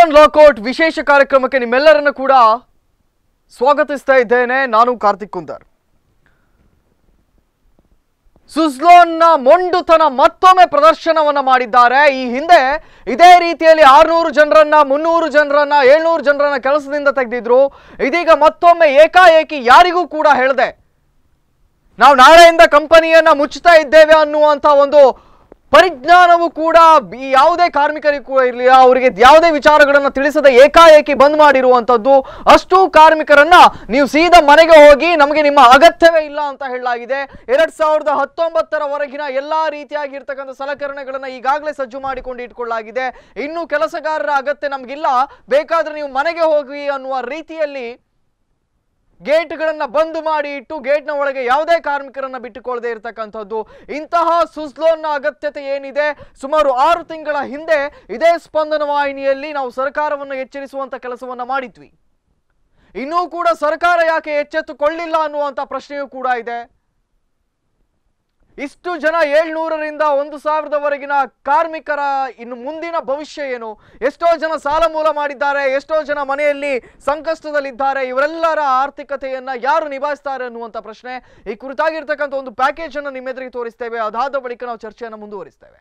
Suzlon lockout ವಿಶೇಷ ಕಾರ್ಯಕ್ರಮಕ್ಕೆ ನಿಮ್ಮೆಲ್ಲರನ್ನು ಕೂಡ ಸ್ವಾಗತಿಸ್ತಾ ಇದ್ದೇನೆ ನಾನು ಕಾರ್ತಿಕ್ ಕುಂದರ್ ಸುಜ್ಲಾನ್ನ ಮೊಂಡುತನ ಮತ್ತೊಮ್ಮೆ ಪ್ರದರ್ಶನವನ್ನ ಮಾಡಿದ್ದಾರೆ ಈ ಹಿಂದೆ ಇದೇ ರೀತಿಯಲ್ಲಿ ಆರ್ನೂರು ಜನರನ್ನ ಮುನ್ನೂರು ಜನರನ್ನ ಏಳ್ನೂರು ಜನರನ್ನ ಕೆಲಸದಿಂದ ತೆಗೆದಿದ್ರು ಇದೀಗ ಮತ್ತೊಮ್ಮೆ ಏಕಾಏಕಿ ಯಾರಿಗೂ ಕೂಡ ಹೇಳದೆ ನಾವು ನಾಳೆಯಿಂದ ಕಂಪನಿಯನ್ನ ಮುಚ್ಚುತ್ತಾ ಇದ್ದೇವೆ ಅನ್ನುವಂಥ ಒಂದು ಪರಿಜ್ಞಾನವು ಕೂಡ ಈ ಯಾವುದೇ ಕಾರ್ಮಿಕರಿಗೂ ಕೂಡ ಇರಲಿ ಅವರಿಗೆ ಯಾವುದೇ ವಿಚಾರಗಳನ್ನು ತಿಳಿಸದೆ ಏಕಾಏಕಿ ಬಂದ್ ಮಾಡಿರುವಂಥದ್ದು ಅಷ್ಟು ಕಾರ್ಮಿಕರನ್ನ ನೀವು ಸೀದಾ ಮನೆಗೆ ಹೋಗಿ ನಮಗೆ ನಿಮ್ಮ ಅಗತ್ಯವೇ ಇಲ್ಲ ಅಂತ ಹೇಳಲಾಗಿದೆ ಎರಡ್ ಸಾವಿರದ ಹತ್ತೊಂಬತ್ತರವರೆಗಿನ ಎಲ್ಲಾ ರೀತಿಯಾಗಿರ್ತಕ್ಕಂಥ ಸಲಕರಣೆಗಳನ್ನ ಈಗಾಗಲೇ ಸಜ್ಜು ಮಾಡಿಕೊಂಡು ಇಟ್ಕೊಳ್ಳಲಾಗಿದೆ ಇನ್ನು ಕೆಲಸಗಾರರ ಅಗತ್ಯ ನಮಗಿಲ್ಲ ಬೇಕಾದ್ರೆ ನೀವು ಮನೆಗೆ ಹೋಗಿ ಅನ್ನುವ ರೀತಿಯಲ್ಲಿ ಗೇಟ್ಗಳನ್ನ ಬಂದ್ ಮಾಡಿ ಇಟ್ಟು ಗೇಟ್ನ ಒಳಗೆ ಯಾವುದೇ ಕಾರ್ಮಿಕರನ್ನ ಬಿಟ್ಟುಕೊಳ್ಳದೆ ಇರತಕ್ಕಂಥದ್ದು ಇಂತಹ ಸುಸ್ಲೋನ್ನ ಅಗತ್ಯತೆ ಏನಿದೆ ಸುಮಾರು ಆರು ತಿಂಗಳ ಹಿಂದೆ ಇದೇ ಸ್ಪಂದನ ವಾಹಿನಿಯಲ್ಲಿ ನಾವು ಸರ್ಕಾರವನ್ನು ಎಚ್ಚರಿಸುವಂತ ಕೆಲಸವನ್ನ ಮಾಡಿದ್ವಿ ಇನ್ನೂ ಕೂಡ ಸರ್ಕಾರ ಯಾಕೆ ಎಚ್ಚೆತ್ತುಕೊಳ್ಳಿಲ್ಲ ಅನ್ನುವಂಥ ಪ್ರಶ್ನೆಯೂ ಕೂಡ ಇದೆ ಇಷ್ಟು ಜನ ಏಳ್ನೂರರಿಂದ ಒಂದು ಸಾವಿರದವರೆಗಿನ ಕಾರ್ಮಿಕರ ಇನ್ನು ಮುಂದಿನ ಭವಿಷ್ಯ ಏನು ಎಷ್ಟೋ ಜನ ಸಾಲ ಮೂಲ ಮಾಡಿದ್ದಾರೆ ಎಷ್ಟೋ ಜನ ಮನೆಯಲ್ಲಿ ಸಂಕಷ್ಟದಲ್ಲಿದ್ದಾರೆ ಇವರೆಲ್ಲರ ಆರ್ಥಿಕತೆಯನ್ನ ಯಾರು ನಿಭಾಯಿಸ್ತಾರೆ ಅನ್ನುವಂಥ ಪ್ರಶ್ನೆ ಈ ಕುರಿತಾಗಿರ್ತಕ್ಕಂಥ ಒಂದು ಪ್ಯಾಕೇಜ್ ಅನ್ನು ನಿಮ್ಮೆದುರಿಗೆ ತೋರಿಸ್ತೇವೆ ಅದಾದ ಬಳಿಕ ನಾವು ಚರ್ಚೆಯನ್ನು ಮುಂದುವರಿಸ್ತೇವೆ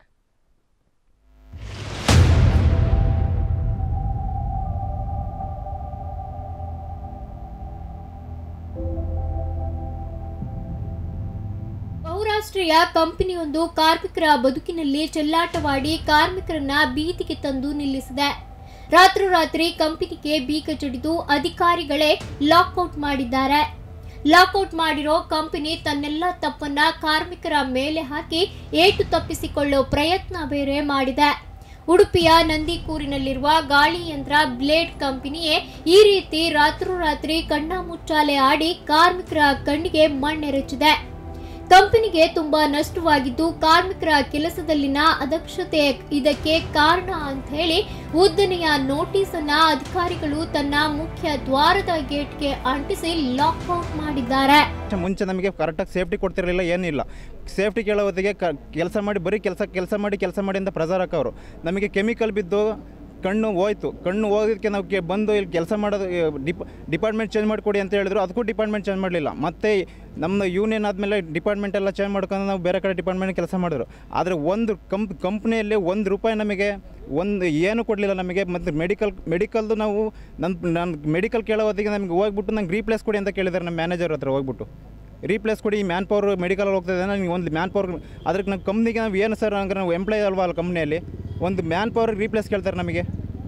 ಬಹುರಾಷ್ಟ್ರೀಯ ಕಂಪನಿಯೊಂದು ಕಾರ್ಮಿಕರ ಬದುಕಿನಲ್ಲಿ ಚೆಲ್ಲಾಟವಾಡಿ ಕಾರ್ಮಿಕರನ್ನ ಬೀದಿಗೆ ತಂದು ನಿಲ್ಲಿಸಿದೆ ರಾತ್ರೋರಾತ್ರಿ ಕಂಪನಿಗೆ ಬೀಗ ಜಡಿದು ಅಧಿಕಾರಿಗಳೇ ಲಾಕ್ಔಟ್ ಮಾಡಿದ್ದಾರೆ ಲಾಕ್ಔಟ್ ಮಾಡಿರೋ ಕಂಪನಿ ತನ್ನೆಲ್ಲ ತಪ್ಪನ್ನ ಕಾರ್ಮಿಕರ ಮೇಲೆ ಹಾಕಿ ಏಟು ತಪ್ಪಿಸಿಕೊಳ್ಳೋ ಪ್ರಯತ್ನ ಬೇರೆ ಮಾಡಿದೆ ಉಡುಪಿಯ ನಂದಿಕೂರಿನಲ್ಲಿರುವ ಗಾಳಿ ಯಂತ್ರ ಬ್ಲೇಡ್ ಕಂಪನಿಯೇ ಈ ರೀತಿ ರಾತ್ರೋರಾತ್ರಿ ಕಣ್ಣ ಮುಚ್ಚಾಲೆ ಆಡಿ ಕಾರ್ಮಿಕರ ಕಣ್ಣಿಗೆ ಮಣ್ಣೆರಚಿದೆ ಕಂಪನಿಗೆ ತುಂಬಾ ನಷ್ಟವಾಗಿದ್ದು ಕಾರ್ಮಿಕರ ಕೆಲಸದಲ್ಲಿನ ಅದಕ್ಷತೆ ಇದಕ್ಕೆ ಕಾರಣ ಅಂತ ಹೇಳಿ ಉದ್ದನೆಯ ನೋಟಿಸ್ ಅನ್ನ ಅಧಿಕಾರಿಗಳು ತನ್ನ ಮುಖ್ಯ ದ್ವಾರದ ಗೇಟ್ಗೆ ಅಂಟಿಸಿ ಲಾಕ್ಔಟ್ ಮಾಡಿದ್ದಾರೆ ಮುಂಚೆ ನಮಗೆ ಕರೆಕ್ಟಾಗಿ ಸೇಫ್ಟಿ ಕೊಡ್ತಿರಲಿಲ್ಲ ಏನಿಲ್ಲ ಸೇಫ್ಟಿ ಕೇಳೋ ಹೊತ್ತಿಗೆ ಕ ಕೆಲಸ ಮಾಡಿ ಬರೀ ಕೆಲಸ ಕೆಲಸ ಮಾಡಿ ಕೆಲಸ ಮಾಡಿ ಅಂತ ಪ್ರೆಸರ್ ಹಾಕೋರು ನಮಗೆ ಕೆಮಿಕಲ್ ಬಿದ್ದು ಕಣ್ಣು ಹೋಯ್ತು ಕಣ್ಣು ಹೋಗೋದಕ್ಕೆ ನಾವು ಕೆ- ಬಂದು ಇಲ್ಲಿ ಕೆಲಸ ಮಾಡೋದು ಈ ಡಿಪ್ ಡಿಪಾರ್ಟ್ಮೆಂಟ್ ಚೇಂಜ್ ಮಾಡಿಕೊಡಿ ಅಂತ ಹೇಳಿದ್ರು ಅದಕ್ಕೂ ಡಿಪಾರ್ಟ್ಮೆಂಟ್ ಚೇಂಜ್ ಮಾಡಲಿಲ್ಲ ಮತ್ತು ನಮ್ಮ ಯೂನಿಯನ್ ಆದಮೇಲೆ ಡಿಪಾರ್ಟ್ಮೆಂಟ್ ಎಲ್ಲ ಚೇಂಜ್ ಮಾಡ್ಕೊಂಡು ನಾವು ಬೇರೆ ಕಡೆ ಡಿಪಾರ್ಟ್ಮೆಂಟ್ ಕೆಲಸ ಮಾಡಿದ್ರು ಆದರೆ ಒಂದು ಕಂಪ್ ಕಂಪ್ನಿಯಲ್ಲಿ ಒಂದು ರೂಪಾಯಿ ನಮಗೆ ಒಂದು ಏನು ಕೊಡಲಿಲ್ಲ ನಮಗೆ ಮತ್ತು ಮೆಡಿಕಲ್ ಮೆಡಿಕಲ್ದು ನಾವು ನನ್ನ ನನ್ನ ಮೆಡಿಕಲ್ ಕೇಳೋ ಹೊತ್ತಿಗೆ ನಮಗೆ ಹೋಗ್ಬಿಟ್ಟು ನಂಗೆ ರೀಪ್ಲೇಸ್ ಕೊಡಿ ಅಂತ ಕೇಳಿದ್ದಾರೆ ನಮ್ಮ ಮ್ಯಾನೇಜರ್ ಹತ್ರ ಹೋಗ್ಬಿಟ್ಟು ರೀಪ್ಲೇಸ್ ಕೊಡಿ ಮ್ಯಾನ್ ಪವರ್ ಮೆಡಿಕಲ್ ಹೋಗ್ತದೆ ನನಗೆ ಒಂದು ಮ್ಯಾನ್ ಪವರ್ ಅದಕ್ಕೆ ನಮ್ಮ ಕಂಪ್ನಿಗೆ ನಾವು ಏನು ಸರ್ ಹಂಗಾರೆ ನಾವು ಎಂಪ್ಲಾಯ್ ಅಲ್ವಾ ಅಲ್ಲಿ ಕಂಪ್ನಿಯಲ್ಲಿ ಒಂದು ಮ್ಯಾನ್ ಪವರ್ ರೀಪ್ಲೇಸ್ ಕೇಳ್ತಾರೆ ನಮಗೆ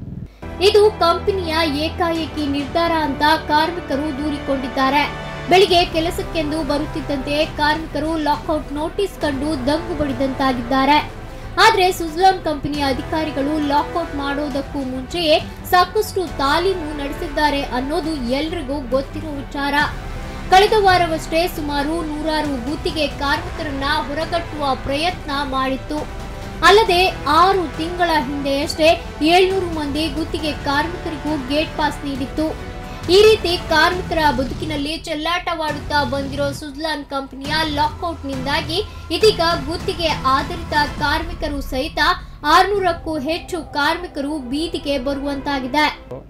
ಇದು ಕಂಪನಿಯ ಏಕಾಏಕಿ ನಿರ್ಧಾರ ಅಂತ ಕಾರ್ಮಿಕರು ದೂರಿಕೊಂಡಿದ್ದಾರೆ ಬೆಳಿಗ್ಗೆ ಕೆಲಸಕ್ಕೆಂದು ಬರುತ್ತಿದ್ದಂತೆ ಕಾರ್ಮಿಕರು ಲಾಕ್ಔಟ್ ನೋಟಿಸ್ ಕಂಡು ದಂಗು ಬಡಿದಂತಾಗಿದ್ದಾರೆ ಆದ್ರೆ ಸುಜ್ಲಾನ್ ಕಂಪನಿಯ ಅಧಿಕಾರಿಗಳು ಲಾಕ್ಔಟ್ ಮಾಡೋದಕ್ಕೂ ಮುಂಚೆಯೇ ಸಾಕಷ್ಟು ತಾಲೀಮು ನಡೆಸಿದ್ದಾರೆ ಅನ್ನೋದು ಎಲ್ರಿಗೂ ಗೊತ್ತಿರೋ ವಿಚಾರ ಕಳೆದ ವಾರವಷ್ಟೇ ಸುಮಾರು ನೂರಾರು ಗುತ್ತಿಗೆ ಕಾರ್ಮಿಕರನ್ನ ಹೊರಗಟ್ಟುವ ಪ್ರಯತ್ನ ಮಾಡಿತ್ತು ಅಲ್ಲದೆ ಆರು ತಿಂಗಳ ಹಿಂದೆಯಷ್ಟೇ ಏಳ್ನೂರು ಮಂದಿ ಗುತ್ತಿಗೆ ಕಾರ್ಮಿಕರಿಗೂ ಗೇಟ್ ಪಾಸ್ ನೀಡಿತ್ತು ಈ ರೀತಿ ಕಾರ್ಮಿಕರ ಬದುಕಿನಲ್ಲಿ ಚೆಲ್ಲಾಟವಾಡುತ್ತಾ ಬಂದಿರೋ ಸುಜ್ಲಾನ್ ಕಂಪನಿಯ ಲಾಕ್ಔಟ್ನಿಂದಾಗಿ ಇದೀಗ ಗುತ್ತಿಗೆ ಆಧಾರಿತ ಕಾರ್ಮಿಕರು ಸಹಿತ ಆರ್ನೂರಕ್ಕೂ ಹೆಚ್ಚು ಕಾರ್ಮಿಕರು ಬೀದಿಗೆ ಬರುವಂತಾಗಿದೆ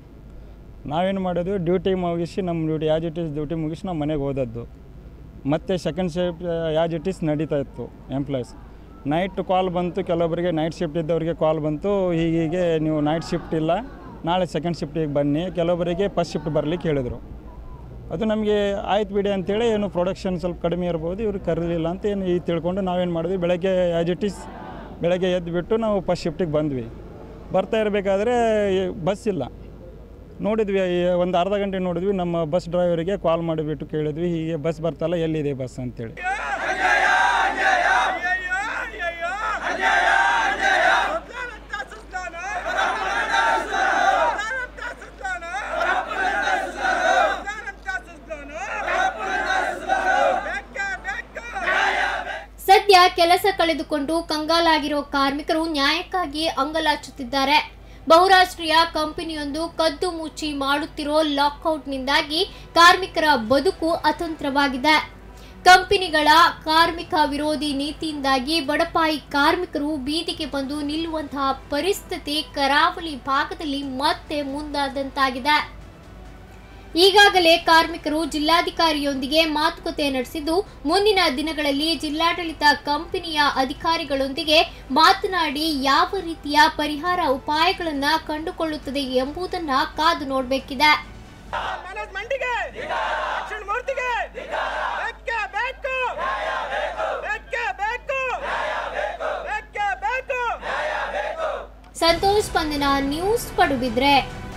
ನಾವೇನು ಮಾಡೋದು ಡ್ಯೂಟಿ ಮುಗಿಸಿ ನಮ್ಮ duty as it is duty ಮುಗಿಸಿ ನಾವು ಮನೆಗೆ ಹೋದದ್ದು ಮತ್ತು second shift as it is ನಡೀತಾ ಇತ್ತು ಎಂಪ್ಲಾಯ್ಸ್ ನೈಟ್ ಕಾಲ್ ಬಂತು ಕೆಲವೊಬ್ಬರಿಗೆ ನೈಟ್ ಶಿಫ್ಟ್ ಇದ್ದವರಿಗೆ ಕಾಲ್ ಬಂತು ಹೀಗೀಗೆ ನೀವು ನೈಟ್ ಶಿಫ್ಟ್ ಇಲ್ಲ ನಾಳೆ ಸೆಕೆಂಡ್ ಶಿಫ್ಟಿಗೆ ಬನ್ನಿ ಕೆಲವೊಬ್ಬರಿಗೆ ಫಸ್ಟ್ ಶಿಫ್ಟ್ ಬರಲಿಕ್ಕೆ ಹೇಳಿದರು ಅದು ನಮಗೆ ಆಯ್ತು ಬಿಡಿ ಅಂತೇಳಿ ಏನು ಪ್ರೊಡಕ್ಷನ್ ಸ್ವಲ್ಪ ಕಡಿಮೆ ಇರ್ಬೋದು ಇವ್ರು ಕರೀಲಿಲ್ಲ ಅಂತ ಏನು ಈ ತಿಳ್ಕೊಂಡು ನಾವೇನು ಮಾಡಿದ್ವಿ ಬೆಳಗ್ಗೆ ಆ್ಯಸ್ ಇಟ್ ಈಸ್ ಬೆಳಗ್ಗೆ ಎದ್ದು ಬಿಟ್ಟು ನಾವು ಫಸ್ಟ್ ಶಿಫ್ಟಿಗೆ ಬಂದ್ವಿ ಬರ್ತಾ ಇರಬೇಕಾದ್ರೆ ಬಸ್ ಇಲ್ಲ ನೋಡಿದ್ವಿ ಈ- ಒಂದು ಅರ್ಧ ಗಂಟೆ ನೋಡಿದ್ವಿ ನಮ್ಮ ಬಸ್ ಡ್ರೈವರಿಗೆ ಕಾಲ್ ಮಾಡಿಬಿಟ್ಟು ಕೇಳಿದ್ವಿ ಹೀಗೆ ಬಸ್ ಬರ್ತಲ್ಲ ಎಲ್ಲಿದೆ ಬಸ್ ಅಂತೇಳಿ ಸದ್ಯ ಕೆಲಸ ಕಳೆದುಕೊಂಡು ಕಂಗಾಲಾಗಿರೋ ಕಾರ್ಮಿಕರು ನ್ಯಾಯಕ್ಕಾಗಿ ಅಂಗಲಾಚುತ್ತಿದ್ದಾರೆ ಬಹುರಾಷ್ಟ್ರೀಯ ಕಂಪನಿಯೊಂದು ಕದ್ದು ಮುಚ್ಚಿ ಮಾಡುತ್ತಿರೋ ಲಾಕ್ಔಟ್ನಿಂದಾಗಿ ಕಾರ್ಮಿಕರ ಬದುಕು ಅತಂತ್ರವಾಗಿದೆ ಕಂಪನಿಗಳ ಕಾರ್ಮಿಕ ವಿರೋಧಿ ನೀತಿಯಿಂದಾಗಿ ಬಡಪಾಯಿ ಕಾರ್ಮಿಕರು ಬೀದಿಗೆ ಬಂದು ನಿಲ್ಲುವಂತಹ ಪರಿಸ್ಥಿತಿ ಕರಾವಳಿ ಭಾಗದಲ್ಲಿ ಮತ್ತೆ ಮುಂದಾದಂತಾಗಿದೆ ಈಗಾಗಲೇ ಕಾರ್ಮಿಕರು ಜಿಲ್ಲಾಧಿಕಾರಿಯೊಂದಿಗೆ ಮಾತುಕತೆ ನಡೆಸಿದ್ದು ಮುಂದಿನ ದಿನಗಳಲ್ಲಿ ಜಿಲ್ಲಾಡಳಿತ ಕಂಪನಿಯ ಅಧಿಕಾರಿಗಳೊಂದಿಗೆ ಮಾತನಾಡಿ ಯಾವ ರೀತಿಯ ಪರಿಹಾರ ಉಪಾಯಗಳನ್ನ ಕಂಡುಕೊಳ್ಳುತ್ತದೆ ಎಂಬುದನ್ನ ಕಾದು ನೋಡಬೇಕಿದೆ ಮ್ಯಾನೇಜ್ಮೆಂಟಿಗೆ ದಕ್ಷಿಣ ಮೂರ್ತಿಗೆ ಬೇಕೇ ಬೇಕು ಬೇಕೇ ಬೇಕು ಬೇಕೇ ಬೇಕು ಸಂತೋಷ್ ಸ್ಪಂದನ ನ್ಯೂಸ್ ಪಡುಬಿದ್ರೆ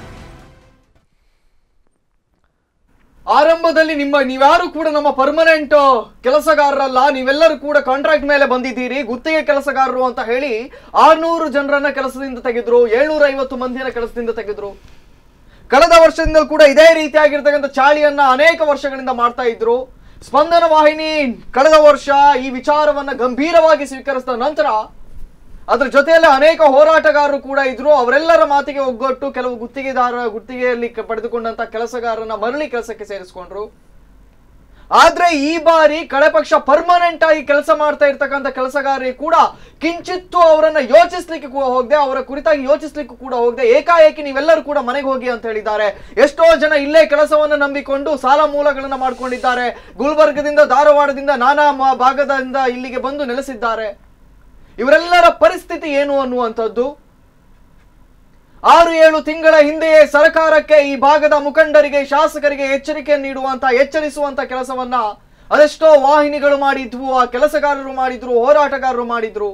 ಆರಂಭದಲ್ಲಿ ನಿಮ್ಮ ನೀವ್ಯಾರು ಕೂಡ ನಮ್ಮ ಪರ್ಮನೆಂಟ್ ಕೆಲಸಗಾರರಲ್ಲ ನೀವೆಲ್ಲರೂ ಕೂಡ ಕಾಂಟ್ರಾಕ್ಟ್ ಮೇಲೆ ಬಂದಿದ್ದೀರಿ ಗುತ್ತಿಗೆ ಕೆಲಸಗಾರರು ಅಂತ ಹೇಳಿ ಆರ್ನೂರು ಜನರನ್ನ ಕೆಲಸದಿಂದ ತೆಗೆದ್ರು ಏಳ್ನೂರ ಐವತ್ತು ಮಂದಿಯನ್ನ ಕೆಲಸದಿಂದ ತೆಗೆದ್ರು ಕಳೆದ ವರ್ಷದಿಂದ ಕೂಡ ಇದೇ ರೀತಿಯಾಗಿರ್ತಕ್ಕಂಥ ಚಾಳಿಯನ್ನ ಅನೇಕ ವರ್ಷಗಳಿಂದ ಮಾಡ್ತಾ ಇದ್ರು ಸ್ಪಂದನ ವಾಹಿನಿ ಕಳೆದ ವರ್ಷ ಈ ವಿಚಾರವನ್ನ ಗಂಭೀರವಾಗಿ ಸ್ವೀಕರಿಸಿದ ನಂತರ ಅದ್ರ ಜೊತೆಯಲ್ಲಿ ಅನೇಕ ಹೋರಾಟಗಾರರು ಕೂಡ ಇದ್ರು ಅವರೆಲ್ಲರ ಮಾತಿಗೆ ಒಗ್ಗಟ್ಟು ಕೆಲವು ಗುತ್ತಿಗೆದಾರ ಗುತ್ತಿಗೆಯಲ್ಲಿ ಕ- ಪಡೆದುಕೊಂಡಂತ ಕೆಲಸಗಾರನ ಮರಳಿ ಕೆಲಸಕ್ಕೆ ಸೇರಿಸ್ಕೊಂಡ್ರು ಆದ್ರೆ ಈ ಬಾರಿ ಕಡೆ ಪಕ್ಷ ಪರ್ಮನೆಂಟ್ ಆಗಿ ಕೆಲಸ ಮಾಡ್ತಾ ಇರ್ತಕ್ಕಂಥ ಕೆಲಸಗಾರರಿಗೆ ಕೂಡ ಕಿಂಚಿತ್ತು ಅವರನ್ನ ಯೋಚಿಸ್ಲಿಕ್ಕೆ ಕೂಡ ಹೋಗದೆ ಅವರ ಕುರಿತಾಗಿ ಯೋಚಿಸ್ಲಿಕ್ಕೂ ಕೂಡ ಹೋಗದೆ ಏಕಾಏಕಿ ನೀವೆಲ್ಲರೂ ಕೂಡ ಮನೆಗೆ ಹೋಗಿ ಅಂತ ಹೇಳಿದ್ದಾರೆ ಎಷ್ಟೋ ಜನ ಇಲ್ಲೇ ಕೆಲಸವನ್ನು ನಂಬಿಕೊಂಡು ಸಾಲ ಮೂಲಗಳನ್ನ ಮಾಡ್ಕೊಂಡಿದ್ದಾರೆ ಗುಲ್ಬರ್ಗದಿಂದ ಧಾರವಾಡದಿಂದ ನಾನಾ ಮ- ಭಾಗದಿಂದ ಇಲ್ಲಿಗೆ ಬಂದು ನೆಲೆಸಿದ್ದಾರೆ ಇವರೆಲ್ಲರ ಪರಿಸ್ಥಿತಿ ಏನು ಅನ್ನುವಂಥದ್ದು ಆರು ಏಳು ತಿಂಗಳ ಹಿಂದೆಯೇ ಸರ್ಕಾರಕ್ಕೆ ಈ ಭಾಗದ ಮುಖಂಡರಿಗೆ ಶಾಸಕರಿಗೆ ಎಚ್ಚರಿಕೆ ನೀಡುವಂತ ಎಚ್ಚರಿಸುವಂತ ಕೆಲಸವನ್ನ ಅದೆಷ್ಟೋ ವಾಹಿನಿಗಳು ಮಾಡಿದ್ವು ಆ ಕೆಲಸಗಾರರು ಮಾಡಿದ್ರು ಹೋರಾಟಗಾರರು ಮಾಡಿದ್ರು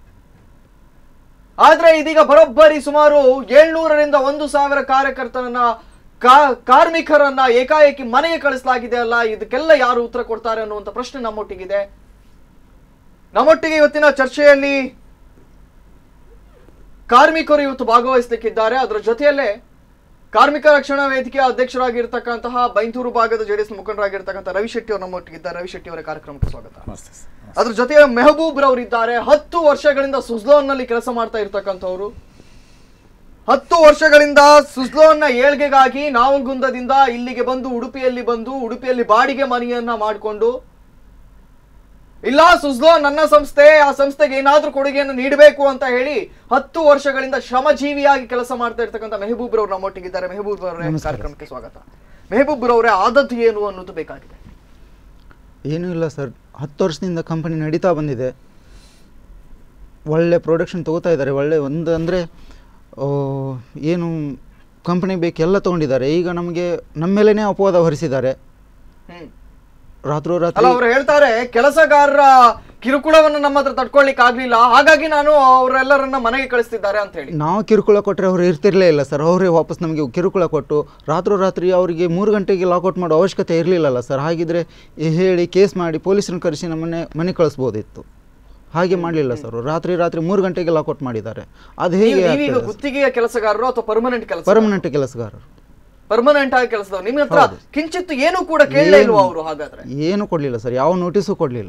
ಆದ್ರೆ ಇದೀಗ ಬರೋಬ್ಬರಿ ಸುಮಾರು ಏಳ್ನೂರರಿಂದ ಒಂದು ಸಾವಿರ ಕಾರ್ಯಕರ್ತರನ್ನ ಕಾ- ಕಾರ್ಮಿಕರನ್ನ ಏಕಾಏಕಿ ಮನೆಗೆ ಕಳಿಸಲಾಗಿದೆ ಅಲ್ಲ ಇದಕ್ಕೆಲ್ಲ ಯಾರು ಉತ್ತರ ಕೊಡ್ತಾರೆ ಅನ್ನುವಂಥ ಪ್ರಶ್ನೆ ನಮ್ಮೊಟ್ಟಿಗಿದೆ ನಮ್ಮೊಟ್ಟಿಗೆ ಇವತ್ತಿನ ಚರ್ಚೆಯಲ್ಲಿ ಕಾರ್ಮಿಕರು ಇವತ್ತು ಭಾಗವಹಿಸಲಿಕ್ಕಿದ್ದಾರೆ ಅದರ ಜೊತೆಯಲ್ಲೇ ಕಾರ್ಮಿಕ ರಕ್ಷಣಾ ವೇದಿಕೆಯ ಅಧ್ಯಕ್ಷರಾಗಿರ್ತಕ್ಕಂತಹ ಬೈಂದೂರು ಭಾಗದ ಜೆಡಿಎಸ್ ಮುಖಂಡರಾಗಿರ್ತಕ್ಕಂಥ ರವಿ ಶೆಟ್ಟಿ ಅವರು ನಮ್ಮೊಟ್ಟಿಗಿದ್ದಾರೆ ರವಿ ಶೆಟ್ಟಿ ಅವರ ಕಾರ್ಯಕ್ರಮಕ್ಕೆ ಸ್ವಾಗತ ಅದ್ರ ಜೊತೆ ಮೆಹಬೂಬ್ ರವರಿದ್ದಾರೆ ಹತ್ತು ವರ್ಷಗಳಿಂದ ಸುಜ್ಲೋನ್ ನಲ್ಲಿ ಕೆಲಸ ಮಾಡ್ತಾ ಇರ್ತಕ್ಕಂಥವ್ರು ಹತ್ತು ವರ್ಷಗಳಿಂದ ಸುಜ್ಲೋನ್ನ ಏಳ್ಗೆಗಾಗಿ ನಾವಲ್ಗುಂದದಿಂದ ಇಲ್ಲಿಗೆ ಬಂದು ಉಡುಪಿಯಲ್ಲಿ ಬಂದು ಉಡುಪಿಯಲ್ಲಿ ಬಾಡಿಗೆ ಮನೆಯನ್ನ ಮಾಡಿಕೊಂಡು ಇಲ್ಲ ಸುಜ್ಲೋ ನನ್ನ ಸಂಸ್ಥೆ ಆ ಸಂಸ್ಥೆಗೆ ಏನಾದ್ರೂ ಕೊಡುಗೆಯನ್ನು ನೀಡಬೇಕು ಅಂತ ಹೇಳಿ ಹತ್ತು ವರ್ಷಗಳಿಂದ ಶ್ರಮಜೀವಿಯಾಗಿ ಕೆಲಸ ಮಾಡ್ತಾ ಇರ್ತಕ್ಕಂಥ ಮೆಹಬೂಬ್ ರವ್ರು ನಮ್ಮೊಟ್ಟಿಗಿದ್ದಾರೆ ಮೆಹಬೂಬ್ ಅವರೇ ಕಾರ್ಯಕ್ರಮಕ್ಕೆ ಸ್ವಾಗತ ಮೆಹಬೂಬ್ ರವರೇ ಆದದ್ದು ಏನು ಅನ್ನೋದು ಬೇಕಾಗಿದೆ ಏನೂ ಇಲ್ಲ ಸರ್ ಹತ್ತು ವರ್ಷದಿಂದ ಕಂಪನಿ ನಡೀತಾ ಬಂದಿದೆ ಒಳ್ಳೆ ಪ್ರೊಡಕ್ಷನ್ ತೊಗೋತಾ ಇದ್ದಾರೆ ಒಳ್ಳೆ ಒಂದು ಅಂದರೆ ಏನು ಕಂಪನಿ ಬೇಕು ಎಲ್ಲ ತೊಗೊಂಡಿದ್ದಾರೆ ಈಗ ನಮಗೆ ನಮ್ಮ ಮೇಲೇ ಅಪವಾದ ಹೊರಿಸಿದ್ದಾರೆ ಹ್ಮ್ ಅಲ್ಲ ರಾತ್ರೋರಾತ್ರಿ ಅವ್ರು ಹೇಳ್ತಾರೆ ಕೆಲಸಗಾರರ ಕಿರುಕುಳವನ್ನು ನಮ್ಮ ಹತ್ರ ತಡ್ಕೊಳ್ಲಿಕ್ಕೆ ಆಗ್ಲಿಲ್ಲ ಹಾಗಾಗಿ ನಾನು ಅವರೆಲ್ಲರನ್ನ ಮನೆಗೆ ಕಳಿಸ್ತಿದ್ದಾರೆ ಅಂತ ಹೇಳಿ ನಾವು ಕಿರುಕುಳ ಕೊಟ್ಟರೆ ಅವ್ರು ಇರ್ತಿರ್ಲೇ ಇಲ್ಲ ಸರ್ ಅವರೇ ವಾಪಸ್ ನಮಗೆ ಕಿರುಕುಳ ಕೊಟ್ಟು ರಾತ್ರೋರಾತ್ರಿ ಅವರಿಗೆ ಮೂರು ಗಂಟೆಗೆ ಲಾಕೌಟ್ ಮಾಡೋ ಅವಶ್ಯಕತೆ ಇರಲಿಲ್ಲಲ್ಲ ಸರ್ ಹಾಗಿದ್ರೆ ಈ ಹೇಳಿ ಕೇಸ್ ಮಾಡಿ ಪೊಲೀಸರನ್ನ ಕರೆಸಿ ನಮ್ಮನ್ನೇ ಮನೆ ಕಳಿಸ್ಬೋದಿತ್ತು ಹಾಗೆ ಮಾಡಲಿಲ್ಲ ಸರ್ ರಾತ್ರಿ ರಾತ್ರಿ ಮೂರು ಗಂಟೆಗೆ ಲಾಕೌಟ್ ಮಾಡಿದ್ದಾರೆ ಅದು ಹೇಗೆ ನೀವು- ನೀವೀಗ ಆಗ್ತದೆ ಗುತ್ತಿಗೆಯ ಕೆಲಸಗಾರರು ಅಥವಾ ಪರ್ಮನೆಂಟ್ ಕೆಲಸ ಪರ್ಮನೆಂಟ್ ಕೆಲಸಗಾರರು ಪರ್ಮನೆಂಟ್ ಆಗಿ ಕೆಲಸದವ್ರು ನಿಮ್ಮ ಹತ್ರ ಕಿಂಚಿತ್ತು ಏನು ಕೂಡ ಕೇಳಲೇ ಇಲ್ವಾ ಅವರು ಹಾಗಾದ್ರೆ ಏನು ಕೊಡಲಿಲ್ಲ ಸರ್ ಯಾವ ನೋಟಿಸು ಕೊಡಲಿಲ್ಲ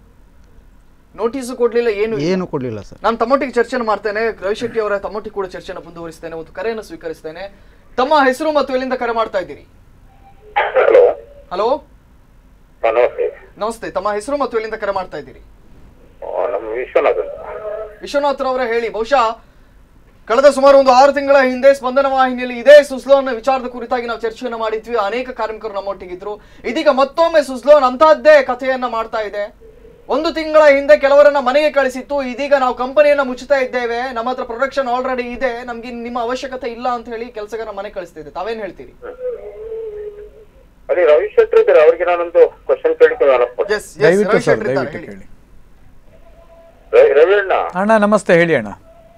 ನೋಟಿಸ್ ಕೊಡ್ಲಿಲ್ಲ ಏನು ಇಲ್ಲ. ಏನು ಕೊಡಲಿಲ್ಲ ಸರ್ ನಾನು ತಮ್ಮೊಟ್ಟಿಗೆ ಚರ್ಚೆನ ಮಾಡ್ತೇನೆ ರವಿಶೆಟ್ಟಿ ಅವರ ತಮ್ಮೊಟ್ಟಿಗೆ ಕೂಡ ಚರ್ಚೆನ ಮುಂದುವರಿಸ್ತೇನೆ ಒಂದು ಕರೆಯನ್ನು ಸ್ವೀಕರಿಸ್ತೇನೆ ತಮ್ಮ ಹೆಸರು ಮತ್ತು ಎಲ್ಲಿಂದ ಕರೆ ಮಾಡ್ತಾ ಇದ್ದೀರಿ ಹಲೋ ಹಲೋ ಹಾ, ನಮಸ್ತೆ ನಮಸ್ತೆ ತಮ್ಮ ಹೆಸರು ಮತ್ತು ಎಲ್ಲಿಂದ ಕರೆ ಮಾಡ್ತಾ ಇದ್ದೀರಿ ಆ, ನಮ್ಮ ವಿಶ್ವನಾಥ್ ಅಂತ ವಿಶ್ವನಾಥ್ ಅವರೇ ಹೇಳಿ ಬಹುಶಃ ಕಳೆದ ಸುಮಾರು ಒಂದು ಆರು ತಿಂಗಳ ಹಿಂದೆ ಸ್ಪಂದನ ವಾಹಿನಿಯಲ್ಲಿ ಇದೇ ಸುಸ್ಲೋನ್ ವಿಚಾರದ ಕುರಿತಾಗಿ ನಾವು ಚರ್ಚೆಯನ್ನು ಮಾಡಿದ್ವಿ ಅನೇಕ ಕಾರ್ಮಿಕರು ನಮ್ಮೊಟ್ಟಿಗಿದ್ರು ಇದೀಗ ಮತ್ತೊಮ್ಮೆ ಸುಸ್ಲೋನ್ ಅಂತಹದ್ದೇ ಕಥೆಯನ್ನ ಮಾಡ್ತಾ ಇದೆ ಒಂದು ತಿಂಗಳ ಹಿಂದೆ ಕೆಲವರನ್ನ ಮನೆಗೆ ಕಳಿಸಿತ್ತು ಇದೀಗ ನಾವು ಕಂಪನಿಯನ್ನ ಮುಚ್ಚುತ್ತಾ ಇದ್ದೇವೆ ನಮ್ಮ ಹತ್ರ ಪ್ರೊಡಕ್ಷನ್ ಆಲ್ರೆಡಿ ಇದೆ ನಮ್ಗೆ ಇನ್ ನಿಮ್ಮ ಅವಶ್ಯಕತೆ ಇಲ್ಲ ಅಂತ ಹೇಳಿ ಕೆಲಸಗಾರ ಮನೆ ಕಳಿಸ್ತಿದೆ ತಾವೇನ್ ಹೇಳ್ತೀರಿ ಅಲ್ಲಿ ರವಿ ಶೆಟ್ರು ಇದ್ದಾರೆ ಅವ್ರಿಗೆ ನಾನೊಂದು ಕ್ವಶನ್ ಕೇಳಿಕೊಂಡು Yes, yes, ದಯವಿಟ್ಟು ರವಿ ಸರ್ ಶೆಟ್ಟಿ ಇದ್ದಾರೆ, ದಯವಿಟ್ಟು ಹೇಳಿ. ಕೇಳಿ ರವಿ ಅಣ್ಣ ಅಣ್ಣ ನಮಸ್ತೆ ಹೇಳಿ ಅಣ್ಣ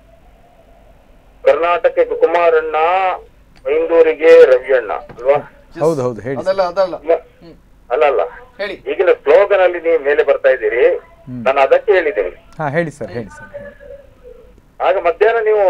ಕರ್ನಾಟಕಕ್ಕೆ ಕುಮಾರಣ್ಣ ಬೈಂದೂರಿಗೆ ರವಿ ಅಣ್ಣ ಅಲ್ವಾ ಹೌದು ಹೌದು ಹೇಳಿ ಅದಲ್ಲ ಅದಲ್ಲ ಮ- ಅಲ್ಲ ಅಲ್ಲ ಹೇಳಿ ಈಗಿನ ಸ್ಲೋಗನ್ ಅಲ್ಲಿ ನೀವು ಮೇಲೆ ಬರ್ತಾ ಇದ್ದೀರಿ ನಾನು ಅದಕ್ಕೆ ಹೇಳಿದ್ದೇನೆ ಹಾ ಹೇಳಿ ಸರ್ ಹೇಳಿ ಸರ್ ಹೇಳಿ. ಆಗ ಮಧ್ಯಾಹ್ನ ನೀವು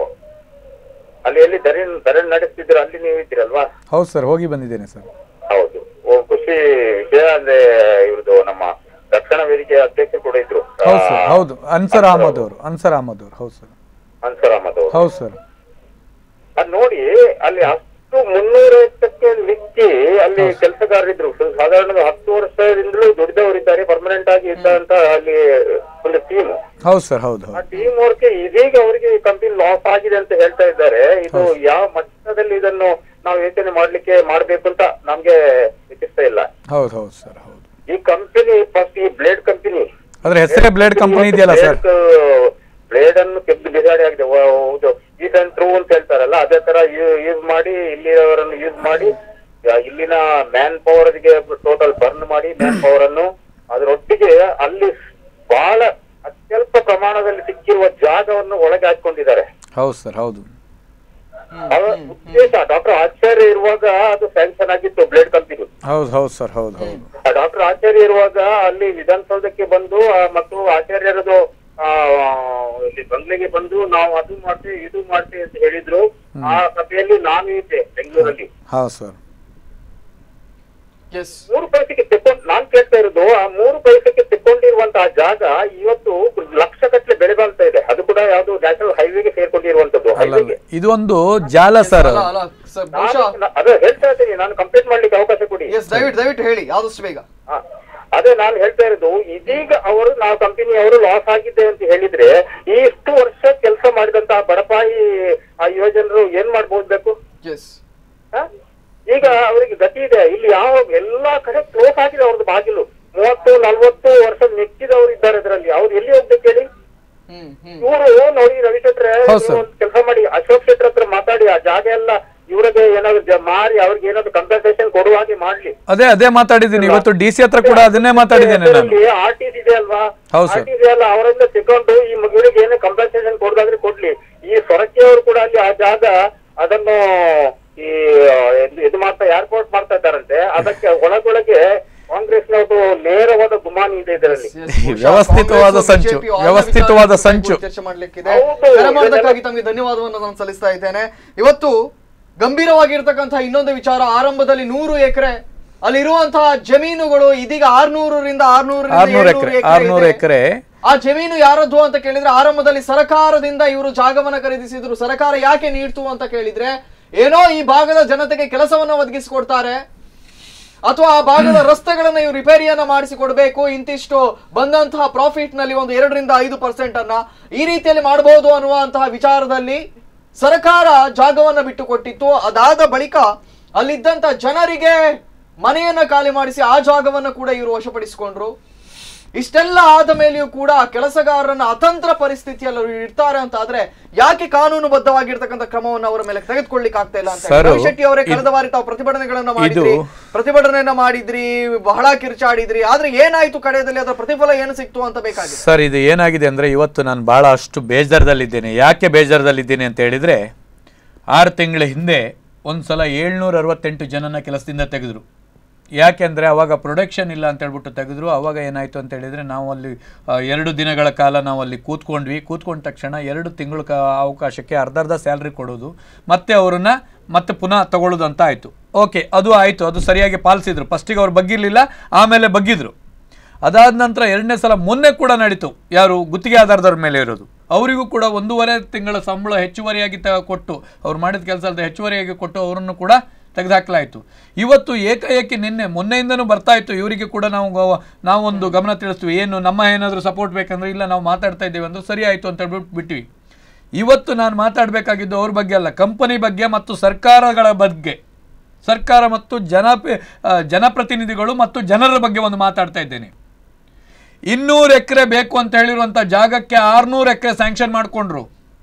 ಅಲ್ಲಿ ಎಲ್ಲಿ ಧರಣಿ ಧರಣಿ ನಡೆಸ್ತಿದ್ದೀರ ಅಲ್ಲಿ ನೀವು ಇದ್ದೀರಲ್ವಾ ಹೌದು ಸರ್ ಹೋಗಿ ಬಂದಿದ್ದೇನೆ ಸರ್ ಹೌದು ಓ ಖುಷಿ ವಿಷಯ ಅಂದ್ರೆ ಇವ್ರದ್ದು ನಮ್ಮ ರಕ್ಷಣಾ ವೇದಿಕೆಯ ಅಧ್ಯಕ್ಷರು ಕೂಡ ಇದ್ರು ಹೌದು ಸರ್ ಹೌದು ಅನ್ಸರ್ ಅಹಮದ್ ಅವರು ಅನ್ಸರ್ ಅಹಮದ್ ಅವರು ಹೌದು ಸರ್ ಅನ್ಸರ್ ಅಹಮದ್ ಅವರು ಹೌದು ಸರ್ ಅದ್ ನೋಡಿ ಅಲ್ಲಿ ಅಷ್ಟು ಇಷ್ಟು ಮುನ್ನೂರೈವತ್ತಕ್ಕೆ ಮಿಕ್ಕಿ ಅಲ್ಲಿ ಕೆಲಸಗಾರರಿದ್ರು ಸಾಧಾರಣ ಹತ್ತು ವರ್ಷದಿಂದಲೂ ದುಡಿದವರಿದ್ದಾರೆ ಪರ್ಮನೆಂಟ್ ಆಗಿ ಇದ್ದಂತ ಅಲ್ಲಿ ಒಂದು ಟೀಮ್ ಹೌದು ಸರ್ ಹೌದು ಆ ಹೌದು ಟೀಮ್ ವರ್ಕ್ ಇದೀಗ ಅವರಿಗೆ ಕಂಪನಿ ಲಾಸ್ ಆಗಿದೆ ಅಂತ ಹೇಳ್ತಾ ಇದ್ದಾರೆ ಇದು ಯಾವ ಮಟ್ಟದಲ್ಲಿ ಇದನ್ನು ನಾವು ಯೋಚನೆ ಮಾಡ್ಲಿಕ್ಕೆ ಮಾಡ್ಬೇಕು ಅಂತ ನಮ್ಗೆ ಇಚ್ಛಿಸ್ತಾ ಇಲ್ಲ ಹೌದು ಹೌದು ಸರ್ ಹೌದು ಈ ಕಂಪನಿ ಫಸ್ಟ್ ಈ ಬ್ಲೇಡ್ ಕಂಪನಿ ಅದ್ರ ಹೆಸರೇ ಬ್ಲೇಡ್ ಕಂಪನಿ ಇದೆಯಲ್ಲ ಸರ್ ಬ್ಲೇಡ್ ಅನ್ನು ಕೆದ್ದು ಬಿಸಾಡಿ ಆಗಿದೆ ವ- ಹೌದು ಈ ಟ್ರೂ ಅಂತ ಹೇಳ್ತಾರಲ್ಲ ಅದೇ ತರ ಯೂಸ್ ಮಾಡಿ ಇಲ್ಲಿಯವರನ್ನು ಯೂಸ್ ಮಾಡಿ ಆ, ಇಲ್ಲಿನ ಮ್ಯಾನ್ ಪವರ್ ಗೆ ಟೋಟಲ್ ಬರ್ನ್ ಮಾಡಿ ಮ್ಯಾನ್ ಪವರ್ ಅನ್ನು ಅದರೊಟ್ಟಿಗೆ ಅಲ್ಲಿ ಬಹಳ ಅತ್ಯಲ್ಪ ಪ್ರಮಾಣದಲ್ಲಿ ಸಿಕ್ಕಿರುವ ಜಾಗವನ್ನು ಒಳಗೆ ಹಾಕೊಂಡಿದ್ದಾರೆ ಹೌದು ಸರ್ ಹೌದು ಅವರ ಉದ್ದೇಶ ಡಾಕ್ಟರ್ ಆಚಾರ್ಯ ಇರುವಾಗ ಅದು ಸ್ಯಾಂಕ್ಷನ್ ಆಗಿತ್ತು ಬ್ಲೇಡ್ ಕಂಪನಿ ಹೌದು ಹೌದು ಸರ್ ಹೌದು ಹೌದು ಡಾಕ್ಟರ್ ಆಚಾರ್ಯ ಇರುವಾಗ ಅಲ್ಲಿ ವಿಧಾನಸೌಧಕ್ಕೆ ಬಂದು ಆ, ಮತ್ತು ಆಚಾರ್ಯರದು ಆ, ಇಲ್ಲಿ ಬಂಗ್ಲೆಗೆ ಬಂದು ನಾವು ಅದು ಮಾಡ್ತೀವಿ ಇದು ಮಾಡ್ತೀವಿ ಅಂತ ಹೇಳಿದ್ರು ಆ ಸಭೆಯಲ್ಲಿ ನಾನು ಇದ್ದೆ ಬೆಂಗಳೂರಲ್ಲಿ ಹೌದು ಸರ್ ಎಸ್ ಮೂರು ಪೈಸೆಗೆ ತೆಕ್ಕೊಂಡು ನಾನ್ ಕೇಳ್ತಾ ಇರೋದು ಆ ಮೂರು ಪೈಸೆಗೆ ತೆಕ್ಕೊಂಡಿರುವಂತಹ ಜಾಗ ಇವತ್ತು ಲಕ್ಷ ಗಟ್ಟಲೆ ಬೆಳೆ ಬಾಳ್ತಾ ಇದೆ ಅದು ಕೂಡ ಯಾವ್ದು ನ್ಯಾಷನಲ್ ಹೈವೇಗೆ ಸೇರ್ಕೊಂಡಿರುವಂತದ್ದು ಅಲ್ಲ ಹೈವೇಗೆ ಇದು ಒಂದು ಜಾಲ ಸರ್ ಅಲ್ಲ ಅಲ್ಲ ಸರ್ ನಾನು ಬಹುಶಃ ಅದೇ ಹೇಳ್ತಾ ಇದ್ದೀನಿ ನಾನು ಕಂಪ್ಲೇಂಟ್ ಮಾಡ್ಲಿಕ್ಕೆ ಅವಕಾಶ ಕೊಡಿ ಎಸ್ ದಯವಿಟ್ಟು ದಯವಿಟ್ಟು ಹೇಳಿ ಆದಷ್ಟು ಬೇಗ ಹಾ. ಅದೇ ನಾನು ಹೇಳ್ತಾ ಇರೋದು ಇದೀಗ ಅವರು ನಾವು ಕಂಪನಿ ಅವರು ಲಾಸ್ ಆಗಿದೆ ಅಂತ ಹೇಳಿದ್ರೆ ಈ ಇಷ್ಟು ವರ್ಷ ಕೆಲಸ ಮಾಡಿದಂತಹ ಬಡಪಾಯಿ ಆ ಯುವಜನರು ಏನ್ ಮಾಡ್ಬೋದ್ಬೇಕು ಎಸ್ ಹಾ? ಈಗ ಅವರಿಗೆ ಗತಿ ಇದೆ ಇಲ್ಲಿ ಯಾವ ಎಲ್ಲಾ ಕಡೆ ಕ್ಲೋಸ್ ಆಗಿದೆ ಅವ್ರದ್ದು ಬಾಗಿಲು ಮೂವತ್ತು ನಲ್ವತ್ತು ವರ್ಷ ಮೆಚ್ಚಿದವರು ಇದ್ದಾರೆ ಅದರಲ್ಲಿ ಅವ್ರು ಎಲ್ಲಿ ಹೋಗ್ಬೇಕು ಹೇಳಿ ಹ್ಮ್ ಹ್ಮ್ ಇವರು ನೋಡಿ ರವಿ ಶೆಟ್ರೆ ಹೌದು ಸರ್. ಕೆಲಸ ಮಾಡಿ ಅಶೋಕ್ ಶೆಟ್ರ್ ಹತ್ರ ಮಾತಾಡಿ ಆ ಜಾಗ ಎಲ್ಲ ಇವ್ರಿಗೆ ಏನಾದ್ರು ಜ- ಮಾರಿ ಅವ್ರಿಗೆ ಏನಾದ್ರು ಕಂಪನ್ಸೇಷನ್ ಕೊಡುವ ಹಾಗೆ ಮಾಡ್ಲಿ ಅದೇ ಅದೇ ಮಾತಾಡಿದ್ದೀನಿ ಇವತ್ತು ಡಿ ಸಿ ಹತ್ರ ಕೂಡ ಅದನ್ನೇ ಮಾತಾಡಿದ್ದೇನೆ ನಾನು ಆರ್ ಟಿ ಇದೆ ಅಲ್ವಾ ಹೌದು ಆರ್ ಸರ್. ಟಿ ಅಲ್ಲ ಅವರಿಂದ ತಗೊಂಡು ಈ ಮಗುವಿಗೆ ಏನೇ ಕಂಪನ್ಸೇಷನ್ ಕೊಡೋದಾದ್ರೆ ಕೊಡ್ಲಿ ಈ ಸೊರಕೆ ಅವರು ಕೂಡ ಅಲ್ಲಿ ಆ ಜಾಗ ಅದನ್ನು ಈ ಆ, ಇದು- ಇದು ಮಾಡ್ತಾ ಏರ್ಪೋರ್ಟ್ ಮಾಡ್ತಾ ಇದ್ದಾರಂತೆ ಅದಕ್ಕೆ ಒಳಗೊಳಗೆ ಕಾಂಗ್ರೆಸ್ನವ್ರದ್ದು ನೇರವಾದ ಗುಮಾನಿ ಇದೆ ಇದರಲ್ಲಿ ವ್ಯವಸ್ಥಿತವಾದ ಸಂಚು, ವ್ಯವಸ್ಥಿತವಾದ ಸಂಚು. ಚರ್ಚೆ ಮಾಡ್ಲಿಕ್ಕಿದೆ ಹೌದು. ಕರೆ ಮಾಡೋದಕ್ಕಾಗಿ ತಮಗೆ ಧನ್ಯವಾದವನ್ನು ನಾನು ಸಲ್ಲಿಸ್ತಾ ಇದ್ದೇನೆ ಇವತ್ತು ಗಂಭೀರವಾಗಿರ್ತಕ್ಕಂತಹ ಇನ್ನೊಂದು ವಿಚಾರ ಆರಂಭದಲ್ಲಿ ನೂರು ಎಕರೆ ಅಲ್ಲಿರುವಂತಹ ಜಮೀನುಗಳು ಇದೀಗ ಆರ್ನೂರರಿಂದ ಆರ್ನೂರ ಆರ್ನೂರು ಎಕರೆ ಆರ್ನೂರು ಎಕರೆ ಆ ಜಮೀನು ಯಾರದ್ದು ಅಂತ ಕೇಳಿದ್ರೆ ಆರಂಭದಲ್ಲಿ ಸರ್ಕಾರದಿಂದ ಇವರು ಜಾಗವನ್ನ ಖರೀದಿಸಿದ್ರು ಸರ್ಕಾರ ಯಾಕೆ ನೀಡ್ತು ಅಂತ ಕೇಳಿದ್ರೆ ಏನೋ ಈ ಭಾಗದ ಜನತೆಗೆ ಕೆಲಸವನ್ನ ಒದಗಿಸಿಕೊಡ್ತಾರೆ ಅಥವಾ ಆ ಭಾಗದ ರಸ್ತೆಗಳನ್ನ ಇವರು ರಿಪೇರಿಯನ್ನ ಮಾಡಿಸಿಕೊಡ್ಬೇಕು ಇಂತಿಷ್ಟು ಬಂದಂತಹ ಪ್ರಾಫಿಟ್ ನಲ್ಲಿ ಒಂದು ಎರಡರಿಂದ ಐದು ಪರ್ಸೆಂಟ್ ಅನ್ನ ಈ ರೀತಿಯಲ್ಲಿ ಮಾಡಬಹುದು ಅನ್ನುವಂತಹ ವಿಚಾರದಲ್ಲಿ ಸರ್ಕಾರ ಜಾಗವನ್ನ ಬಿಟ್ಟು ಕೊಟ್ಟಿತ್ತು ಅದಾದ ಬಳಿಕ ಅಲ್ಲಿದ್ದಂತ ಜನರಿಗೆ ಮನೆಯನ್ನ ಖಾಲಿ ಮಾಡಿಸಿ ಆ ಜಾಗವನ್ನ ಕೂಡ ಇವರು ವಶಪಡಿಸಿಕೊಂಡ್ರು ಇಷ್ಟೆಲ್ಲ ಆದ ಮೇಲೆಯೂ ಕೂಡ ಕೆಲಸಗಾರರನ್ನ ಅತಂತ್ರ ಪರಿಸ್ಥಿತಿಯಲ್ಲಿ ಅವರು ಇರ್ತಾರೆ ಅಂತ ಆದ್ರೆ ಯಾಕೆ ಕಾನೂನುಬದ್ಧವಾಗಿರ್ತಕ್ಕಂಥ ಕ್ರಮವನ್ನು ಅವರ ಮೇಲೆ ತೆಗೆದುಕೊಳ್ಳಿಕ್ಕೆ ಆಗ್ತಾ ಇಲ್ಲ ಅಂತ ಸರ್, ರವಿ ಶೆಟ್ಟಿ ಅವರೇ ಇದು- ಕಳೆದ ಬಾರಿ ತಾವು ಪ್ರತಿಭಟನೆಗಳನ್ನ ಮಾಡಿದ್ರಿ ಇದು- ಪ್ರತಿಭಟನೆಯನ್ನ ಮಾಡಿದ್ರಿ ಬಹಳ ಕಿರ್ಚಾಡಿದ್ರಿ ಆದ್ರೆ ಏನಾಯ್ತು ಕಡೆಯಲ್ಲಿ ಅದರ ಪ್ರತಿಫಲ ಏನು ಸಿಕ್ತು ಅಂತ ಬೇಕಾಗಿದೆ ಸರ್ ಇದು ಏನಾಗಿದೆ ಅಂದರೆ ಇವತ್ತು ನಾನು ಭಾಳ ಅಷ್ಟು ಬೇಜಾರದಲ್ಲಿದ್ದೇನೆ ಯಾಕೆ ಬೇಜಾರದಲ್ಲಿದ್ದೇನೆ ಅಂತ ಹೇಳಿದರೆ ಆರು ತಿಂಗಳ ಹಿಂದೆ ಒಂದು ಸಲ ಏಳ್ನೂರ ಅರವತ್ತೆಂಟು ಜನನ ಕೆಲಸದಿಂದ ತೆಗೆದ್ರು ಯಾಕೆಂದರೆ ಅವಾಗ ಪ್ರೊಡಕ್ಷನ್ ಇಲ್ಲ ಅಂತ ಹೇಳ್ಬಿಟ್ಟು ತೆಗೆದ್ರು ಅವಾಗ ಏನಾಯಿತು ಅಂತ ಹೇಳಿದರೆ ನಾವು ಅಲ್ಲಿ ಆ, ಎರಡು ದಿನಗಳ ಕಾಲ ನಾವು ಅಲ್ಲಿ ಕೂತ್ಕೊಂಡ್ವಿ ಕೂತ್ಕೊಂಡ ತಕ್ಷಣ ಎರಡು ತಿಂಗಳ ಕ ಅವಕಾಶಕ್ಕೆ ಅರ್ಧ ಅರ್ಧ ಸ್ಯಾಲ್ರಿ ಕೊಡೋದು ಮತ್ತೆ ಅವರನ್ನು ಮತ್ತೆ ಪುನಃ ತಗೊಳ್ಳೋದು ಅಂತ ಆಯಿತು ಓಕೆ ಅದು ಆಯಿತು ಅದು ಸರಿಯಾಗಿ ಪಾಲಿಸಿದ್ರು ಫಸ್ಟಿಗೆ ಅವ್ರು ಬಗ್ಗಿರಲಿಲ್ಲ ಆಮೇಲೆ ಬಗ್ಗಿದ್ರು ಅದಾದ ನಂತರ ಎರಡನೇ ಸಲ ಮೊನ್ನೆ ಕೂಡ ನಡೀತು ಯಾರು ಗುತ್ತಿಗೆ ಆಧಾರದವ್ರ ಮೇಲೆ ಇರೋದು ಅವರಿಗೂ ಕೂಡ ಒಂದೂವರೆ ತಿಂಗಳ ಸಂಬಳ ಹೆಚ್ಚುವರಿಯಾಗಿ ತ ಕೊಟ್ಟು ಅವ್ರು ಮಾಡಿದ ಕೆಲಸದ ಹೆಚ್ಚುವರಿಯಾಗಿ ಕೊಟ್ಟು ಅವರನ್ನು ಕೂಡ ತೆಗೆದುಹಾಕಲಾಯಿತು ಇವತ್ತು ಏಕಾಏಕಿ ನಿನ್ನೆ ಮೊನ್ನೆಯಿಂದನೂ ಬರ್ತಾ ಇತ್ತು ಇವರಿಗೆ ಕೂಡ ನಾವು ಗವ- ನಾವೊಂದು ಗಮನ ತಿಳಿಸ್ತೀವಿ ಏನು ನಮ್ಮ ಏನಾದರೂ ಸಪೋರ್ಟ್ ಬೇಕಂದ್ರೆ ಇಲ್ಲ ನಾವು ಮಾತಾಡ್ತಾ ಇದ್ದೀವಿ ಅಂದ್ರೆ ಸರಿ ಆಯಿತು ಅಂತ ಹೇಳ್ಬಿಟ್ಟು ಬಿಟ್ವಿ ಇವತ್ತು ನಾನು ಮಾತಾಡಬೇಕಾಗಿದ್ದು ಅವ್ರ ಬಗ್ಗೆ ಅಲ್ಲ ಕಂಪನಿ ಬಗ್ಗೆ ಮತ್ತು ಸರ್ಕಾರಗಳ ಬಗ್ಗೆ ಸರ್ಕಾರ ಮತ್ತು ಜನ ಜನಪ್ರತಿನಿಧಿಗಳು ಮತ್ತು ಜನರ ಬಗ್ಗೆ ಒಂದು ಮಾತಾಡ್ತಾ ಇದ್ದೇನೆ ಇನ್ನೂರು ಎಕರೆ ಬೇಕು ಅಂತ ಹೇಳಿರುವಂಥ ಜಾಗಕ್ಕೆ ಆರ್ನೂರು ಎಕರೆ ಸ್ಯಾಂಕ್ಷನ್ ಮಾಡಿಕೊಂಡ್ರು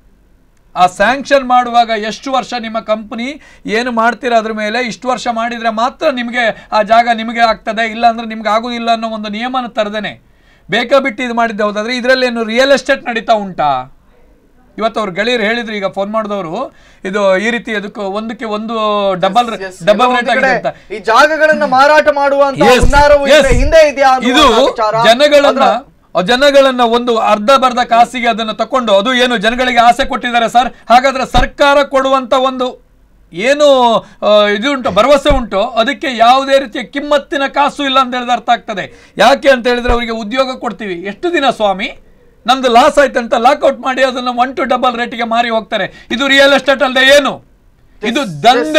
ಆ ಸ್ಯಾಂಕ್ಷನ್ ಮಾಡುವಾಗ ಎಷ್ಟು ವರ್ಷ ನಿಮ್ಮ ಕಂಪ್ನಿ ಏನು ಮಾಡ್ತೀರಾ ಅದ್ರ ಮೇಲೆ ಇಷ್ಟು ವರ್ಷ ಮಾಡಿದರೆ ಮಾತ್ರ ನಿಮಗೆ ಆ ಜಾಗ ನಿಮಗೆ ಆಗ್ತದೆ ಇಲ್ಲ ಅಂದ್ರೆ ನಿಮ್ಗೆ ಆಗೋದಿಲ್ಲ ಅನ್ನೋ ಒಂದು ನಿಯಮನ ತರದೇನೆ ಬೇಕಾ ಬಿಟ್ಟು ಇದು ಮಾಡಿದ್ದೆ ಹೌದಾದ್ರೆ ಇದರಲ್ಲಿ ಏನು ರಿಯಲ್ ಎಸ್ಟೇಟ್ ನಡೀತಾ ಉಂಟಾ ಇವತ್ತು ಅವ್ರು ಗೆಳೆಯರು ಹೇಳಿದ್ರು ಈಗ ಫೋನ್ ಮಾಡಿದವರು ಇದು ಈ ರೀತಿ ಅದಕ್ಕೆ ಒಂದಕ್ಕೆ ಒಂದು ಡಬಲ್ Yes, ಡಬಲ್ ಎಲ್ಲೋ ರೇಟ್ ಒಂದು ಆಗಿದೆ ಕಡೆ ಅಂತ ಈ ಜಾಗಗಳನ್ನ ಮಾರಾಟ ಮಾಡುವಂತ Yes, ಹುನ್ನಾರವು yes. ಇದ್ರೆ ಹಿಂದೆ ಇದೆಯಾ ಇದು ಅನ್ನುವಂತಹ ವಿಚಾರ. ಜನಗಳನ್ನ ಅದ್ರ- ಆ ಜನಗಳನ್ನ ಒಂದು ಅರ್ಧ ಬರ್ಧ ಕಾಸಿಗೆ ಅದನ್ನ ತಕೊಂಡು ಅದು ಏನು ಜನಗಳಿಗೆ ಆಸೆ ಕೊಟ್ಟಿದ್ದಾರೆ ಸರ್ ಹಾಗಾದ್ರೆ ಸರ್ಕಾರ ಕೊಡುವಂತ ಒಂದು ಏನು ಆ, ಇದು ಉಂಟು ಭರವಸೆ ಉಂಟು ಅದಕ್ಕೆ ಯಾವುದೇ ರೀತಿಯ ಕಿಮ್ಮತ್ತಿನ ಕಾಸು ಇಲ್ಲ ಅಂತ ಹೇಳಿದ್ರೆ ಅರ್ಥ ಆಗ್ತದೆ ಯಾಕೆ ಅಂತ ಹೇಳಿದ್ರೆ ಅವರಿಗೆ ಉದ್ಯೋಗ ಕೊಡ್ತೀವಿ ಎಷ್ಟು ದಿನ ಸ್ವಾಮಿ ನಮ್ದು ಲಾಸ್ ಆಯ್ತಂತ ಲಾಕ್ಔಟ್ ಮಾಡಿ ಅದನ್ನು ಒನ್ ಟು ಡಬಲ್ ರೇಟಿಗೆ ಮಾರಿ ಹೋಗ್ತಾರೆ ಇದು ರಿಯಲ್ ಎಸ್ಟೇಟ್ ಅಲ್ಲದೆ ಏನು ಇದು ದಂಧೆ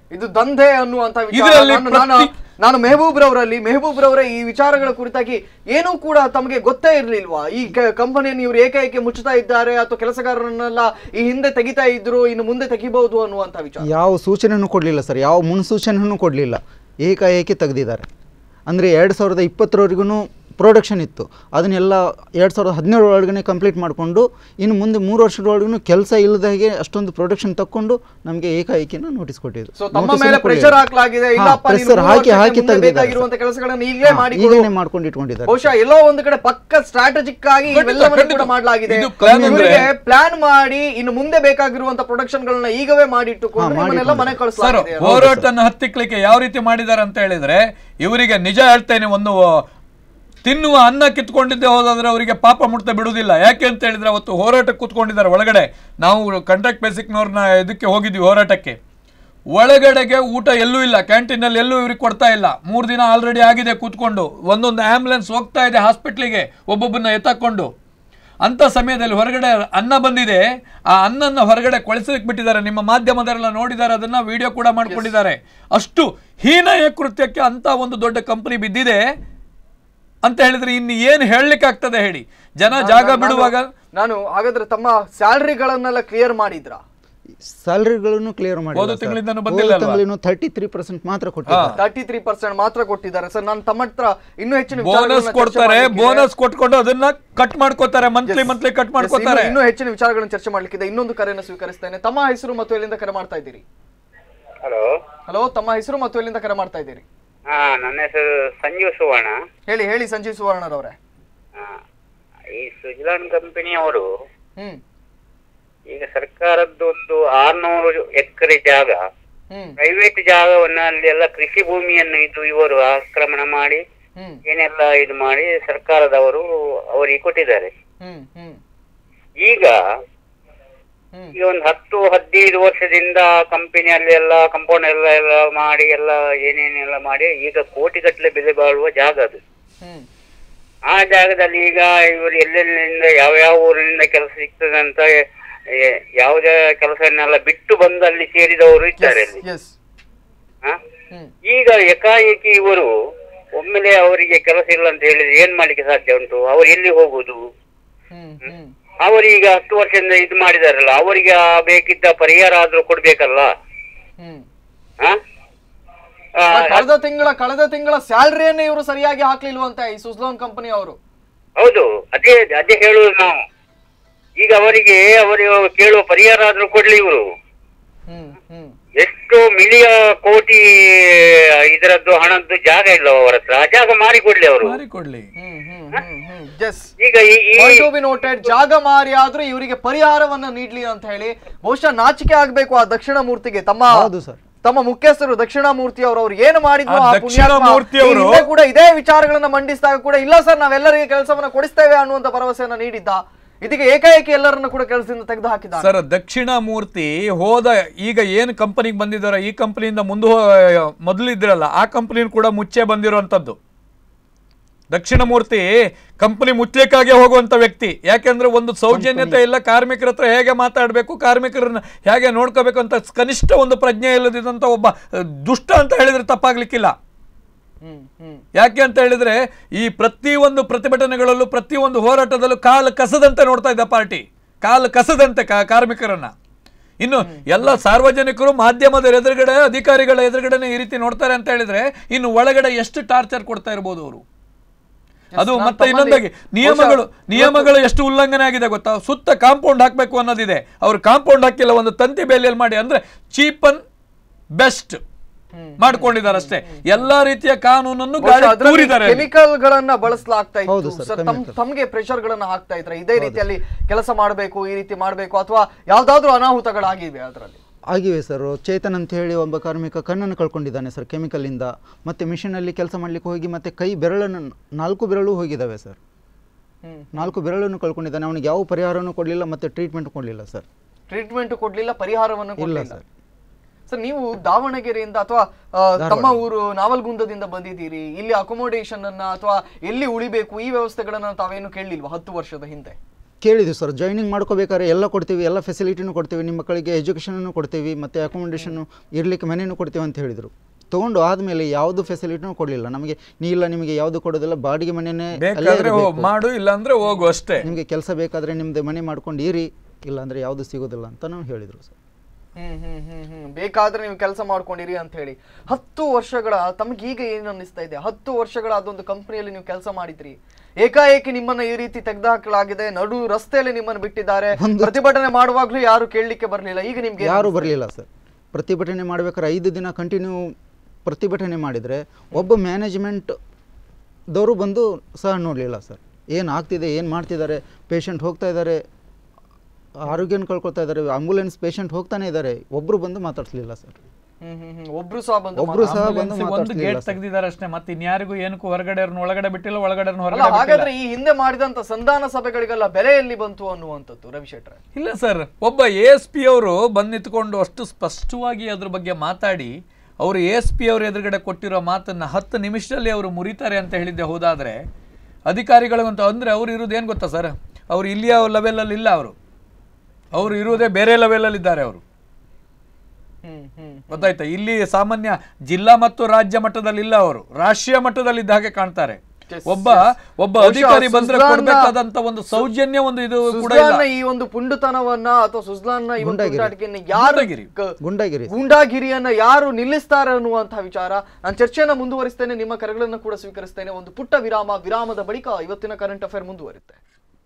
ಇದು ದಂಧೆ ಅನ್ನುವಂತ ವಿಚಾರ ಇದರಲ್ಲಿ ನಾನು- ನಾನು ಪ್ರತಿ- ನಾನು ಮೆಹಬೂಬ್ ರವರಲ್ಲಿ ಮೆಹಬೂಬ್ ರವರ ಈ ವಿಚಾರಗಳ ಕುರಿತಾಗಿ ಏನೂ ಕೂಡ ತಮಗೆ ಗೊತ್ತೇ ಇರ್ಲಿಲ್ವಾ ಈ ಕಂಪನಿಯನ್ನು ಇವರು ಏಕೈಕೆ ಮುಚ್ಚುತ್ತಾ ಇದ್ದಾರೆ ಅಥವಾ ಕೆಲಸಗಾರರನ್ನೆಲ್ಲ ಈ ಹಿಂದೆ ತೆಗಿತಾ ಇದ್ರು ಇನ್ನು ಮುಂದೆ ತೆಗಿಬಹುದು ಅನ್ನುವಂತ ವಿಚಾರ ಯಾವ ಸೂಚನೆಯೂ ಕೊಡಲಿಲ್ಲ ಸರ್ ಯಾವ ಮುನ್ಸೂಚನೆಯೂ ಕೊಡಲಿಲ್ಲ ಏಕಾಏಕಿ ತೆಗೆದಿದ್ದಾರೆ ಅಂದರೆ ಎರಡು ಸಾವಿರದ ಇಪ್ಪತ್ತರವರೆಗೂ ಪ್ರೊಡಕ್ಷನ್ ಇತ್ತು ಅದನ್ನೆಲ್ಲ ಎರಡು ಸಾವಿರದ ಹದಿನೇಳರೊಳಗನೆ ಕಂಪ್ಲೀಟ್ ಮಾಡಿಕೊಂಡು ಇನ್ನು ಮುಂದೆ ಮೂರು ವರ್ಷದೊಳಗೂ ಕೆಲಸ ಇಲ್ಲದಾಗೆ ಅಷ್ಟೊಂದು ಪ್ರೊಡಕ್ಷನ್ ತಕ್ಕೊಂಡು ನಮಗೆ ಏಕಾಏಕಿನ ನೋಟಿಸ್ ಕೊಟ್ಟಿದ್ದು ಸೊ ತಮ್ಮ Notice ಮೇಲೆ ಅನ್ನು ಪ್ರೆಷರ್ ಕೊಡ್ಲಿಲ್ಲ. ಹಾಕ್ಲಾಗಿದೆ ಹಾ, ಇಲ್ಲಪ್ಪ ನೀನು pressure ಮೂರು ಹಾಕಿ ವರ್ಷಕ್ಕೆ ಹಾಕಿ ಮುಂದೆ ತೆಗೆದಿದ್ದಾರೆ ಬೇಕಾಗಿರುವಂತ ಸರ್. ಕೆಲಸಗಳನ್ನ ಈಗಲೇ ಹಾ, ಮಾಡಿ ಈಗಲೇ ಮಾಡ್ಕೊಂಡು ಇಟ್ಕೊಂಡಿದ್ದಾರೆ ಬಹುಶಃ ಎಲ್ಲೋ ಒಂದು ಕಡೆ ಪಕ್ಕ ಸ್ಟ್ರಾಟಜಿಕ್ ಆಗಿ ಖಂಡಿತ, ಇವೆಲ್ಲವನ್ನೂ ಖಂಡಿತ. ಕೂಡ ಮಾಡಲಾಗಿದೆ ಇದು plan ಅಂದ್ರೆ- ಇವರಿಗೆ ಪ್ಲಾನ್ ಮಾಡಿ ಇನ್ನು ಮುಂದೆ ಬೇಕಾಗಿರುವಂತ ಪ್ರೊಡಕ್ಷನ್ ಗಳನ್ನ ಈಗವೇ ಮಾಡಿಟ್ಟುಕೊಂಡು ಹಾ, ನಿಮ್ಮನ್ನೆಲ್ಲ ಮನೆ ಸರ್ ಕಳಿಸಲಾಗಿದೆ ಹೋರಾಟನ ಹತ್ತಿಕ್ಲಿಕ್ಕೆ ಯಾವ ರೀತಿ ಮಾಡಿದ್ದಾರೆ ಅಂತ ಹೇಳಿದ್ರೆ ಇವರಿಗೆ ನಿಜ ಹೇಳ್ತೇನೆ ಒಂದು ತಿನ್ನುವ ಅನ್ನ ಕಿತ್ಕೊಂಡಿದ್ದೆ ಹೋದಾದ್ರೆ ಅವರಿಗೆ ಪಾಪ ಮುಟ್ತಾ ಬಿಡುವುದಿಲ್ಲ ಯಾಕೆ ಅಂತ ಹೇಳಿದ್ರೆ ಅವತ್ತು ಹೋರಾಟಕ್ಕೆ ಕೂತ್ಕೊಂಡಿದ್ದಾರೆ ಒಳಗಡೆ ನಾವು ಕಾಂಟ್ರಾಕ್ಟ್ ಬೇಸಿಕ್ನವ್ರನ್ನ ಇದಕ್ಕೆ ಹೋಗಿದ್ವಿ ಹೋರಾಟಕ್ಕೆ ಒಳಗಡೆಗೆ ಊಟ ಎಲ್ಲೂ ಇಲ್ಲ ಕ್ಯಾಂಟೀನಲ್ಲಿ ಎಲ್ಲೂ ಇವ್ರಿಗೆ ಕೊಡ್ತಾ ಇಲ್ಲ ಮೂರು ದಿನ ಆಲ್ರೆಡಿ ಆಗಿದೆ ಕೂತ್ಕೊಂಡು ಒಂದೊಂದು ಆಂಬುಲೆನ್ಸ್ ಹೋಗ್ತಾ ಇದೆ ಹಾಸ್ಪಿಟ್ಲಿಗೆ ಒಬ್ಬೊಬ್ಬನ ಎತ್ತಾಕೊಂಡು ಅಂತ ಸಮಯದಲ್ಲಿ ಹೊರಗಡೆ ಅನ್ನ ಬಂದಿದೆ ಆ ಅನ್ನನ್ನ ಹೊರಗಡೆ ಕೊಳಿಸಲಿಕ್ಕೆ ಬಿಟ್ಟಿದ್ದಾರೆ ನಿಮ್ಮ ಮಾಧ್ಯಮದವರೆಲ್ಲ ನೋಡಿದ್ದಾರೆ ಅದನ್ನ ವಿಡಿಯೋ ಕೂಡ ಮಾಡ್ಕೊಂಡಿದ್ದಾರೆ ಅಷ್ಟು ಹೀನಾಯ ಕೃತ್ಯಕ್ಕೆ ಅಂತ ಒಂದು ದೊಡ್ಡ ಕಂಪನಿ ಬಿದ್ದಿದೆ ಅಂತ ಹೇಳಿದ್ರೆ ಇನ್ನು ಏನು ಹೇಳಲಿಕ್ಕೆ ಆಗ್ತದೆ ಹೇಳಿ ಜನ ಜಾಗ ಬಿಡುವಾಗ ನಾನು ಹಾಗಾದ್ರೆ ತಮ್ಮ ಸ್ಯಾಲರಿಗಳನ್ನೆಲ್ಲ ಕ್ಲಿಯರ್ ಮಾಡಿದ್ರ ಸ್ಯಾಲರಿಗಳನ್ನು ಕ್ಲಿಯರ್ ಮಾಡಿ ಹೋದ ತಿಂಗಳಿಂದನೂ ಬಂದಿಲ್ಲ ಅಲ್ವಾ? ತಿಂಗಳಿನೂ ತರ್ಟಿ ತ್ರೀ ಪರ್ಸೆಂಟ್ ಮಾತ್ರ ಕೊಟ್ಟಿದ್ದಾರೆ ತರ್ಟಿ ತ್ರೀ ಪರ್ಸೆಂಟ್ ಮಾತ್ರ ಕೊಟ್ಟಿದ್ದಾರೆ ಸರ್ ನಾನು ತಮ್ಮ ಹತ್ರ ಇನ್ನೂ ಹೆಚ್ಚಿನ ಬೋನಸ್ ವಿಚಾರಗಳನ್ನ ಚರ್ಚೆ ಕೊಡ್ತಾರೆ ಮಾಡ್ಲಿಕ್ಕಿದೆ. ಬೋನಸ್ ಕೊಟ್ಕೊಂಡು ಅದನ್ನ ಕಟ್ ಮಾಡ್ಕೋತಾರೆ monthly Yes. Monthly cut Yes, ಮಾಡ್ಕೋತಾರೆ ಇನ್ನು- ಇನ್ನೂ ಹೆಚ್ಚಿನ ವಿಚಾರಗಳನ್ನು ಚರ್ಚೆ ಮಾಡ್ಲಿಕ್ಕಿದೆ ಇನ್ನೊಂದು ಕರೆಯನ್ನು ಸ್ವೀಕರಿಸ್ತೇನೆ ತಮ್ಮ ಹೆಸರು ಮತ್ತು ಎಲ್ಲಿಂದ ಕರೆ ಮಾಡ್ತಾ ಇದ್ದೀರಿ ಹಲೋ ಹಲೋ ತಮ್ಮ ಹೆಸರು ಮತ್ತು ಎಲ್ಲಿಂದ ಕರೆ ಮಾಡ್ತಾ ಇದ್ದೀರಿ ಹಾ ನನ್ನ ಹೆಸರು ಸಂಜೀವ್ ಸುವರ್ಣ ಹೇಳಿ ಹೇಳಿ ಸಂಜೀವ್ ಸುವರ್ಣರವರೇ ಆ, ಈ ಸುಜಲಾನ್ ಕಂಪನಿಯವರು ಹ್ಮ್ ಈಗ ಸರ್ಕಾರದ್ದು ಒಂದು ಆರ್ನೂರು ಎಕರೆ ಜಾಗ ಹ್ಮ್ ಪ್ರೈವೇಟ್ ಜಾಗವನ್ನ ಅಲ್ಲಿ ಎಲ್ಲ ಕೃಷಿ ಭೂಮಿಯನ್ನು ಇದು ಇವರು ಆಕ್ರಮಣ ಮಾಡಿ ಹ್ಮ್ ಏನೆಲ್ಲ ಇದು ಮಾಡಿ ಸರ್ಕಾರದವರು ಅವರಿಗೆ ಕೊಟ್ಟಿದ್ದಾರೆ ಹ್ಮ್ ಹ್ಮ್ ಈಗ ಹ್ಮ್ ಈಗ ಒಂದು ಹತ್ತು ಹದಿನೈದು ವರ್ಷದಿಂದ ಕಂಪನಿಯಲ್ಲಿ ಎಲ್ಲ ಕಾಂಪೌಂಡ್ ಎಲ್ಲ ಎಲ್ಲ ಮಾಡಿ ಎಲ್ಲ ಏನೇನೆಲ್ಲ ಮಾಡಿ ಈಗ ಕೋಟಿಗಟ್ಟಲೆ ಬೆಲೆ ಬಾಳುವ ಜಾಗ ಅದು ಹ್ಮ್ ಆ ಜಾಗದಲ್ಲಿ ಈಗ ಇವರು ಎಲ್ಲೆಲ್ಲಿಂದ ಯಾವ ಯಾವ ಊರಿನಿಂದ ಕೆಲಸ ಸಿಗ್ತದೆ ಅಂತ ಎ- ಯಾವುದೇ ಕೆಲಸವನ್ನೆಲ್ಲ ಬಿಟ್ಟು ಬಂದು ಅಲ್ಲಿ ಸೇರಿದವರು ಇದ್ದಾರೆ ಅಲ್ಲಿ ಎಸ್ ಹ? ಹ್ಮ್ ಈಗ ಏಕಾಏಕಿ ಇವರು ಒಮ್ಮೆಲೆ ಅವರಿಗೆ ಕೆಲಸ ಇಲ್ಲ ಅಂತ ಹೇಳಿದ್ರೆ ಏನ್ ಮಾಡ್ಲಿಕ್ಕೆ ಸಾಧ್ಯ ಉಂಟು ಅವ್ರು ಎಲ್ಲಿ ಹೋಗುದು ಹ್ಮ್ ಹ್ಮ್ ಅವರೀಗ ಹತ್ತು ವರ್ಷದಿಂದ ಇದು ಮಾಡಿದಾರಲ್ಲ ಅವರಿಗೆ ಆ ಬೇಕಿದ್ದ ಪರಿಹಾರ ಆದ್ರೂ ಕೊಡ್ಬೇಕಲ್ಲ ಹ್ಮ್ ಹ? ಆ, ಕಳೆದ ತಿಂಗಳ ಕಳೆದ ತಿಂಗಳ ಸ್ಯಾಲರಿಯನ್ನೇ ಇವರು ಸರಿಯಾಗಿ ಹಾಕ್ಲಿಲ್ವಂತೆ ಈ ಸುಜ್ಲೋನ್ ಕಂಪನಿ ಅವರು ಹೌದು ಅದೇ ಅದೇ ಹೇಳುದು ನಾವು ಈಗ ಅವರಿಗೆ ಅವರು ಕೇಳುವ ಪರಿಹಾರ ಆದ್ರೂ ಕೊಡ್ಲಿ ಇವರು ಹ್ಮ್ ಹ್ಮ್ ಎಷ್ಟು ಮಿಲಿಯ ಕೋಟಿ ಇದರದ್ದು ಹಣದ್ದು ಜಾಗ ಇಲ್ಲ ಅವರ ಹತ್ರ ಆ ಜಾಗ ಮಾರಿ ಕೊಡ್ಲಿ ಅವರು ಮಾರಿ ಕೊಡ್ಲಿ ಹ್ಮ್ ಹ್ಮ್ ಹ್ಮ್ ಹ್ಮ್ ಎಸ್ ಈಗ ಈ ಈ ಟು ಬಿ ನೋಟೆಡ್ ಜಾಗ ಮಾರಿ ಆದ್ರೂ ಇವರಿಗೆ ಪರಿಹಾರವನ್ನ ನೀಡ್ಲಿ ಅಂತ ಹೇಳಿ ಬಹುಶಃ ನಾಚಿಕೆ ಆಗ್ಬೇಕು ಆ ದಕ್ಷಿಣ ಮೂರ್ತಿಗೆ ತಮ್ಮ ಹೌದು ಸರ್ ತಮ್ಮ ಮುಖ್ಯಸ್ಥರು ದಕ್ಷಿಣ ಮೂರ್ತಿ ಅವರು ಅವ್ರು ಏನು ಮಾಡಿದ್ರು ಆ ಆ ದಕ್ಷಿಣ ಪುಣ್ಯಾತ್ಮ ಮೂರ್ತಿ ಈ ಅವರು- ಹಿಂದೆ ಕೂಡ ಇದೇ ವಿಚಾರಗಳನ್ನ ಮಂಡಿಸಿದಾಗ ಕೂಡ ಇಲ್ಲ ಸರ್ ನಾವೆಲ್ಲರಿಗೆ ಕೆಲಸವನ್ನ ಕೊಡಿಸ್ತೇವೆ ಅನ್ನುವಂತ ಭರವಸೆಯನ್ನ ನೀಡಿದ್ದ ಇದೀಗ ಏಕಾಏಕಿ ಎಲ್ಲರನ್ನು ಕೂಡ ಕೆಲಸದಿಂದ ತೆಗೆದು ಹಾಕಿದ್ದಾರೆ ಸರ್ ದಕ್ಷಿಣ ಮೂರ್ತಿ ಹೋದ ಈಗ ಏನು ಕಂಪನಿಗೆ ಬಂದಿದ್ದಾರೋ ಈ ಕಂಪನಿಯಿಂದ ಮುಂದೆ ಮೊದಲಿದ್ರಲ್ಲ ಆ ಕಂಪನಿ ಕೂಡ ಮುಚ್ಚೆ ಬಂದಿರುವಂಥದ್ದು ದಕ್ಷಿಣ ಮೂರ್ತಿ ಕಂಪನಿ ಮುಚ್ಚಲಿಕ್ಕಾಗೆ ಹೋಗುವಂತ ವ್ಯಕ್ತಿ ಯಾಕೆಂದ್ರೆ ಒಂದು ಸೌಜನ್ಯತೆ ಇಲ್ಲ ಕಾರ್ಮಿಕರ ಹತ್ರ ಹೇಗೆ ಮಾತಾಡಬೇಕು ಕಾರ್ಮಿಕರನ್ನ ಹೇಗೆ ನೋಡ್ಕೋಬೇಕು ಅಂತ ಕನಿಷ್ಠ ಒಂದು ಪ್ರಜ್ಞೆ ಇಲ್ಲದಿದ್ದಂತ ಒಬ್ಬ ಅಹ್, ದುಷ್ಟ ಅಂತ ಹೇಳಿದ್ರೆ ತಪ್ಪಾಗ್ಲಿಕ್ಕಿಲ್ಲ ಹ್ಮ್ ಹ್ಮ್ ಯಾಕೆ ಅಂತ ಹೇಳಿದ್ರೆ ಈ ಪ್ರತಿಯೊಂದು ಪ್ರತಿಭಟನೆಗಳಲ್ಲೂ ಪ್ರತಿಯೊಂದು ಹೋರಾಟದಲ್ಲೂ ಕಾಲು ಕಸದಂತೆ ನೋಡ್ತಾ ಇದ್ದ ಪಾರ್ಟಿ ಕಾಲು ಕಸದಂತೆ ಕಾ- ಕಾರ್ಮಿಕರನ್ನ ಇನ್ನು ಎಲ್ಲ ಸಾರ್ವಜನಿಕರು ಮಾಧ್ಯಮದ ಎದುರುಗಡೆ ಅಧಿಕಾರಿಗಳ ಎದುರುಗಡೆ ಈ ರೀತಿ ನೋಡ್ತಾರೆ ಅಂತ ಹೇಳಿದ್ರೆ ಇನ್ನು ಒಳಗಡೆ ಎಷ್ಟು ಟಾರ್ಚರ್ ಕೊಡ್ತಾ ಇರ್ಬೋದು ಅವರು ಅದು ನಾನು ಮತ್ತೆ ತಮ್ಮಲ್ಲಿ ಇನ್ನೊಂದಾಗಿ ನಿಯಮಗಳು ಬಹುಶಃ ನಿಯಮಗಳು ಎಷ್ಟು ಉಲ್ಲಂಘನೆ ಆಗಿದೆ ಗೊತ್ತಾ ಸುತ್ತ ಕಾಂಪೌಂಡ್ ಹಾಕ್ಬೇಕು ಅನ್ನೋದಿದೆ ಅವ್ರು ಕಾಂಪೌಂಡ್ ಹಾಕಿಲ್ಲ ಒಂದು ತಂತಿ ಬೇಲಿಯಲ್ಲಿ ಮಾಡಿ ಅಂದ್ರೆ ಚೀಪ್ ಅಂಡ್ ಬೆಸ್ಟ್ ಮಾಡ್ಕೊಂಡಿದ್ದಾರೆ ಅಷ್ಟೇ ಎಲ್ಲಾ ರೀತಿಯ ಕಾನೂನನ್ನು ಗಾಳಿ ತೂರಿದ್ದಾರೆ ಅಲ್ಲಿ. ಕೆಮಿಕಲ್ ಗಳನ್ನ ಬಳಸಲಾಗ್ತಾ ಹೌದು ಇತ್ತು ಸರ್, ಸರ್ ತಮ್ chemical. ತಮ್ಗೆ ಪ್ರೆಷರ್ ಗಳನ್ನ ಹಾಕ್ತಾ ಇದ್ರೆ ಇದೇ ರೀತಿಯಲ್ಲಿ ಕೆಲಸ ಮಾಡಬೇಕು ಈ ರೀತಿ ಮಾಡಬೇಕು ಅಥವಾ ಯಾವ್ದಾದ್ರು ಅನಾಹುತಗಳಾಗಿವೆ ಅದರಲ್ಲಿ ಆಗಿವೆ ಸರ್ ಚೇತನ್ ಅಂತ ಹೇಳಿ ಒಬ್ಬ ಕಾರ್ಮಿಕ ಕಣ್ಣನ್ನು ಕಳ್ಕೊಂಡಿದ್ದಾನೆ ಸರ್ ಕೆಮಿಕಲಿಂದ ಮತ್ತು ಮಿಷಿನಲ್ಲಿ ಕೆಲಸ ಮಾಡಲಿಕ್ಕೆ ಹೋಗಿ ಮತ್ತೆ ಕೈ ಬೆರಳನ್ನು ನಾಲ್ಕು ಬೆರಳು ಹೋಗಿದ್ದಾವೆ ಸರ್ ಹ್ಮ್ ನಾಲ್ಕು ಬೆರಳನ್ನು ಕಳ್ಕೊಂಡಿದ್ದಾನೆ ಅವನಿಗೆ ಯಾವ ಪರಿಹಾರನೂ ಕೊಡಲಿಲ್ಲ ಮತ್ತು ಟ್ರೀಟ್ಮೆಂಟ್ ಕೊಡಲಿಲ್ಲ ಸರ್ ಟ್ರೀಟ್ಮೆಂಟ್ ಕೊಡ್ಲಿಲ್ಲ ಪರಿಹಾರವನ್ನು ಇಲ್ಲ ಕೊಡ್ಲಿಲ್ಲ ಸರ್ ಸರ್ ನೀವು ದಾವಣಗೆರೆಯಿಂದ ಅಥವಾ ಆ, ತಮ್ಮ ಊರು ನಾವಲ್ಗುಂದದಿಂದ ಬಂದಿದ್ದೀರಿ ಇಲ್ಲಿ ಅಕೊಮೋಡೇಷನ್ ಅನ್ನ ಅಥವಾ ಎಲ್ಲಿ ಉಳಿಬೇಕು ಈ ವ್ಯವಸ್ಥೆಗಳನ್ನ ತಾವೇನು ಕೇಳಲಿಲ್ವಾ ಹತ್ತು ವರ್ಷದ ಹಿಂದೆ ಕೇಳಿದ್ವಿ ಸರ್ ಜಾಯ್ನಿಂಗ್ ಮಾಡ್ಕೋಬೇಕಾದ್ರೆ ಎಲ್ಲ ಕೊಡ್ತೀವಿ ಎಲ್ಲ ಫೆಸಿಲಿಟಿನೂ ಕೊಡ್ತೀವಿ ನಿಮ್ಮ ಮಕ್ಕಳಿಗೆ ಎಜುಕೇಷನನ್ನು ಕೊಡ್ತೀವಿ ಮತ್ತು ಅಕೊಮಡೇಷನ್ನು ಇರಲಿಕ್ಕೆ ಮನೆಯೂ ಕೊಡ್ತೀವಿ ಅಂತ ಹೇಳಿದರು ತೊಗೊಂಡು ಆದಮೇಲೆ ಯಾವುದು ಫೆಸಿಲಿಟಿನೂ ಕೊಡಲಿಲ್ಲ ನಮಗೆ ನೀ ಇಲ್ಲ ನಿಮಗೆ ಯಾವುದು ಕೊಡೋದಿಲ್ಲ ಬಾಡಿಗೆ ಮನೆಯೇ ಅಲ್ಲೇ ಬೇಕಾದ್ರೆ ಹೋ- ಇರ್ಬೇಕು. ಮಾಡು ಇಲ್ಲಾಂದ್ರೆ ಹೋಗು ಅಷ್ಟೇ ನಿಮಗೆ ಕೆಲಸ ಬೇಕಾದರೆ ನಿಮ್ಮದು ಮನೆ ಮಾಡ್ಕೊಂಡು ಇರಿ ಇಲ್ಲಾಂದರೆ ಯಾವುದು ಸಿಗೋದಿಲ್ಲ ಅಂತ ನಾವು ಹೇಳಿದರು ಸರ್ ಹ್ಮ್ ಹ್ಮ್ ಹ್ಮ್ ಹ್ಮ್ ಬೇಕಾದ್ರೆ ನೀವು ಕೆಲಸ ಮಾಡ್ಕೊಂಡಿರಿ ಅಂತ ಹೇಳಿ ಹತ್ತು ವರ್ಷಗಳ ತಮಗೆ ಈಗ ಏನು ಅನ್ನಿಸ್ತಾ ಇದೆ ಹತ್ತು ವರ್ಷಗಳ ಅದೊಂದು ಕಂಪನಿಯಲ್ಲಿ ನೀವು ಕೆಲಸ ಮಾಡಿದ್ರಿ ಏಕಾಏಕಿ ನಿಮ್ಮನ್ನ ಈ ರೀತಿ ತೆಗೆದುಹಾಕಲಾಗಿದೆ ನಡು ರಸ್ತೆಯಲ್ಲಿ ನಿಮ್ಮನ್ನು ಬಿಟ್ಟಿದ್ದಾರೆ ಪ್ರತಿಭಟನೆ ಮಾಡುವಾಗ್ಲೂ ಯಾರು ಕೇಳಲಿಕ್ಕೆ ಬರಲಿಲ್ಲ ಈಗ ನಿಮ್ಗೆ ಯಾರೂ ಬರಲಿಲ್ಲ ಸರ್ ಪ್ರತಿಭಟನೆ ಮಾಡ್ಬೇಕಾದ್ರೆ ಐದು ದಿನ ಕಂಟಿನ್ಯೂ ಪ್ರತಿಭಟನೆ ಮಾಡಿದರೆ ಒಬ್ಬ ಮ್ಯಾನೇಜ್ಮೆಂಟ್ ದವರು ಬಂದು ಸಹ ನೋಡಲಿಲ್ಲ ಸರ್ ಏನು ಆಗ್ತಿದೆ ಏನು ಮಾಡ್ತಿದ್ದಾರೆ ಪೇಷಂಟ್ ಹೋಗ್ತಾ ಇದ್ದಾರೆ ಆರೋಗ್ಯನ ಕಳ್ಕೊಳ್ತಾ ಇದ್ದಾರೆ ಆಂಬುಲೆನ್ಸ್ ಪೇಷಂಟ್ ಹೋಗ್ತಾನೆ ಇದ್ದಾರೆ ಒಬ್ಬರು ಬಂದು ಮಾತಾಡ್ಸಲಿಲ್ಲ ಸರ್ ಹ್ಮ್ ಹ್ಮ್ ಹ್ಮ್ ಒಬ್ರು ಸಹ ಬಂದು ಒಬ್ರು ಸಹ ಬಂದು Ambulance ಗೆ ಒಂದು ಮಾತಾಡ್ಸಲಿಲ್ಲ ಗೇಟ್ ತೆಗ್ದಿದ್ದಾರೆ ಅಷ್ಟೇ ಮತ್ತೆ ಇನ್ಯಾರಿಗೂ ಏನಕ್ಕೂ ಹೊರಗಡೆ ಒಳಗಡೆ ಬಿಟ್ಟಿಲ್ಲ ಒಳಗಡೆ ಅಲ್ಲ ಹೊರಗಡೆ ಬಿಟ್ಟಿಲ್ಲ ಹಾಗಾದ್ರೆ ಈ ಹಿಂದೆ ಮಾಡಿದಂತ ಸಂಧಾನ ಸಭೆಗಳಿಗೆಲ್ಲ ಬೆಲೆ ಎಲ್ಲಿ ಬಂತು ಅನ್ನುವಂಥದ್ದು ರವಿಶೆಟ್ರೆ ಇಲ್ಲ ಸರ್ ಒಬ್ಬ ಎ ಎಸ್ ಪಿ ಅವರು ಬಂದು ನಿಂತ್ಕೊಂಡು ಅಷ್ಟು ಸ್ಪಷ್ಟವಾಗಿ ಅದ್ರ ಬಗ್ಗೆ ಮಾತಾಡಿ ಅವರು ಎ ಎಸ್ ಪಿ ಅವ್ರ ಎದುರುಗಡೆ ಕೊಟ್ಟಿರೋ ಮಾತನ್ನ ಹತ್ತು ನಿಮಿಷದಲ್ಲಿ ಅವರು ಮುರಿತಾರೆ ಅಂತ ಹೇಳಿದ್ದೆ ಹೋದಾದ್ರೆ ಅಧಿಕಾರಿಗಳಿಗಂತ ಅಂದ್ರೆ ಅವ್ರು ಇರೋದು ಏನು ಗೊತ್ತಾ ಸರ್ ಅವ್ರು ಇಲ್ಲಿಯ ಲೆವೆಲಲ್ಲಿ ಇಲ್ಲ ಅವರು ಅವರು ಇರುವುದೇ ಬೇರೆ ಲೆವೆಲಲ್ಲಿ ಇದ್ದಾರೆ ಅವರು ಹ್ಮ್ ಹ್ಮ್ ಗೊತ್ತಾಯ್ತಾ ಇಲ್ಲಿ ಸಾಮಾನ್ಯ ಜಿಲ್ಲಾ ಮತ್ತು ರಾಜ್ಯ ಮಟ್ಟದಲ್ಲಿ ಇಲ್ಲ ಅವರು ರಾಷ್ಟ್ರೀಯ ಮಟ್ಟದಲ್ಲಿ ಇದ್ದ ಹಾಗೆ ಕಾಣ್ತಾರೆ ಒಬ್ಬ ಒಬ್ಬ ಬಹುಶಃ ಅಧಿಕಾರಿ ಬಂದ್ರೆ ಸುಜ್ಲಾನ್ನ- ಕೊಡ್ಬೇಕಾದಂತ ಒಂದು ಸೌಜನ್ಯ ಒಂದು ಇದು ಕೂಡ ಇಲ್ಲ ಸುಜ್ಲಾನ್ನ ಈ ಒಂದು ಪುಂಡುತನವನ್ನ ಅಥವಾ ಸುಜ್ಲಾನ್ನ ಈ ಒಂದು ಗುಂಡಾಗಿರಿ. ಪುಂಡಾಟಿಕೆಯನ್ನ ಯಾರು ಗುಂಡಾಗಿರಿ. ಕ- ಗುಂಡಾಗಿರಿ ಗೂಂಡಾಗಿರಿಯನ್ನ ಯಾರು ನಿಲ್ಲಿಸ್ತಾರೆ ಅನ್ನುವಂತಹ ವಿಚಾರ ನಾನು ಚರ್ಚೆಯನ್ನ ಮುಂದುವರಿಸ್ತೇನೆ ನಿಮ್ಮ ಕರೆಗಳನ್ನು ಕೂಡ ಸ್ವೀಕರಿಸ್ತೇನೆ ಒಂದು ಪುಟ್ಟ ವಿರಾಮ ವಿರಾಮದ ಬಳಿಕ ಇವತ್ತಿನ ಕರೆಂಟ್ ಅಫೇರ್ ಮುಂದುವರಿತೆ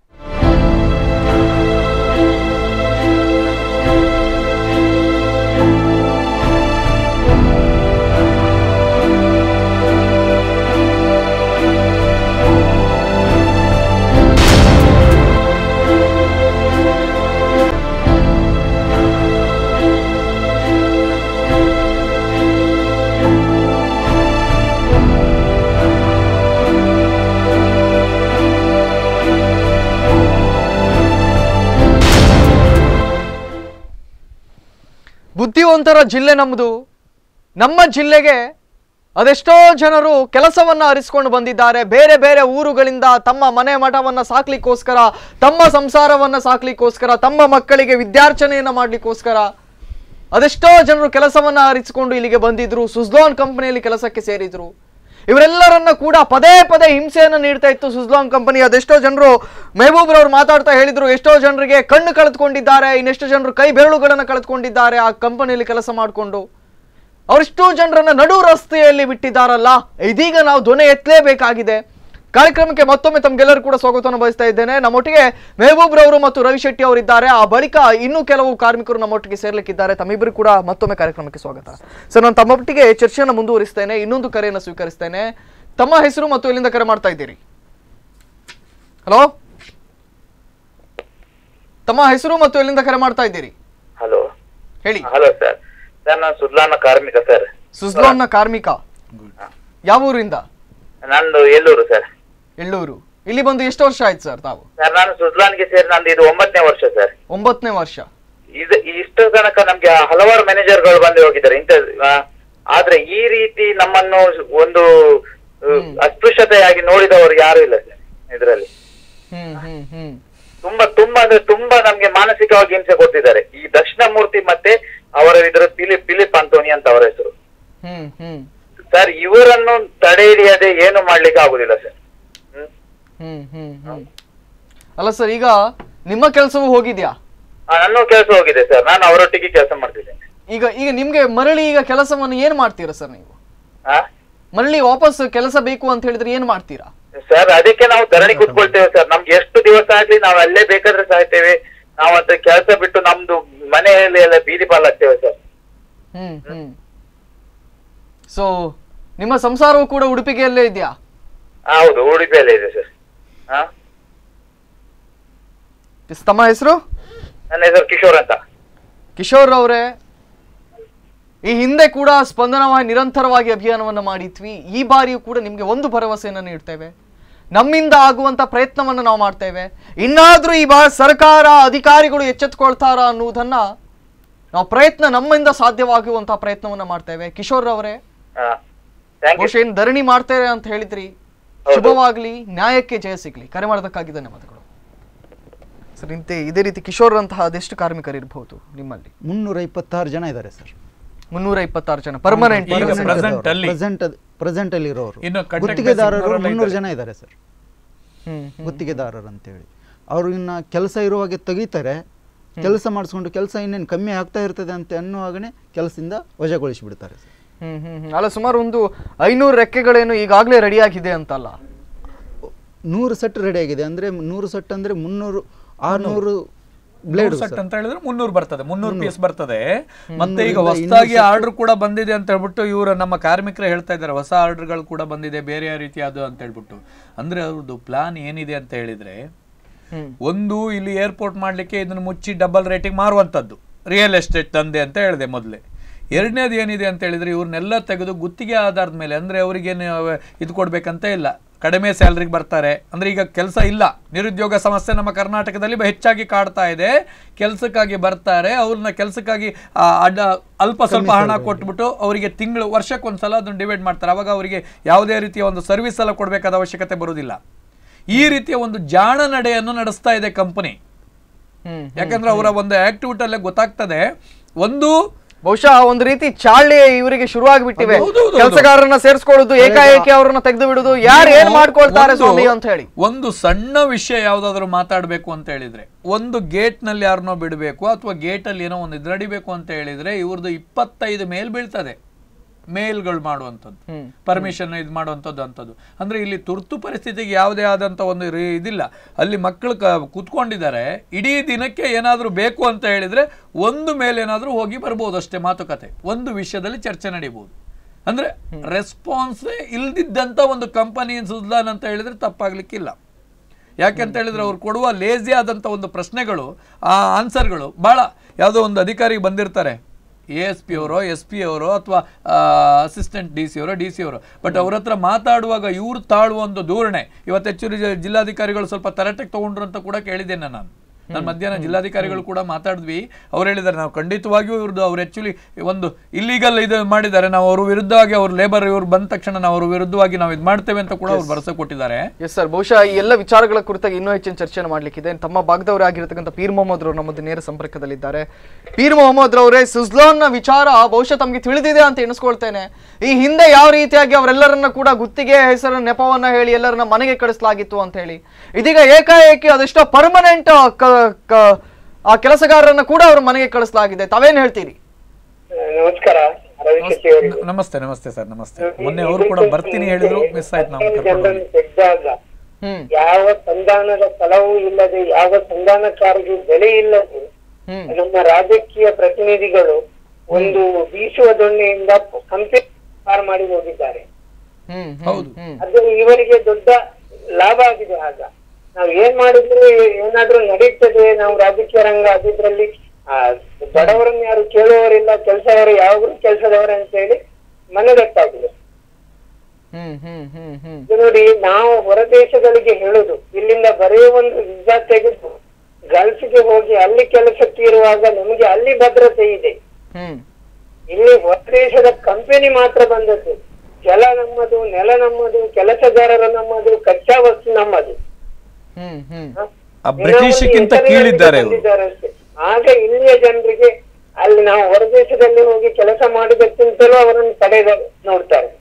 ಬುದ್ಧಿವಂತರ ಜಿಲ್ಲೆ ನಮ್ಮದು ನಮ್ಮ ಜಿಲ್ಲೆಗೆ ಅದೆಷ್ಟೋ ಜನರು ಕೆಲಸವನ್ನ ಅರಿಸ್ಕೊಂಡು ಬಂದಿದ್ದಾರೆ ಬೇರೆ ಬೇರೆ ಊರುಗಳಿಂದ ತಮ್ಮ ಮನೆ ಮಠವನ್ನ ಸಾಕ್ಲಿಕ್ಕೋಸ್ಕರ ತಮ್ಮ ಸಂಸಾರವನ್ನ ಸಾಕ್ಲಿಕ್ಕೋಸ್ಕರ ತಮ್ಮ ಮಕ್ಕಳಿಗೆ ವಿದ್ಯಾರ್ಚನೆಯನ್ನ ಮಾಡ್ಲಿಕ್ಕೋಸ್ಕರ ಅದೆಷ್ಟೋ ಜನರು ಕೆಲಸವನ್ನ ಅರಿಸಿಕೊಂಡು ಇಲ್ಲಿಗೆ ಬಂದಿದ್ರು ಸುಜ್ಲಾನ್ ಕಂಪನಿಯಲ್ಲಿ ಕೆಲಸಕ್ಕೆ ಸೇರಿದ್ರು ಇವರೆಲ್ಲರನ್ನ ಕೂಡ ಪದೇ ಪದೇ ಹಿಂಸೆಯನ್ನು ನೀಡ್ತಾ ಇತ್ತು ಸುಜ್ಲಾನ್ ಕಂಪನಿ ಅದೆಷ್ಟೋ ಜನರು ಮೆಹಬೂಬ್ರವ್ರು ಮಾತಾಡ್ತಾ ಹೇಳಿದ್ರು ಎಷ್ಟೋ ಜನರಿಗೆ ಕಣ್ಣು ಕಳೆದುಕೊಂಡಿದ್ದಾರೆ ಇನ್ನೆಷ್ಟು ಜನರು ಕೈ ಬೆರಳುಗಳನ್ನು ಕಳೆದುಕೊಂಡಿದ್ದಾರೆ ಆ ಕಂಪನಿಯಲ್ಲಿ ಕೆಲಸ ಮಾಡಿಕೊಂಡು ಅವರಿಷ್ಟೋ ಜನರನ್ನ ನಡು ರಸ್ತೆಯಲ್ಲಿ ಬಿಟ್ಟಿದ್ದಾರಲ್ಲ ಇದೀಗ ನಾವು ಧ್ವನಿ ಎತ್ತಲೇಬೇಕಾಗಿದೆ ಕಾರ್ಯಕ್ರಮಕ್ಕೆ ಮತ್ತೊಮ್ಮೆ ತಮ್ಗೆಲ್ಲರೂ ಕೂಡ ಸ್ವಾಗತವನ್ನು ಬಯಸ್ತಾ ಇದ್ದೇನೆ ನಮ್ಮೊಟ್ಟಿಗೆ ಮೆಹಬೂಬ್ ರವರು ಮತ್ತು ರವಿ ಶೆಟ್ಟಿ ಅವರಿದ್ದಾರೆ ಆ ಬಳಿಕ ಇನ್ನೂ ಕೆಲವು ಕಾರ್ಮಿಕರು ನಮ್ಮೊಟ್ಟಿಗೆ ಸೇರ್ಲಿಕ್ಕಿದ್ದಾರೆ ತಮ್ಮಿಬ್ಬರು ಕೂಡ ಮತ್ತೊಮ್ಮೆ ಕಾರ್ಯಕ್ರಮಕ್ಕೆ ಸ್ವಾಗತ ಸರ್ ನಾನು ತಮ್ಮೊಟ್ಟಿಗೆ ಚರ್ಚೆಯನ್ನು ಮುಂದುವರಿಸ್ತೇನೆ ಇನ್ನೊಂದು ಕರೆಯನ್ನು ಸ್ವೀಕರಿಸ್ತೇನೆ ತಮ್ಮ ಹೆಸರು ಮತ್ತು ಎಲ್ಲಿಂದ ಕರೆ ಮಾಡ್ತಾ ಇದ್ದೀರಿ ಹಲೋ ತಮ್ಮ ಹೆಸರು ಮತ್ತು ಎಲ್ಲಿಂದ ಕರೆ ಮಾಡ್ತಾ ಇದ್ದೀರಿ ಹಲೋ ಹೇಳಿ ಹಲೋ ಸರ್ ಸರ್ ನಾನು ಸುದ್ಲಾನ ಕಾರ್ಮಿಕ ಸರ್ ಸುಜ್ಲಾನ್ನ ಕಾರ್ಮಿಕ ಯಾವ ಊರಿಂದ ನಂದು ಎಲ್ಲೂರು ಸರ್ ಎಳ್ಳೂರು ಇಲ್ಲಿ ಬಂದು ಎಷ್ಟು ವರ್ಷ ಆಯ್ತು ಸರ್ ತಾವು ಸರ್ ನಾನು ಸುದ್ಲಾನ್ಗೆ ಸೇರಿ ನಂದು ಇದು ಒಂಬತ್ತನೇ ವರ್ಷ ಸರ್ ಒಂಬತ್ತನೇ ವರ್ಷ ಇದು ಇಷ್ಟು ತನಕ ನಮ್ಗೆ ಹಲವಾರು ಮ್ಯಾನೇಜರ್ಗಳು ಬಂದು ಹೋಗಿದ್ದಾರೆ ಇಂಥ ಆ, ಆದ್ರೆ ಈ ರೀತಿ ನಮ್ಮನ್ನು ಒಂದು ಆ, ಅಸ್ಪೃಶ್ಯತೆಯಾಗಿ ನೋಡಿದವರು ಯಾರು ಇಲ್ಲ ಸರ್ ಇದರಲ್ಲಿ ಹ್ಮ್ ಹ್ಮ್ ಹ್ಮ್ ತುಂಬಾ ತುಂಬಾ ಅಂದ್ರೆ ತುಂಬಾ ನಮ್ಗೆ ಮಾನಸಿಕವಾಗಿ ಹಿಂಸೆ ಕೊಡ್ತಿದ್ದಾರೆ ಈ ದಕ್ಷಿಣ ಮೂರ್ತಿ ಮತ್ತೆ ಅವರ ಇದ್ರ ಫಿಲಿಪ್ ಫಿಲಿಪ್ ಅಂತೋನಿ ಅಂತ ಅವರ ಹೆಸರು ಹ್ಮ್ ಹ್ಮ್ ಸರ್ ಇವರನ್ನು ತಡೆ ಹಿಡಿಯದೆ ಏನು ಮಾಡ್ಲಿಕ್ಕೆ ಆಗುದಿಲ್ಲ ಸರ್ ಹ್ಮ್ ಹ್ಮ್ ಹ್ಮ್ ಹ್ಮ್ ಅಲ್ಲ ಸರ್ ಈಗ ನಿಮ್ಮ ಕೆಲಸವೂ ಹೋಗಿದ್ಯಾ ಆ, ನನ್ನ ಕೆಲಸ ಹೋಗಿದೆ ಸರ್ ನಾನು ಅವರೊಟ್ಟಿಗೆ ಕೆಲಸ ಮಾಡ್ತಿದ್ದೇನೆ ಈಗ ಈಗ ನಿಮ್ಗೆ ಮರಳಿ ಈಗ ಕೆಲಸವನ್ನು ಏನ್ ಮಾಡ್ತೀರಾ ಸರ್ ನೀವು ಆ ಮರಳಿ ವಾಪಸ್ ಕೆಲಸ ಬೇಕು ಅಂತ ಹೇಳಿದ್ರೆ ಏನ್ ಮಾಡ್ತೀರಾ ಸರ್ ಅದಕ್ಕೆ ನಾವು ಧರಣಿ ಕೂತ್ಕೊಳ್ತೇವೆ ಸರ್ ನಮ್ಗೆ ಎಷ್ಟು ದಿವಸ ಆಗ್ಲಿ ನಾವು ಅಲ್ಲೇ ಬೇಕಾದ್ರೆ ಸಾಯ್ತೇವೆ ನಾವು ಅಂತ ಕೆಲಸ ಬಿಟ್ಟು ನಮ್ದು ಮನೆಯಲ್ಲಿ ಎಲ್ಲ ಬೀದಿ ಪಾಲಾಗ್ತೇವೆ ಸರ್ ಹ್ಮ್ ಹ್ಮ್ ಸೊ ನಿಮ್ಮ ಸಂಸಾರವು ಕೂಡ ಉಡುಪಿಗೆಯಲ್ಲೇ ಇದೆಯಾ ಆ, ಹೌದು ಉಡುಪಿಯಲ್ಲೇ ಇದೆ ಸರ್ ಹಾ ಎಸ್, ತಮ್ಮ ಹೆಸರು ನನ್ನ ಹೆಸರು ಕಿಶೋರ್ ಅಂತ ಕಿಶೋರ್ ಅವರೇ ಈ ಹಿಂದೆ ಕೂಡ ಸ್ಪಂದನವಾಗಿ ನಿರಂತರವಾಗಿ ಅಭಿಯಾನವನ್ನು ಮಾಡಿದ್ವಿ ಈ ಬಾರಿಯೂ ಕೂಡ ನಿಮಗೆ ಒಂದು ಭರವಸೆಯನ್ನು ನೀಡ್ತೇವೆ ನಮ್ಮಿಂದ ಆಗುವಂತ ಪ್ರಯತ್ನವನ್ನು ನಾವು ಮಾಡ್ತೇವೆ ಇನ್ನಾದ್ರೂ ಈ ಬಾ ಸರ್ಕಾರ ಅಧಿಕಾರಿಗಳು ಎಚ್ಚೆತ್ತುಕೊಳ್ತಾರ ಅನ್ನುವುದನ್ನ ನಾವು ಪ್ರಯತ್ನ ನಮ್ಮಿಂದ ಸಾಧ್ಯವಾಗುವಂತಹ ಪ್ರಯತ್ನವನ್ನ ಮಾಡ್ತೇವೆ ಕಿಶೋರ್ ಅವರೇ ಥ್ಯಾಂಕ್ ಯು ಬಹುಶಃ ಏನ್ ಧರಣಿ ಮಾಡ್ತೇವೆ ಅಂತ ಹೇಳಿದ್ರಿ ಶುಭವಾಗ್ಲಿ ನ್ಯಾಯಕ್ಕೆ ಜಯ ಸಿಗ್ಲಿ ಕರೆ ಮಾಡೋದಕ್ಕಾಗಿ ಧನ್ಯವಾದಗಳು ಸರ್ ಇಂತೆ ಇದೇ ರೀತಿ ಕಿಶೋರ್ ಅಂತಹ ಅದೆಷ್ಟು ಕಾರ್ಮಿಕರು ಇರಬಹುದು ನಿಮ್ಮಲ್ಲಿ ಮುನ್ನೂರ ಇಪ್ಪತ್ತಾರು ಜನ ಇದ್ದಾರೆ ಸರ್ ಮುನ್ನೂರ ಇಪ್ಪತ್ತಾರು ಜನ ಪರ್ಮನೆಂಟ್ ಈಗ present ಅಲ್ಲಿ? ಪ್ರೆಸೆಂಟ್ ಪ್ರೆಸೆಂಟ್ ಅಲ್ಲಿ ಇರೋರು ಇನ್ನು contact ಗುತ್ತಿಗೆದಾರರು basis ಮುನ್ನೂರು ಇದ್ದಾರೆ. ಜನ ಇದ್ದಾರೆ ಸರ್ ಹ್ಮ್ ಗುತ್ತಿಗೆದಾರರು ಅಂತೇಳಿ ಅವರು ಇನ್ನು ಕೆಲಸ ಇರುವಾಗೆ ತೆಗಿತಾರೆ ಕೆಲಸ ಮಾಡಿಸ್ಕೊಂಡು ಕೆಲಸ ಇನ್ನೇನು ಕಮ್ಮಿ ಆಗ್ತಾ ಇರ್ತದೆ ಅಂತ ಅನ್ನುವಾಗನೇ ಕೆಲಸದಿಂದ ವಜಾಗೊಳಿಸಿ ಬಿಡ್ತಾರೆ ಸರ್ ಹ್ಮ್ ಹ್ಮ್ ಹ್ಮ್. ಅಲ್ಲ ಸುಮಾರು ಒಂದು ಐನೂರು ರೆಕ್ಕೆಗಳೇನು ಈಗಾಗಲೇ ರೆಡಿ ಆಗಿದೆ ಅಂತಲ್ಲ ನೂರು ಸೆಟ್ ರೆಡಿ ಆಗಿದೆ ಅಂದರೆ ನೂರು ಸೆಟ್ ಅಂದರೆ ಮುನ್ನೂರು ಆರುನೂರು ಬ್ಲೇಡ್ ಸೆಟ್ ಅಂತ ಹೇಳಿದ್ರೆ ಮುನ್ನೂರು ಬರ್ತದೆ ಮುನ್ನೂರು ಪೀಸ್ ಬರ್ತದೆ ಮತ್ತೆ ಈಗ ಮುನ್ನೂರಿಂದ ಹೊಸದಾಗಿ ಆರ್ಡರ್ ಕೂಡ ಬಂದಿದೆ ಅಂತ ಹೇಳ್ಬಿಟ್ಟು ಇವರು ನಮ್ಮ ಕಾರ್ಮಿಕರು ಹೇಳ್ತಾ ಇದ್ದಾರೆ ಹೊಸ ಆರ್ಡರ್ಗಳು ಕೂಡ ಬಂದಿದೆ ಬೇರೆ ರೀತಿಯಾದ ಅಂತ ಹೇಳ್ಬಿಟ್ಟು ಅಂದ್ರೆ ಅವ್ರದ್ದು ಪ್ಲಾನ್ ಏನಿದೆ ಅಂತ ಹೇಳಿದ್ರೆ ಹ್ಮ್ ಒಂದು ಇಲ್ಲಿ ಏರ್ಪೋರ್ಟ್ ಮಾಡ್ಲಿಕ್ಕೆ ಇದನ್ನು ಮುಚ್ಚಿ ಡಬಲ್ ರೇಟಿಂಗ್ ಮಾರುವಂಥದ್ದು ರಿಯಲ್ ಎಸ್ಟೇಟ್ ದಂಧೆ ಅಂತ ಹೇಳಿದೆ ಮೊದಲೇ ಎರಡನೇದು ಏನಿದೆ ಅಂತ ಹೇಳಿದ್ರೆ ಇವ್ರನ್ನೆಲ್ಲ ತೆಗೆದು ಗುತ್ತಿಗೆ ಆಧಾರದ ಮೇಲೆ ಅಂದ್ರೆ ಅವರಿಗೇನು ಇದು ಕೊಡ್ಬೇಕಂತ ಇಲ್ಲ ಕಡಿಮೆ ಸ್ಯಾಲ್ರಿಗೆ ಬರ್ತಾರೆ ಅಂದ್ರೆ ಈಗ ಕೆಲಸ ಇಲ್ಲ ನಿರುದ್ಯೋಗ ಸಮಸ್ಯೆ ನಮ್ಮ ಕರ್ನಾಟಕದಲ್ಲಿ ಬ- ಹೆಚ್ಚಾಗಿ ಕಾಡ್ತಾ ಇದೆ ಕೆಲಸಕ್ಕಾಗಿ ಬರ್ತಾರೆ ಅವ್ರನ್ನ ಕೆಲಸಕ್ಕಾಗಿ ಆ, ಅಡ್ಡ ಅಲ್ಪ ಸ್ವಲ್ಪ ಹಣ ಕೊಟ್ಬಿಟ್ಟು ಅವರಿಗೆ ತಿಂಗಳು ವರ್ಷಕ್ಕೊಂದ್ಸಲ ಅದನ್ನು ಡಿವೈಡ್ ಮಾಡ್ತಾರೆ ಅವಾಗ ಅವರಿಗೆ ಯಾವುದೇ ರೀತಿಯ ಒಂದು ಸರ್ವಿಸ್ ಎಲ್ಲ ಕೊಡಬೇಕಾದ ಅವಶ್ಯಕತೆ ಬರುವುದಿಲ್ಲ ಈ ರೀತಿಯ ಒಂದು ಜಾಣ ನಡೆಯನ್ನು ನಡೆಸ್ತಾ ಇದೆ ಕಂಪನಿ ಹ್ಮ್ ಯಾಕಂದ್ರೆ ಅವರ ಒಂದು ಆಕ್ಟಿವಿಟಿ ಅಲ್ಲೇ ಗೊತ್ತಾಗ್ತದೆ ಒಂದು ಬಹುಶಃ ಒಂದು ರೀತಿ ಚಾಳಿ ಇವರಿಗೆ ಶುರುವಾಗ್ಬಿಟ್ಟಿವೆ ಹೌದು, ಹೌದು, ಹೌದು. ಕೆಲಸಗಾರರನ್ನ ಸೇರಿಸ್ಕೊಳ್ಳೋದು ಏಕಾಏಕಿ ಅವ್ರನ್ನ ತೆಗೆದು ಬಿಡುದು ಯಾರು ಏನ್ ಮಾಡ್ಕೊಳ್ತಾರೆ ಒಂದು- ಸ್ವಾಮಿ ಅಂತ ಹೇಳಿ ಒಂದು ಸಣ್ಣ ವಿಷಯ ಯಾವ್ದಾದ್ರು ಮಾತಾಡ್ಬೇಕು ಅಂತ ಹೇಳಿದ್ರೆ ಒಂದು ಗೇಟ್ ನಲ್ಲಿ ಯಾರನ್ನೋ ಬಿಡಬೇಕು ಅಥವಾ ಗೇಟ್ ಅಲ್ಲಿ ಏನೋ ಒಂದು ಇದು ನಡಿಬೇಕು ಅಂತ ಹೇಳಿದ್ರೆ ಇವ್ರದ್ದು ಇಪ್ಪತ್ತೈದು ಮೇಲ್ ಬೀಳ್ತದೆ ಮೇಲ್ಗಳು ಮಾಡುವಂಥದ್ದು ಹ್ಮ್. ಪರ್ಮಿಷನ್ ಇದು ಮಾಡುವಂಥದ್ದು ಅಂಥದ್ದು ಅಂದ್ರೆ ಇಲ್ಲಿ ತುರ್ತು ಪರಿಸ್ಥಿತಿಗೆ ಯಾವುದೇ ಆದಂಥ ಒಂದು ರೀ- ಇದಿಲ್ಲ ಅಲ್ಲಿ ಮಕ್ಕಳು ಕ ಕೂತ್ಕೊಂಡಿದ್ದಾರೆ ಇಡೀ ದಿನಕ್ಕೆ ಏನಾದರೂ ಬೇಕು ಅಂತ ಹೇಳಿದ್ರೆ ಒಂದು ಮೇಲೆ ಏನಾದರೂ ಹೋಗಿ ಬರ್ಬೋದು ಅಷ್ಟೇ ಮಾತುಕತೆ ಒಂದು ವಿಷಯದಲ್ಲಿ ಚರ್ಚೆ ನಡೀಬಹುದು ಅಂದ್ರೆ ರೆಸ್ಪಾನ್ಸ್ ಇಲ್ದಿದ್ದಂಥ ಒಂದು ಕಂಪನಿ ಸುಜ್ಲಾನ್ ಅಂತ ಹೇಳಿದ್ರೆ ತಪ್ಪಾಗ್ಲಿಕ್ಕಿಲ್ಲ ಯಾಕೆಂತ ಹೇಳಿದ್ರೆ ಅವ್ರು ಕೊಡುವ ಲೇಜಿ ಆದಂಥ ಒಂದು ಪ್ರಶ್ನೆಗಳು ಆ ಆನ್ಸರ್ಗಳು ಭಾಳ ಯಾವುದೋ ಒಂದು ಅಧಿಕಾರಿಗೆ ಬಂದಿರ್ತಾರೆ ಎ ಎಸ್ ಪಿ ಅವರೋ ಎಸ್ ಪಿ ಅವರೋ ಅಥವಾ ಅಸಿಸ್ಟೆಂಟ್ ಡಿ ಸಿ ಅವರೋ ಡಿ ಸಿ ಅವರೋ ಬಟ್ ಅವ್ರ ಹತ್ರ ಮಾತಾಡುವಾಗ ಇವ್ರು ತಾಳುವ ಒಂದು ಧೋರಣೆ ಇವತ್ತು ಹೆಚ್ಚುವರಿ ಜ- ಜಿಲ್ಲಾಧಿಕಾರಿಗಳು ಸ್ವಲ್ಪ ತರಟೆಗೆ ತಗೊಂಡ್ರು ಅಂತ ಕೂಡ ಕೇಳಿದ್ದೇನೆ ನಾನು ನಾನು ಮಧ್ಯಾಹ್ನ ಜಿಲ್ಲಾಧಿಕಾರಿಗಳು ಕೂಡ ಮಾತಾಡಿದ್ವಿ ಅವ್ರು ಹೇಳಿದ್ದಾರೆ ನಾವು ಖಂಡಿತವಾಗಿಯೂ ಇವ್ರದ್ದು ಅವ್ರು ಆ್ಯಕ್ಚುಲಿ ಒಂದು ಇಲ್ಲಿಗಲ್ ಇದು ಮಾಡಿದ್ದಾರೆ ನಾವು ಅವ್ರ ವಿರುದ್ಧವಾಗಿ ಅವ್ರ ಲೇಬರ್ ಇವ್ರು ಬಂದ ತಕ್ಷಣ ನಾವು ಅವ್ರ ವಿರುದ್ಧವಾಗಿ ನಾವು ಇದು ಮಾಡ್ತೇವೆ ಅಂತ ಕೂಡ ಅವ್ರು ಭರವಸೆ ಕೊಟ್ಟಿದ್ದಾರೆ ಎಸ್ ಸರ್ ಬಹುಶಃ ಈ ಎಲ್ಲ ವಿಚಾರಗಳ ಕುರಿತಾಗಿ ಇನ್ನೂ ಹೆಚ್ಚಿನ ಚರ್ಚೆಯನ್ನು ಮಾಡ್ಲಿಕ್ಕಿದೆ ತಮ್ಮ ಭಾಗದವರೇ ಆಗಿರತಕ್ಕಂಥ ಪೀರ್ ಮೊಹಮ್ಮದ್ ರವರು ನಮ್ಮದು ನೇರ ಸಂಪರ್ಕದಲ್ಲಿದ್ದಾರೆ ಪೀರ್ ಮೊಹಮ್ಮದ್ ರವರೇ ಸುಜ್ಲಾನ್ ನ ವಿಚಾರ ಬಹುಶಃ ತಮಗೆ ತಿಳಿದಿದೆ ಅಂತ ಎಣಿಸ್ಕೊಳ್ತೇನೆ ಈ ಹಿಂದೆ ಯಾವ ರೀತಿಯಾಗಿ ಅವರೆಲ್ಲರನ್ನ ಕೂಡ ಗುತ್ತಿಗೆ ಹೆಸರ ನೆಪವನ್ನ ಹೇಳಿ ಎಲ್ಲರನ್ನ ಮನೆಗೆ ಕಳಿಸಲಾಗಿತ್ತು ಅಂತ ಹೇಳಿ ಇದೀಗ ಏಕಾಏಕಿ ಅದೆಷ್ಟೋ ಪರ್ಮನೆಂಟ್ ಆ ಕೆಲಸಗಾರರನ್ನ ಕೂಡ ಅವ್ರ ಮನೆಗೆ ಕಳಿಸಲಾಗಿದೆ ತಾವೇನ್ ಹೇಳ್ತೀರಿ ನಮಸ್ಕಾರ ರವಿ ಶೆಟ್ಟಿ ಅವರಿಗೆ ನಮಸ್ತೆ ನಮಸ್ತೆ ಸರ್ ನಮಸ್ತೆ ಮೊನ್ನೆ ಅವರು ಕೂಡ ಬರ್ತೀನಿ ಹೇಳಿದ್ರು ಮಿಸ್ ಆಯ್ತು ನಾವು ಕರ್ಕೊಂಡು ಹೋಗಿ. ಜನರನ್ನು ತೆಗೆದಾಗ ಹ್ಮ್ ಯಾವ ಸಂಧಾನದ ಫಲವೂ ಇಲ್ಲದೆ ಯಾವ ಸಂಧಾನಕಾರರಿಗೆ ಬೆಲೆ ಇಲ್ಲದೆ ಹ್ಮ್ ನಮ್ಮ ರಾಜಕೀಯ ಪ್ರತಿನಿಧಿಗಳು ಒಂದು ಬೀಸುವ ದೊಣ್ಣೆಯಿಂದ ಕಂಪನಿ ಪಾರು ಮಾಡಿ ಹೋಗಿದ್ದಾರೆ ಹ್ಮ್ ಹೌದು. ಹ್ಮ್ ಅದು ಇವರಿಗೆ ದೊಡ್ಡ ಲಾಭ ಆಗಿದೆ ಆಗ ನಾವ್ ಏನ್ ಮಾಡಿದ್ರು ಏನಾದ್ರೂ ನಡೀತದೆ ನಾವು ರಾಜಕೀಯ ರಂಗ ಅದಿದ್ರಲ್ಲಿ ಆ, ಬಡವರನ್ನ ಯಾರು ಕೇಳುವವರಿಲ್ಲ ಕೆಲಸದವರು ಯಾವಾಗಲೂ ಕೆಲಸದವರೇ ಅಂತ ಹೇಳಿ ಮನದಟ್ಟಾಗಿದೆ ಹ್ಮ್ ಹ್ಮ್ ಹ್ಮ್ ಹ್ಮ್ ಇದು ನೋಡಿ ನಾವು ಹೊರ ದೇಶಗಳಿಗೆ ಹೇಳುದು ಇಲ್ಲಿಂದ ಬರೀ ಒಂದು ವಿಸಾ ತೆಗೆದು ಗಲ್ಫ್ಗೆ ಹೋಗಿ ಅಲ್ಲಿ ಕೆಲಸಕ್ಕೆ ಇರುವಾಗ ನಮಗೆ ಅಲ್ಲಿ ಭದ್ರತೆ ಇದೆ ಹ್ಮ್ ಇಲ್ಲಿ ಹೊರ ದೇಶದ ಕಂಪನಿ ಮಾತ್ರ ಬಂದದ್ದು ಜಲ ನಮ್ಮದು ನೆಲ ನಮ್ಮದು ಕೆಲಸಗಾರರ ನಮ್ಮದು ಕಚ್ಚಾ ವಸ್ತು ನಮ್ಮದು ಹ್ಮ್ ಹ್ಮ್ ಹ? ಆ ಬ್ರಿಟಿಷ್ಗಿಂತ ಇನ್ನೊಂದು ಕೀಳಿದ್ದಾರೆ ಹೆಸರಿನಲ್ಲಿ ಇವರು ಬಂದಿದ್ದಾರೆ ಅಷ್ಟೇ. ಆಗ ಇಲ್ಲಿಯ ಜನರಿಗೆ ಅಲ್ಲಿ ನಾವು ಹೊರ ದೇಶದಲ್ಲಿ ಹೋಗಿ ಕೆಲಸ ಮಾಡಿದಕ್ಕಿಂತಲೂ ಅವರನ್ನು ತಡೆ ನೋಡ್ತಾರೆ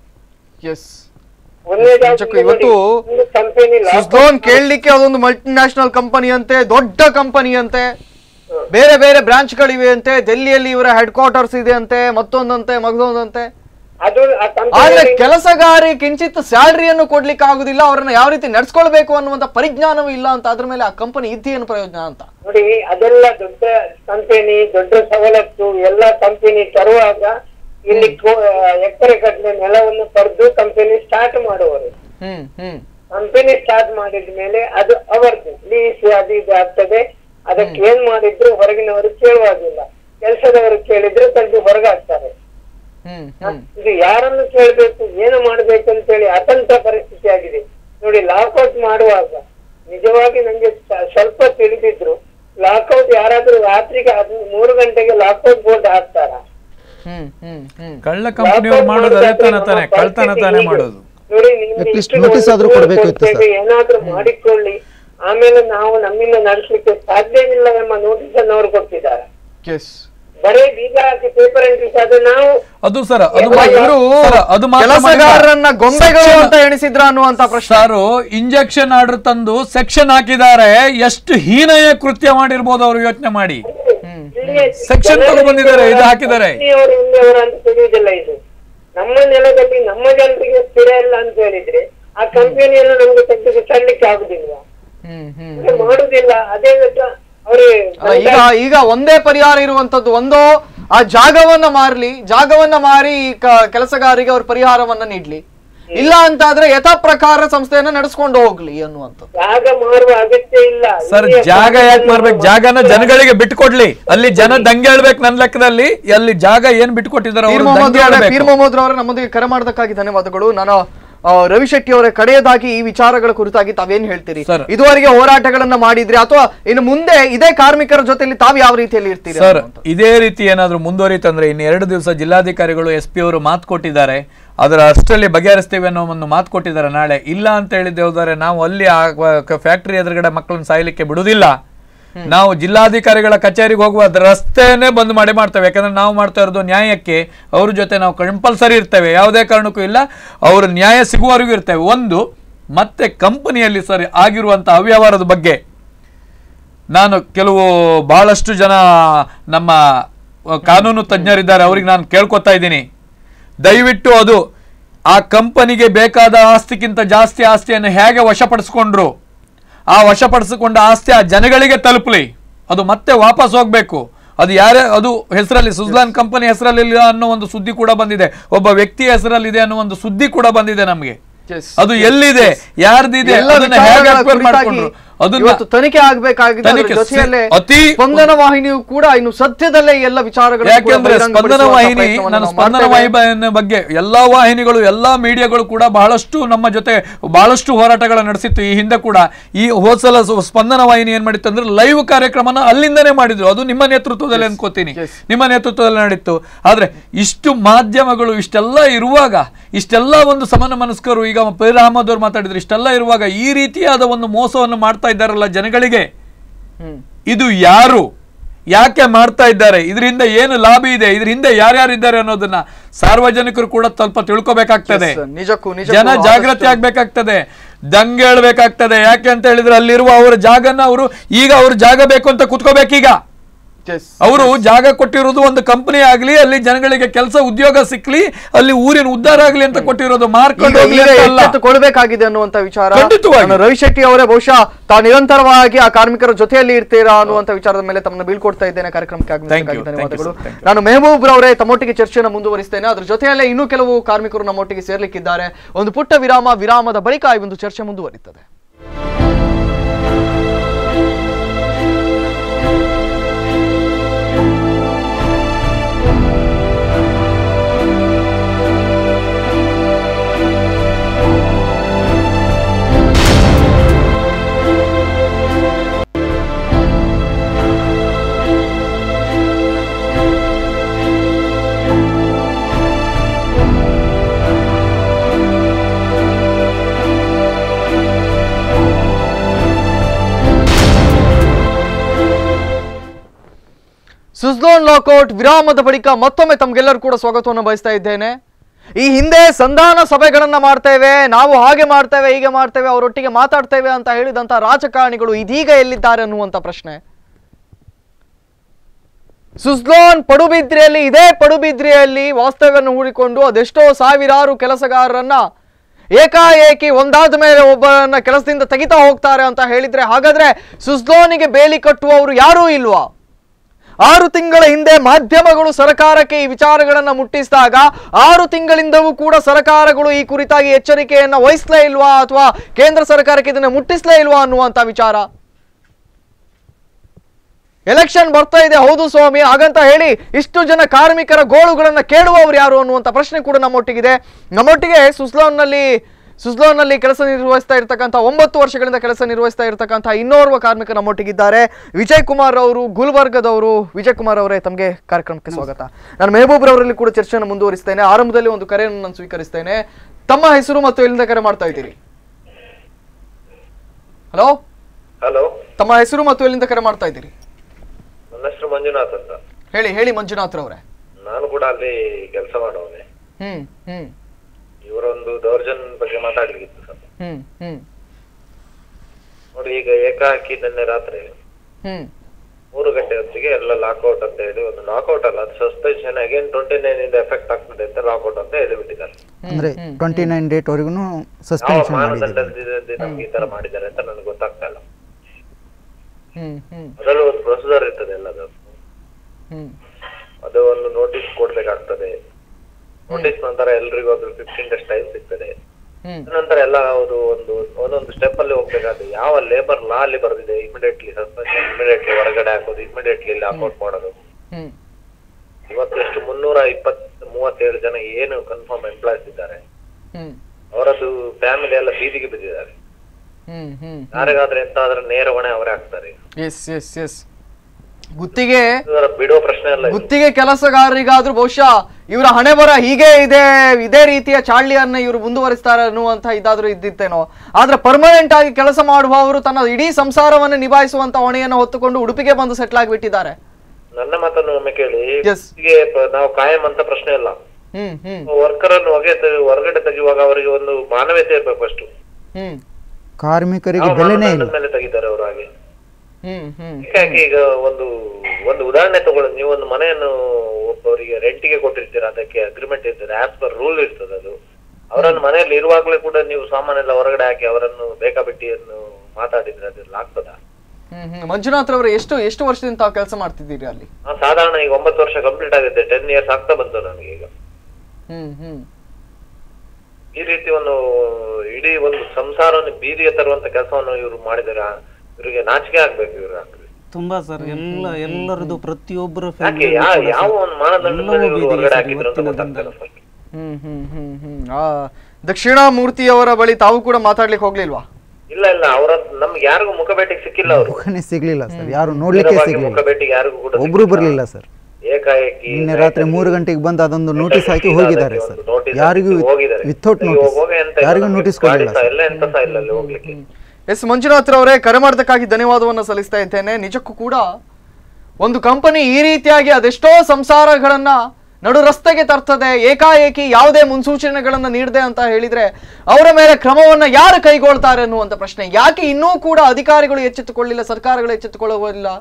ಎಸ್ ಒಂದನೇದಾಗಿ ನಿಜಕ್ಕೂ ಇವತ್ತು ಒಂದು ಕಂಪನಿ ಸುಜ್ಲೋನ್ ಕೇಳಲಿಕ್ಕೆ ಅದೊಂದು ಮಲ್ಟಿ ನ್ಯಾಷನಲ್ ಕಂಪನಿ ಅಂತೆ ದೊಡ್ಡ ಕಂಪನಿ ಅಂತೆ ಬೇರೆ ಬೇರೆ ಬ್ರಾಂಚ್ಗಳಿವೆ ಅಂತೆ ಡೆಲ್ಲಿಯಲ್ಲಿ ಇವರ ಹೆಡ್ ಕ್ವಾರ್ಟರ್ಸ್ ಇದೆ ಅಂತೆ ಮತ್ತೊಂದಂತೆ ಮಗದೊಂದಂತೆ ಅದು ಆ ಆದ್ರೆ ಕಂಪನಿ ಕೆಲಸಗಾರಿ ಕಿಂಚಿತ್ ಸ್ಯಾಲರಿಯನ್ನು ಕೊಡ್ಲಿಕ್ಕೆ ಆಗುದಿಲ್ಲ ಅವರನ್ನ ಯಾವ ರೀತಿ ನಡ್ಸ್ಕೊಳ್ಬೇಕು ಅನ್ನುವಂತ ಪರಿಜ್ಞಾನವೂ ಇಲ್ಲ ಅಂತ ಅದ್ರ ಮೇಲೆ ಆ ಕಂಪನಿ ಇದ್ದೇನು ಪ್ರಯೋಜನ ಅಂತ ನೋಡಿ ಅದೆಲ್ಲ ದೊಡ್ಡ ಕಂಪನಿ ದೊಡ್ಡ ಸವಲತ್ತು ಎಲ್ಲ ಕಂಪನಿ ತರುವಾಗ ಇಲ್ಲಿ ಕೋ- ಎಕರೆ ಗಟ್ಟಲೆ ನೆಲವನ್ನು ಪಡೆದು ಕಂಪನಿ ಸ್ಟಾರ್ಟ್ ಮಾಡುವರು ಹ್ಮ್ ಹ್ಮ್ ಕಂಪನಿ ಸ್ಟಾರ್ಟ್ ಮಾಡಿದ ಮೇಲೆ ಅದು ಅವರದ್ದು ಲೀಸ್ ಅದು ಇದು ಆಗ್ತದೆ ಅದಕ್ಕೆ ಏನ್ ಮಾಡಿದ್ರು ಹೊರಗಿನವರು ಕೇಳುವಾಗಿಲ್ಲ ಕೆಲಸದವರು ಕೇಳಿದ್ರೆ ತೆಗೆದು ಹೊರಗಾಗ್ತಾರೆ ಹ್ಮ್ ಹ್ಮ್ ಇದು ಯಾರನ್ನು ಕೇಳಬೇಕು ಏನು ಮಾಡ್ಬೇಕು ಅಂತೇಳಿ ಅತಂತ್ರ ಪರಿಸ್ಥಿತಿ ಆಗಿದೆ ನೋಡಿ ಲಾಕ್ಔಟ್ ಮಾಡುವಾಗ ನಿಜವಾಗಿ ನಂಗೆ ಸ- ಸ್ವಲ್ಪ ತಿಳಿದಿದ್ರು ಲಾಕ್ಔಟ್ ಯಾರಾದ್ರೂ ರಾತ್ರಿಗೆ ಹದ್- ಮೂರು ಗಂಟೆಗೆ ಲಾಕ್ಔಟ್ ಬೋರ್ಡ್ ಹಾಕ್ತಾರ ಹ್ಮ್ ಹ್ಮ್ ಹ್ಮ್ ಕಳ್ಳ ಕಂಪನಿಯವ್ರು ಮಾಡೋದು ಅದೇ ತಾನೆ ತಾನೆ ಕಳ್ತನ ತಾನೇ ಮಾಡೋದು ನೋಡಿ ನಿಮ್ಗೆ At least ಇಷ್ಟು notice ಆದ್ರೂ ದೂರ ಕೊಡ್ಬೇಕಿತ್ತು ಕೊಡ್ತೇವೆ, ಸರ್. ಏನಾದ್ರೂ ಮಾಡಿಕೊಳ್ಳಿ ಆಮೇಲೆ ನಾವು ನಮ್ಮಿಂದ ನಡೆಸಲಿಕ್ಕೆ ಸಾಧ್ಯವಿಲ್ಲ ಎಂಬ ನೋಟಿಸ್ ಅನ್ನು ಅವರು ಕೊಟ್ಟಿದ್ದಾರೆ ಎಸ್ ಬರೀ ಬೀಗ ಹಾಕಿ ಪೇಪರ್ ಎಂಟ್ರೀಸ್ ಆದ್ರೆ ನಾವು ಅದು ಸರ್ ಅದು ಎಲ್ಲ ಮಾತ್ರ- ಇವರು ಸರ್, ಅದು ಮಾತ್ರ ಕೆಲಸಗಾರರನ್ನ ಮಾಡಿಲ್ಲ. ಗೊಂಬೆಗಳು Section- ಅಂತ ಎಣಿಸಿದ್ರ ಅನ್ನುವಂತ ಪ್ರಶ್ನೆ ಸಾರು ಇಂಜೆಕ್ಷನ್ ಆರ್ಡರ್ ತಂದು ಸೆಕ್ಷನ್ ಹಾಕಿದ್ದಾರೆ ಎಷ್ಟು ಹೀನಯ ಕೃತ್ಯ ಮಾಡಿರ್ಬೋದು ಅವರು ಯೋಚನೆ ಮಾಡಿ ಇಲ್ಲಿ Section ಜನರು ತಗೊಂಡು ಬಂದಿದ್ದಾರೆ, ಇದು ಇಲ್ಲಿಯವರು, ಹಾಕಿದ್ದಾರೆ. ಇಲ್ಲಿಯವರು, ಇಲ್ಲಿಯವರು ಅಂತ ತಿಳಿಯುವುದಿಲ್ಲ ಇದು ನಮ್ಮ ನೆಲದಲ್ಲಿ ನಮ್ಮ ಜನರಿಗೆ ಸ್ಥಿರ ಇಲ್ಲ ಅಂತ ಹೇಳಿದ್ರೆ ಆ ಕಂಪನಿಯನ್ನು ನಮ್ಗೆ ತೆಗೆದು ಬಿಸಾಡ್ಲಿಕ್ಕೆ ಆಗುದಿಲ್ವಾ ಹ್ಮ್ ಹ್ಮ್ ಇದು ಮಾಡುದಿಲ್ಲ ಅದೇ ಅವರಿಗೆ ಅಲ್ಲ, ಈಗ ಈಗ ಒಂದೇ ಪರಿಹಾರ ಇರುವಂತದ್ದು ಒಂದು ಆ ಜಾಗವನ್ನ ಮಾರ್ಲಿ ಜಾಗವನ್ನ ಮಾರಿ ಈ ಕ- ಕೆಲಸಗಾರರಿಗೆ ಅವ್ರ ಪರಿಹಾರವನ್ನ ನೀಡ್ಲಿ ಇಲ್ಲ ಅಂತಾದ್ರೆ ಯಥಾ ಪ್ರಕಾರ ಸಂಸ್ಥೆಯನ್ನ ನಡೆಸ್ಕೊಂಡು ಹೋಗ್ಲಿ ಅನ್ನುವಂಥದ್ದು ಜಾಗ ಮಾರುವ ಅಗತ್ಯ ಇಲ್ಲ ಸರ್ ಇಲ್ಲಿಯ ಜಾಗ ಯಾಕೆ ಕಾನೂನನ್ನು ಮಾಡ್ಬೇಕು ಜಾಗನ ಜನಗಳಿಗೆ ಬಿಟ್ಕೊಡ್ಲಿ ಅಲ್ಲಿ ಜನ ದಂಗೆ ಹೇಳ್ಬೇಕು ನನ್ನ ಲೆಕ್ಕದಲ್ಲಿ ಅಲ್ಲಿ ಜಾಗ ಏನ್ ಬಿಟ್ಕೊಟ್ಟಿದ್ದಾರೆ ಪೀರ್ ಅವರು ಮೊಹಮ್ಮದ್ ದಂಗೆ ಅವರೇ ಹೇಳ್ಬೇಕು. ಪೀರ್ ಮೊಹಮ್ಮದ್ ಅವರೇ ನಮ್ಮೊಂದಿಗೆ ಕರೆ ಮಾಡೋದಕ್ಕಾಗಿ ಧನ್ಯವಾದಗಳು ನಾನು ಆ, ರವಿ ಶೆಟ್ಟಿ ಅವರೇ ಕಡೆಯದಾಗಿ ಈ ವಿಚಾರಗಳ ಕುರಿತಾಗಿ ತಾವೇನ್ ಹೇಳ್ತೀರಿ ಸರ್. ಇದುವರೆಗೆ ಹೋರಾಟಗಳನ್ನ ಮಾಡಿದ್ರಿ ಅಥವಾ ಇನ್ನು ಮುಂದೆ ಇದೇ ಕಾರ್ಮಿಕರ ಜೊತೆಲಿ ತಾವು ಯಾವ ರೀತಿಯಲ್ಲಿ ಇರ್ತೀರಿ ಸರ್ ಅನ್ನುವಂಥದ್ದು. ಇದೇ ರೀತಿ ಏನಾದರೂ ಮುಂದುವರಿತಂದ್ರೆ ಇನ್ನು ಎರಡು ದಿವಸ ಜಿಲ್ಲಾಧಿಕಾರಿಗಳು ಎಸ್ ಪಿ ಅವರು ಮಾತು ಕೊಟ್ಟಿದ್ದಾರೆ ಅದರ ಅಷ್ಟರಲ್ಲಿ ಬಗೆಹರಿಸ್ತೇವೆ ಅನ್ನೋ ಒಂದು ಮಾತು ಕೊಟ್ಟಿದ್ದಾರೆ ನಾಳೆ ಇಲ್ಲ ಅಂತ ಹೇಳಿದ್ದೆ ಹೋದರೆ ನಾವು ಅಲ್ಲಿ ಆ ಫ್ಯಾಕ್ಟರಿ ಎದುರುಗಡೆ ಮಕ್ಕಳನ್ನ ಸಾಯಲಿಕ್ಕೆ ಬಿಡುವುದಿಲ್ಲ ನಾವು ಜಿಲ್ಲಾಧಿಕಾರಿಗಳ ಕಚೇರಿಗೆ ಹೋಗುವ ರಸ್ತೆನೇ ಬಂದ್ ಮಾಡಿ ಮಾಡ್ತೇವೆ ಯಾಕಂದ್ರೆ ನಾವು ಮಾಡ್ತಾ ಇರೋದು ನ್ಯಾಯಕ್ಕೆ ಅವ್ರ ಜೊತೆ ನಾವು ಕಂಪಲ್ಸರಿ ಇರ್ತೇವೆ ಯಾವುದೇ ಕಾರಣಕ್ಕೂ ಇಲ್ಲ ಅವರು ನ್ಯಾಯ ಸಿಗುವವರೆಗೂ ಇರ್ತೇವೆ ಒಂದು ಮತ್ತೆ ಕಂಪನಿಯಲ್ಲಿ ಸರಿ ಆಗಿರುವಂಥ ಅವ್ಯವಹಾರದ ಬಗ್ಗೆ ನಾನು ಕೆಲವು ಬಹಳಷ್ಟು ಜನ ನಮ್ಮ ಕಾನೂನು ತಜ್ಞರಿದ್ದಾರೆ ಅವ್ರಿಗೆ ನಾನು ಕೇಳ್ಕೊತಾ ಇದ್ದೀನಿ ದಯವಿಟ್ಟು ಅದು ಆ ಕಂಪನಿಗೆ ಬೇಕಾದ ಆಸ್ತಿಗಿಂತ ಜಾಸ್ತಿ ಆಸ್ತಿಯನ್ನು ಹೇಗೆ ವಶಪಡಿಸ್ಕೊಂಡ್ರು ಆ ವಶಪಡಿಸಿಕೊಂಡ ಆಸ್ತಿ ಆ ಜನಗಳಿಗೆ ತಲುಪಲಿ ಅದು ಮತ್ತೆ ವಾಪಸ್ ಹೋಗ್ಬೇಕು ಅದು ಯಾರೇ ಅದು ಹೆಸರಲ್ಲಿ ಸುಜ್ಲಾನ್ ಕಂಪನಿ ಹೆಸರಲ್ಲಿಲ್ಲ ಅನ್ನೋ ಒಂದು ಸುದ್ದಿ ಕೂಡ ಬಂದಿದೆ ಒಬ್ಬ ವ್ಯಕ್ತಿ ಹೆಸರಲ್ಲಿದೆ ಅನ್ನೋ ಒಂದು ಸುದ್ದಿ ಕೂಡ ಬಂದಿದೆ ನಮಗೆ Yes. ಅದು ಎಲ್ಲಿದೆ ಯಾರ್ದಿದೆ ಎಲ್ಲ ಅದನ್ನ ಹೇಗೆ ವಿಚಾರಗಳ acquire ಕುರಿತಾಗಿ ಮಾಡ್ಕೊಂಡ್ರು ಅದನ್ನ ಇವತ್ತು ತನಿಖೆ ಆಗ್ಬೇಕಾಗಿದೆ ಅದ್ರ ತನಿಖೆ ಜೊತೆಯಲ್ಲೇ ಅತಿ- ಸ್ಪಂದನ ವಾಹಿನಿಯು ಕೂಡ ಇನ್ನು ಸದ್ಯದಲ್ಲೇ ಈ ಎಲ್ಲ ವಿಚಾರಗಳ ಯಾಕೆಂದ್ರೆ ಸ್ಪಂದನ ವಾಹಿನಿ ನಾನು ಸ್ಪಂದನ ವಾಹಿನಿ ಬಗ್ಗೆ ಎಲ್ಲಾ ವಾಹಿನಿಗಳು ಎಲ್ಲಾ ಮೀಡಿಯಾಗಳು ಕೂಡ ಬಹಳಷ್ಟು ನಮ್ಮ ಜೊತೆ ಬಹಳಷ್ಟು ಹೋರಾಟಗಳ ನಡೆಸಿತ್ತು ಈ ಹಿಂದೆ ಕೂಡ ಈ ಹೋದ್ಸಲ ಸು- ಸ್ಪಂದನ ವಾಹಿನಿ ಏನ್ ಮಾಡಿತ್ತು ಅಂದ್ರೆ ಲೈವ್ ಕಾರ್ಯಕ್ರಮನ ಅಲ್ಲಿಂದನೇ ಮಾಡಿದ್ರು ಅದು ನಿಮ್ಮ ನೇತೃತ್ವದಲ್ಲಿ ಅನ್ಕೋತೀನಿ ನಿಮ್ಮ ನೇತೃತ್ವದಲ್ಲಿ ನಡೀತು ಆದ್ರೆ ಇಷ್ಟು ಮಾಧ್ಯಮಗಳು ಇಷ್ಟೆಲ್ಲ ಇರುವಾಗ ಇಷ್ಟೆಲ್ಲ ಒಂದು ಸಮನ ಮನಸ್ಕರು ಈಗ ಪೈರ್ ಅಹಮದ್ ಅವ್ರು ಮಾತಾಡಿದ್ರು ಇಷ್ಟೆಲ್ಲ ಇರುವಾಗ ಈ ರೀತಿಯಾದ ಒಂದು ಮೋಸವನ್ನು ಮಾಡ್ತಾ ಇದ್ದಾರಲ್ಲ ಜನಗಳಿಗೆ ಇದು ಯಾರು ಯಾಕೆ ಮಾಡ್ತಾ ಇದ್ದಾರೆ ಇದರಿಂದ ಏನು ಲಾಭ ಇದೆ ಇದ್ರ ಹಿಂದೆ ಯಾರ್ಯಾರು ಇದ್ದಾರೆ ಅನ್ನೋದನ್ನ ಸಾರ್ವಜನಿಕರು ಕೂಡ ಸ್ವಲ್ಪ ತಿಳ್ಕೊಬೇಕಾಗ್ತದೆ Yes, ನಿಜಕ್ಕೂ, ನಿಜಕ್ಕೂ ಜನ ಆದಷ್ಟು- ಜಾಗೃತಿ ಆಗ್ಬೇಕಾಗ್ತದೆ ದಂಗೆ ಹೇಳ್ಬೇಕಾಗ್ತದೆ ಯಾಕೆ ಅಂತ ಹೇಳಿದ್ರೆ ಅಲ್ಲಿರುವ ಅವರ ಜಾಗನ ಅವರು ಈಗ ಅವ್ರ ಜಾಗ ಬೇಕು ಅಂತ ಕುತ್ಕೋಬೇಕೀಗ ಅವರು ಜಾಗ ಕೊಟ್ಟಿರೋದು ಒಂದು ಕಂಪನಿ ಆಗ್ಲಿ ಅಲ್ಲಿ ಜನಗಳಿಗೆ ಕೆಲಸ ಉದ್ಯೋಗ ಸಿಕ್ಲಿ ಅಲ್ಲಿ ಊರಿನ ಉದ್ಧಾರ ಆಗ್ಲಿ ಅಂತ ಕೊಟ್ಟಿರೋದು ಮಾರ್ಕೊಂಡು ಹೋಗ್ಲಿ ಅಂತ ಅಲ್ಲ. ಕೊಡಬೇಕಾಗಿದೆ ಅನ್ನುವಂತ ವಿಚಾರ ಖಂಡಿತವಾಗಿ. ನಾನು ರವಿ ಶೆಟ್ಟಿ ಅವರೇ ಬಹುಶಃ ತಾವು ನಿರಂತರವಾಗಿ ಆ ಕಾರ್ಮಿಕರ ಜೊತೆಯಲ್ಲಿ ಇರ್ತೀರಾ ಅನ್ನುವಂತ ವಿಚಾರದ ಮೇಲೆ ತಮ್ಮನ್ನ ಬೀಳ್ಕೊಡ್ತಾ ಇದ್ದೇನೆ ಕಾರ್ಯಕ್ರಮಕ್ಕೆ Thank you, ಆಗಮಿಸಬೇಕಾಗಿ thank you, ಧನ್ಯವಾದಗಳು sir, thank you. ನಾನು ಮೆಹಬೂಬ್ ರವರೇ ತಮ್ಮೊಟ್ಟಿಗೆ ಚರ್ಚೆಯನ್ನು ಮುಂದುವರಿಸ್ತೇನೆ ಅದ್ರ ಜೊತೆಯಲ್ಲೇ ಇನ್ನೂ ಕೆಲವು ಕಾರ್ಮಿಕರು ನಮ್ಮೊಟ್ಟಿಗೆ ಸೇರ್ಲಿಕ್ಕಿದ್ದಾರೆ ಒಂದು ಪುಟ್ಟ ವಿರಾಮ ವಿರಾಮದ ಬಳಿಕ ಈ ಒಂದು ಚರ್ಚೆ ಮುಂದುವರಿತದೆ ಸುಜ್ಲೋನ್ ಲಾಕೌಟ್ ವಿರಾಮದ ಬಳಿಕ ಮತ್ತೊಮ್ಮೆ ತಮ್ಗೆಲ್ಲರೂ ಕೂಡ ಸ್ವಾಗತವನ್ನು ಬಯಸ್ತಾ ಇದ್ದೇನೆ ಈ ಹಿಂದೆ ಸಂಧಾನ ಸಭೆಗಳನ್ನ ಮಾಡ್ತೇವೆ ನಾವು ಹಾಗೆ ಮಾಡ್ತೇವೆ ಹೀಗೆ ಮಾಡ್ತೇವೆ ಅವರೊಟ್ಟಿಗೆ ಮಾತಾಡ್ತೇವೆ ಅಂತ ಹೇಳಿದಂತ ರಾಜಕಾರಣಿಗಳು ಇದೀಗ ಎಲ್ಲಿದ್ದಾರೆ ಅನ್ನುವಂತ ಪ್ರಶ್ನೆ ಸುಜ್ಲೋನ್ ಪಡುಬಿದ್ರಿಯಲ್ಲಿ ಇದೇ ಪಡುಬಿದ್ರಿಯಲ್ಲಿ ವಾಸ್ತವ್ಯವನ್ನು ಹೂಡಿಕೊಂಡು ಅದೆಷ್ಟೋ ಸಾವಿರಾರು ಕೆಲಸಗಾರರನ್ನ ಏಕಾಏಕಿ ಒಂದಾದ ಮೇಲೆ ಒಬ್ಬರನ್ನ ಕೆಲಸದಿಂದ ತೆಗಿತಾ ಹೋಗ್ತಾರೆ ಅಂತ ಹೇಳಿದ್ರೆ ಹಾಗಾದ್ರೆ ಸುಜ್ಲೋನಿಗೆ ಬೇಲಿ ಕಟ್ಟುವವರು ಯಾರೂ ಇಲ್ವಾ ಆರು ತಿಂಗಳ ಹಿಂದೆ ಮಾಧ್ಯಮಗಳು ಸರ್ಕಾರಕ್ಕೆ ಈ ವಿಚಾರಗಳನ್ನ ಮುಟ್ಟಿಸಿದಾಗ ಆರು ತಿಂಗಳಿಂದವೂ ಕೂಡ ಸರ್ಕಾರಗಳು ಈ ಕುರಿತಾಗಿ ಎಚ್ಚರಿಕೆಯನ್ನ ವಹಿಸ್ಲೇ ಇಲ್ವಾ ಅಥವಾ ಕೇಂದ್ರ ಸರ್ಕಾರಕ್ಕೆ ಇದನ್ನ ಮುಟ್ಟಿಸ್ಲೇ ಇಲ್ವಾ ಅನ್ನುವಂತ ವಿಚಾರ ಎಲೆಕ್ಷನ್ ಬರ್ತಾ ಇದೆ ಹೌದು ಸ್ವಾಮಿ ಹಾಗಂತ ಹೇಳಿ ಇಷ್ಟು ಜನ ಕಾರ್ಮಿಕರ ಗೋಳುಗಳನ್ನ ಕೇಳುವವರು ಯಾರು ಅನ್ನುವಂತ ಪ್ರಶ್ನೆ ಕೂಡ ನಮ್ಮೊಟ್ಟಿಗಿದೆ ನಮ್ಮೊಟ್ಟಿಗೆ ಸುಸ್ಲಾನ್ನಲ್ಲಿ ಸುಸ್ಲಾನ್ನಲ್ಲಿ ಕೆಲಸ ನಿರ್ವಹಿಸ್ತಾ ಇರ್ತಕ್ಕಂಥ ಒಂಬತ್ತು ವರ್ಷಗಳಿಂದ ಕೆಲಸ ನಿರ್ವಹಿಸ್ತಾ ಇರ್ತಕ್ಕಂಥ ಇನ್ನೋರ್ವ ಕಾರ್ಮಿಕ ನಮ್ಮೊಟ್ಟಿಗಿದ್ದಾರೆ ವಿಜಯ್ ಕುಮಾರ್ ಅವರು ಗುಲ್ಬರ್ಗದವರು ವಿಜಯ್ ಕುಮಾರ್ ಅವರೇ ತಮಗೆ ಕಾರ್ಯಕ್ರಮಕ್ಕೆ ಸ್ವಾಗತ ನಾನು ಮೆಹಬೂಬ್ ರವರಲ್ಲಿ ಕೂಡ ಚರ್ಚೆಯನ್ನು ಮುಂದುವರಿಸ್ತೇನೆ ಆರಂಭದಲ್ಲಿ ಒಂದು ಕರೆಯನ್ನು ನಾನು ಸ್ವೀಕರಿಸ್ತೇನೆ ತಮ್ಮ ಹೆಸರು ಮತ್ತು ಎಲ್ಲಿಂದ ಕರೆ ಮಾಡ್ತಾ ಇದ್ದೀರಿ ಹಲೋ ಹಲೋ ತಮ್ಮ ಹೆಸರು ಮತ್ತು ಎಲ್ಲಿಂದ ಕರೆ ಮಾಡ್ತಾ ಇದ್ದೀರಿ ನನ್ನ ಹೆಸರು ಮಂಜುನಾಥ್ ಅಂತ ಹೇಳಿ ಹೇಳಿ ಮಂಜುನಾಥ್ರವ್ರೆ ನಾನು ಕೂಡ ಅಲ್ಲಿ ಕೆಲಸ ಮಾಡೋನೆ ಹ್ಮ್ ಹ್ಮ್ ಇವರೊಂದು ದೌರ್ಜನ್ಯ ಬಗ್ಗೆ ಮಾತಾಡ್ಲಿಕ್ಕಿತ್ತು ಸರ್ ಹ್ಮ್ ಹ್ಮ್ ನೋಡಿ ಈಗ ಏಕಾಏಕಿ ನಿನ್ನೆ ರಾತ್ರಿ ಹ್ಮ್ ಮೂರು ಗಂಟೆ ಹೊತ್ತಿಗೆ ಎಲ್ಲ ಲಾಕ್ಔಟ್ ಅಂತ ಹೇಳಿ ಒಂದು ಲಾಕ್ಔಟ್ ಅಲ್ಲ ಅದು ಸಸ್ಪೆನ್ಷನ್ ಅಗೇನ್ ಟ್ವೆಂಟಿ ನೈನ್ ಇಂದ ಎಫೆಕ್ಟ್ ಆಗ್ತದೆ ಅಂತ ಲಾಕ್ಔಟ್ ಅಂತ ಹೇಳಿಬಿಟ್ಟಿದ್ದಾರೆ ಅಂದರೆ ಟ್ವೆಂಟಿ ನೈನ್ ಡೇಟ್ವರೆಗೂ ಯಾವ ಸಸ್ಪೆನ್ಷನ್ ಮಾಡಿದ್ದೀವಿ ಮಾನದಂಡದಲ್ಲಿ ನಮ್ಗೆ ಈ ತರ ಮಾಡಿದ್ದಾರೆ ಅಂತ ನನಗೆ ಗೊತ್ತಾಗ್ತಾ ಇಲ್ಲ ಹ್ಮ್ ಹ್ಮ್ ಅದರಲ್ಲೂ ಒಂದು ಪ್ರೊಸೀಜರ್ ಇರ್ತದೆ ಎಲ್ಲದು ಹ್ಮ್ ಅದು ಒಂದು ನೋಟಿಸ್ ಕೊಡ್ಬೇಕಾಗ್ತದೆ ನೋಟಿಸ್ ನಂತರ ಎಲ್ರಿಗೂ ಒಂದು ಫಿಫ್ಟೀನ್ ಡೇಸ್ ಟೈಮ್ ಸಿಗ್ತದೆ ಹ್ಮ್ ನಂತರ ಎಲ್ಲ ಅದು ಒಂದು ಒಂದೊಂದು ಸ್ಟೆಪ್ ಅಲ್ಲಿ ಹೋಗ್ಬೇಕಾದ್ರೆ ಯಾವ ಲೇಬರ್ ಲಾ ಅಲ್ಲಿ ಬರೆದಿದೆ ಇಮಿಡಿಯೇಟ್ಲಿ ಸಸ್ಪೆನ್ಷನ್ ಇಮಿಡಿಯೇಟ್ಲಿ ಹೊರಗಡೆ ಹಾಕೋದು ಇಮಿಡಿಯೇಟ್ಲಿ ಲಾಕ್ಔಟ್ ಮಾಡೋದು ಹ್ಮ್ ಇವತ್ತು ಎಷ್ಟು ಮುನ್ನೂರ ಇಪ್ಪತ್ ಮೂವತ್ತೇಳು ಜನ ಏನು ಕನ್ಫರ್ಮ್ ಎಂಪ್ಲಾಯ್ಸ್ ಇದ್ದಾರೆ ಹ್ಮ್ ಅವರದ್ದು ಫ್ಯಾಮಿಲಿ ಎಲ್ಲ ಬೀದಿಗೆ ಬಿದ್ದಿದ್ದಾರೆ ಹ್ಮ್ ಹ್ಮ್ ಯಾರಿಗಾದ್ರೆ ಎಂತ ಆದ್ರೆ ನೇರ ಹೊಣೆ ಅವರೇ ಆಗ್ತಾರೆ ಎಸ್ ಎಸ್ ಎಸ್ ಗುತ್ತಿಗೆ ಇದರ ಬಿಡೋ ಪ್ರಶ್ನೆ ಅಲ್ಲ ಇದು. ಗುತ್ತಿಗೆ ಕೆಲಸಗಾರರಿಗಾದ್ರೂ ಬಹುಶಃ ಇವರ ಹಣೆ ಬರ ಹೀಗೆ ಇದೆ ಇದೇ ರೀತಿಯ ಚಾಳ್ಳಿಯನ್ನ ಇವರು ಮುಂದುವರಿಸ್ತಾರೆ ಅನ್ನುವಂತ ಇದಾದ್ರೂ ಇದ್ದಿತ್ತೇನೋ ಆದ್ರೆ ಪರ್ಮನೆಂಟ್ ಆಗಿ ಕೆಲಸ ಮಾಡುವವರು ತನ್ನ ಇಡೀ ಸಂಸಾರವನ್ನು ನಿಭಾಯಿಸುವಂತ ಹೊಣೆಯನ್ನು ಹೊತ್ತುಕೊಂಡು ಉಡುಪಿಗೆ ಬಂದು ಸೆಟ್ಲ್ ಆಗಿಬಿಟ್ಟಿದ್ದಾರೆ ನನ್ನ ಮಾತನ್ನು ಒಮ್ಮೆ ಕೇಳಿ Yes. ಹೀಗೆ ಪ- ನಾವು ಕಾಯಂ ಅಂತ ಪ್ರಶ್ನೆ ಇಲ್ಲ ಹ್ಮ್ ಹ್ಮ್ ವರ್ಕರ್ ಅನ್ನು ಹೊಗೆ ತೆ- ಹೊರಗಡೆ ತೆಗೆಯುವಾಗ ಅವರಿಗೆ ಒಂದು ಮಾನವೀಯತೆ ಇರ್ಬೇಕು ಫಸ್ಟ್ ಹ್ಮ್ ಕಾರ್ಮಿಕರಿಗೆ ಯಾವ ಬೆಲೆನೇ ಮಾನದಂಡದ ಇಲ್ಲ ಮೇಲೆ ತೆಗಿತಾರೆ ಅವರು ಹಾಗೆ ಹ್ಮ್ ಹ್ಮ್ ಹೀಗಾಗಿ ಈಗ ಒಂದು ಒಂದು ಉದಾಹರಣೆ ತಗೊಳ್ಳಿ ನೀವು ಒಂದು ಮನೆಯನ್ನು ಒಬ್ಬರಿಗೆ ರೆಂಟಿಗೆ ಕೊಟ್ಟಿರ್ತೀರಾ ಅದಕ್ಕೆ ಅಗ್ರಿಮೆಂಟ್ ಇರ್ತದೆ ಆಸ್ ಪರ್ ರೂಲ್ ಇರ್ತದೆ ಅದು ಅವರನ್ನು ಮನೆಯಲ್ಲಿ ಇರುವಾಗಲೇ ಕೂಡ ನೀವು ಸಾಮಾನೆಲ್ಲ ಹೊರಗಡೆ ಹಾಕಿ ಅವರನ್ನು ಬೇಕಾಬಿಟ್ಟಿಯನ್ನು ಮಾತಾಡಿದ್ರೆ ಅದೆಲ್ಲ ಆಗ್ತದಾ ಹ್ಮ್ ಹ್ಮ್ ಮಂಜುನಾಥ್ ರವರೇ ಎಷ್ಟು ಎಷ್ಟು ವರ್ಷದಿಂದ ತಾವು ಕೆಲಸ ಮಾಡ್ತಿದ್ದೀರಿ ಅಲ್ಲಿ ನಾನು ಸಾಧಾರಣ ಈಗ ಒಂಬತ್ತು ವರ್ಷ ಕಂಪ್ಲೀಟ್ ಆಗುತ್ತೆ ಟೆನ್ ಇಯರ್ಸ್ ಆಗ್ತಾ ಬಂತು ನನಗೆ ಈಗ ಹ್ಮ್ ಹ್ಮ್ ಈ ರೀತಿ ಒಂದು ಇಡೀ ಒಂದು ಸಂಸಾರವನ್ನು ಬೀದಿಗೆ ತರುವಂತ ಕೆಲಸವನ್ನು ಇವರು ಮಾಡಿದಾರೆ ಇವರಿಗೆ ನಾಚಿಕೆ ಆಗ್ಬೇಕು ಇವರು ತುಂಬಾ ಸರ್ ಎಲ್ಲ ಎಲ್ಲರದು ಪ್ರತಿಯೊಬ್ಬರ ಯಾಕೆ family ಯಾ- ಕೂಡ ಯಾವ ಸರ್ ಒಂದು ಮಾನದಂಡದ ಎಲ್ಲವೂ ಮೇಲೆ ಇವ್ರು ಬೀದಿಗೆ ಹೊರಗಡೆ ಸರ್ ಹಾಕಿದ್ರು ಅಂತ ಇವತ್ತಿನ ಗೊತ್ತಾಗ್ತಾ ದಿನದಲ್ಲಿ. ಇಲ್ಲ ಸ್ವಲ್ಪ. ಹ್ಮ್ ಹ್ಮ್ ಹ್ಮ್ ಹ್ಮ್ ಆ ದಕ್ಷಿಣಾಮೂರ್ತಿಯವರ ಬಳಿ ತಾವು ಕೂಡ ಮಾತಾಡ್ಲಿಕ್ಕೆ ಹೋಗ್ಲಿಲ್ವಾ ಇಲ್ಲ ಇಲ್ಲ ಅವರ ನಮ್ಗೆ ಯಾರಿಗೂ ಮುಖ ಭೇಟಿಗೆ ಸಿಕ್ಕಿಲ್ಲ ಅವರು ಮುಖನೇ ಸಿಗ್ಲಿಲ್ಲ ಸರ್ ಯಾರು ನೋಡ್ಲಿಕ್ಕೆ ಮುಖ ಸಿಗ್ಲಿಲ್ಲ ಭೇಟಿಗೆ ಯಾರಿಗೂ ಕೂಡ ಒಬ್ರು ಬರಲಿಲ್ಲ ಸರ್ ಏಕಾಏಕಿ ನಿನ್ನೆ ರಾತ್ರಿ ಮೂರು ಗಂಟೆಗೆ ಬಂದು ಅದೊಂದು ನೋಟಿಸ್ ಹಾಕಿ ಹೋಗಿದ್ದಾರೆ ಸರ್ ನೋಟಿಸ್ ಯಾರಿಗೂ ಹೋಗಿದ್ದಾರೆ ವಿತೌಟ್ ಈಗ ನೋಟಿಸ್ ಹೋಗಿ ಎಂತ ಇಲ್ಲ, ಯಾರಿಗೂ ನಮ್ಗೆ ನೋಟಿಸ್ ಗಾಡಿ ಕೊಡಲಿಲ್ಲ ಸಹ ಸರ್ ಎಲ್ಲ ಎಂತ ಸಹ ಇಲ್ಲ ಅಲ್ಲಿ ಹೋಗ್ಲಿಕ್ಕೆ ಎಸ್ ಮಂಜುನಾಥ್ ರವರೇ ಕರೆ ಮಾಡೋದಕ್ಕಾಗಿ ಧನ್ಯವಾದವನ್ನು ಸಲ್ಲಿಸ್ತಾ ಇದ್ದೇನೆ ನಿಜಕ್ಕೂ ಕೂಡ ಒಂದು ಕಂಪನಿ ಈ ರೀತಿಯಾಗಿ ಅದೆಷ್ಟೋ ಸಂಸಾರಗಳನ್ನ ನಡು ರಸ್ತೆಗೆ ತರ್ತದೆ ಏಕಾಏಕಿ ಯಾವುದೇ ಮುನ್ಸೂಚನೆಗಳನ್ನ ನೀಡದೆ ಅಂತ ಹೇಳಿದ್ರೆ ಅವರ ಮೇಲೆ ಕ್ರಮವನ್ನ ಯಾರು ಕೈಗೊಳ್ತಾರೆ ಅನ್ನುವಂತ ಪ್ರಶ್ನೆ ಯಾಕೆ ಇನ್ನೂ ಕೂಡ ಅಧಿಕಾರಿಗಳು ಎಚ್ಚೆತ್ತುಕೊಳ್ಳಿಲ್ಲ ಸರ್ಕಾರಗಳು ಎಚ್ಚೆತ್ತುಕೊಳ್ಳುವುದಿಲ್ಲ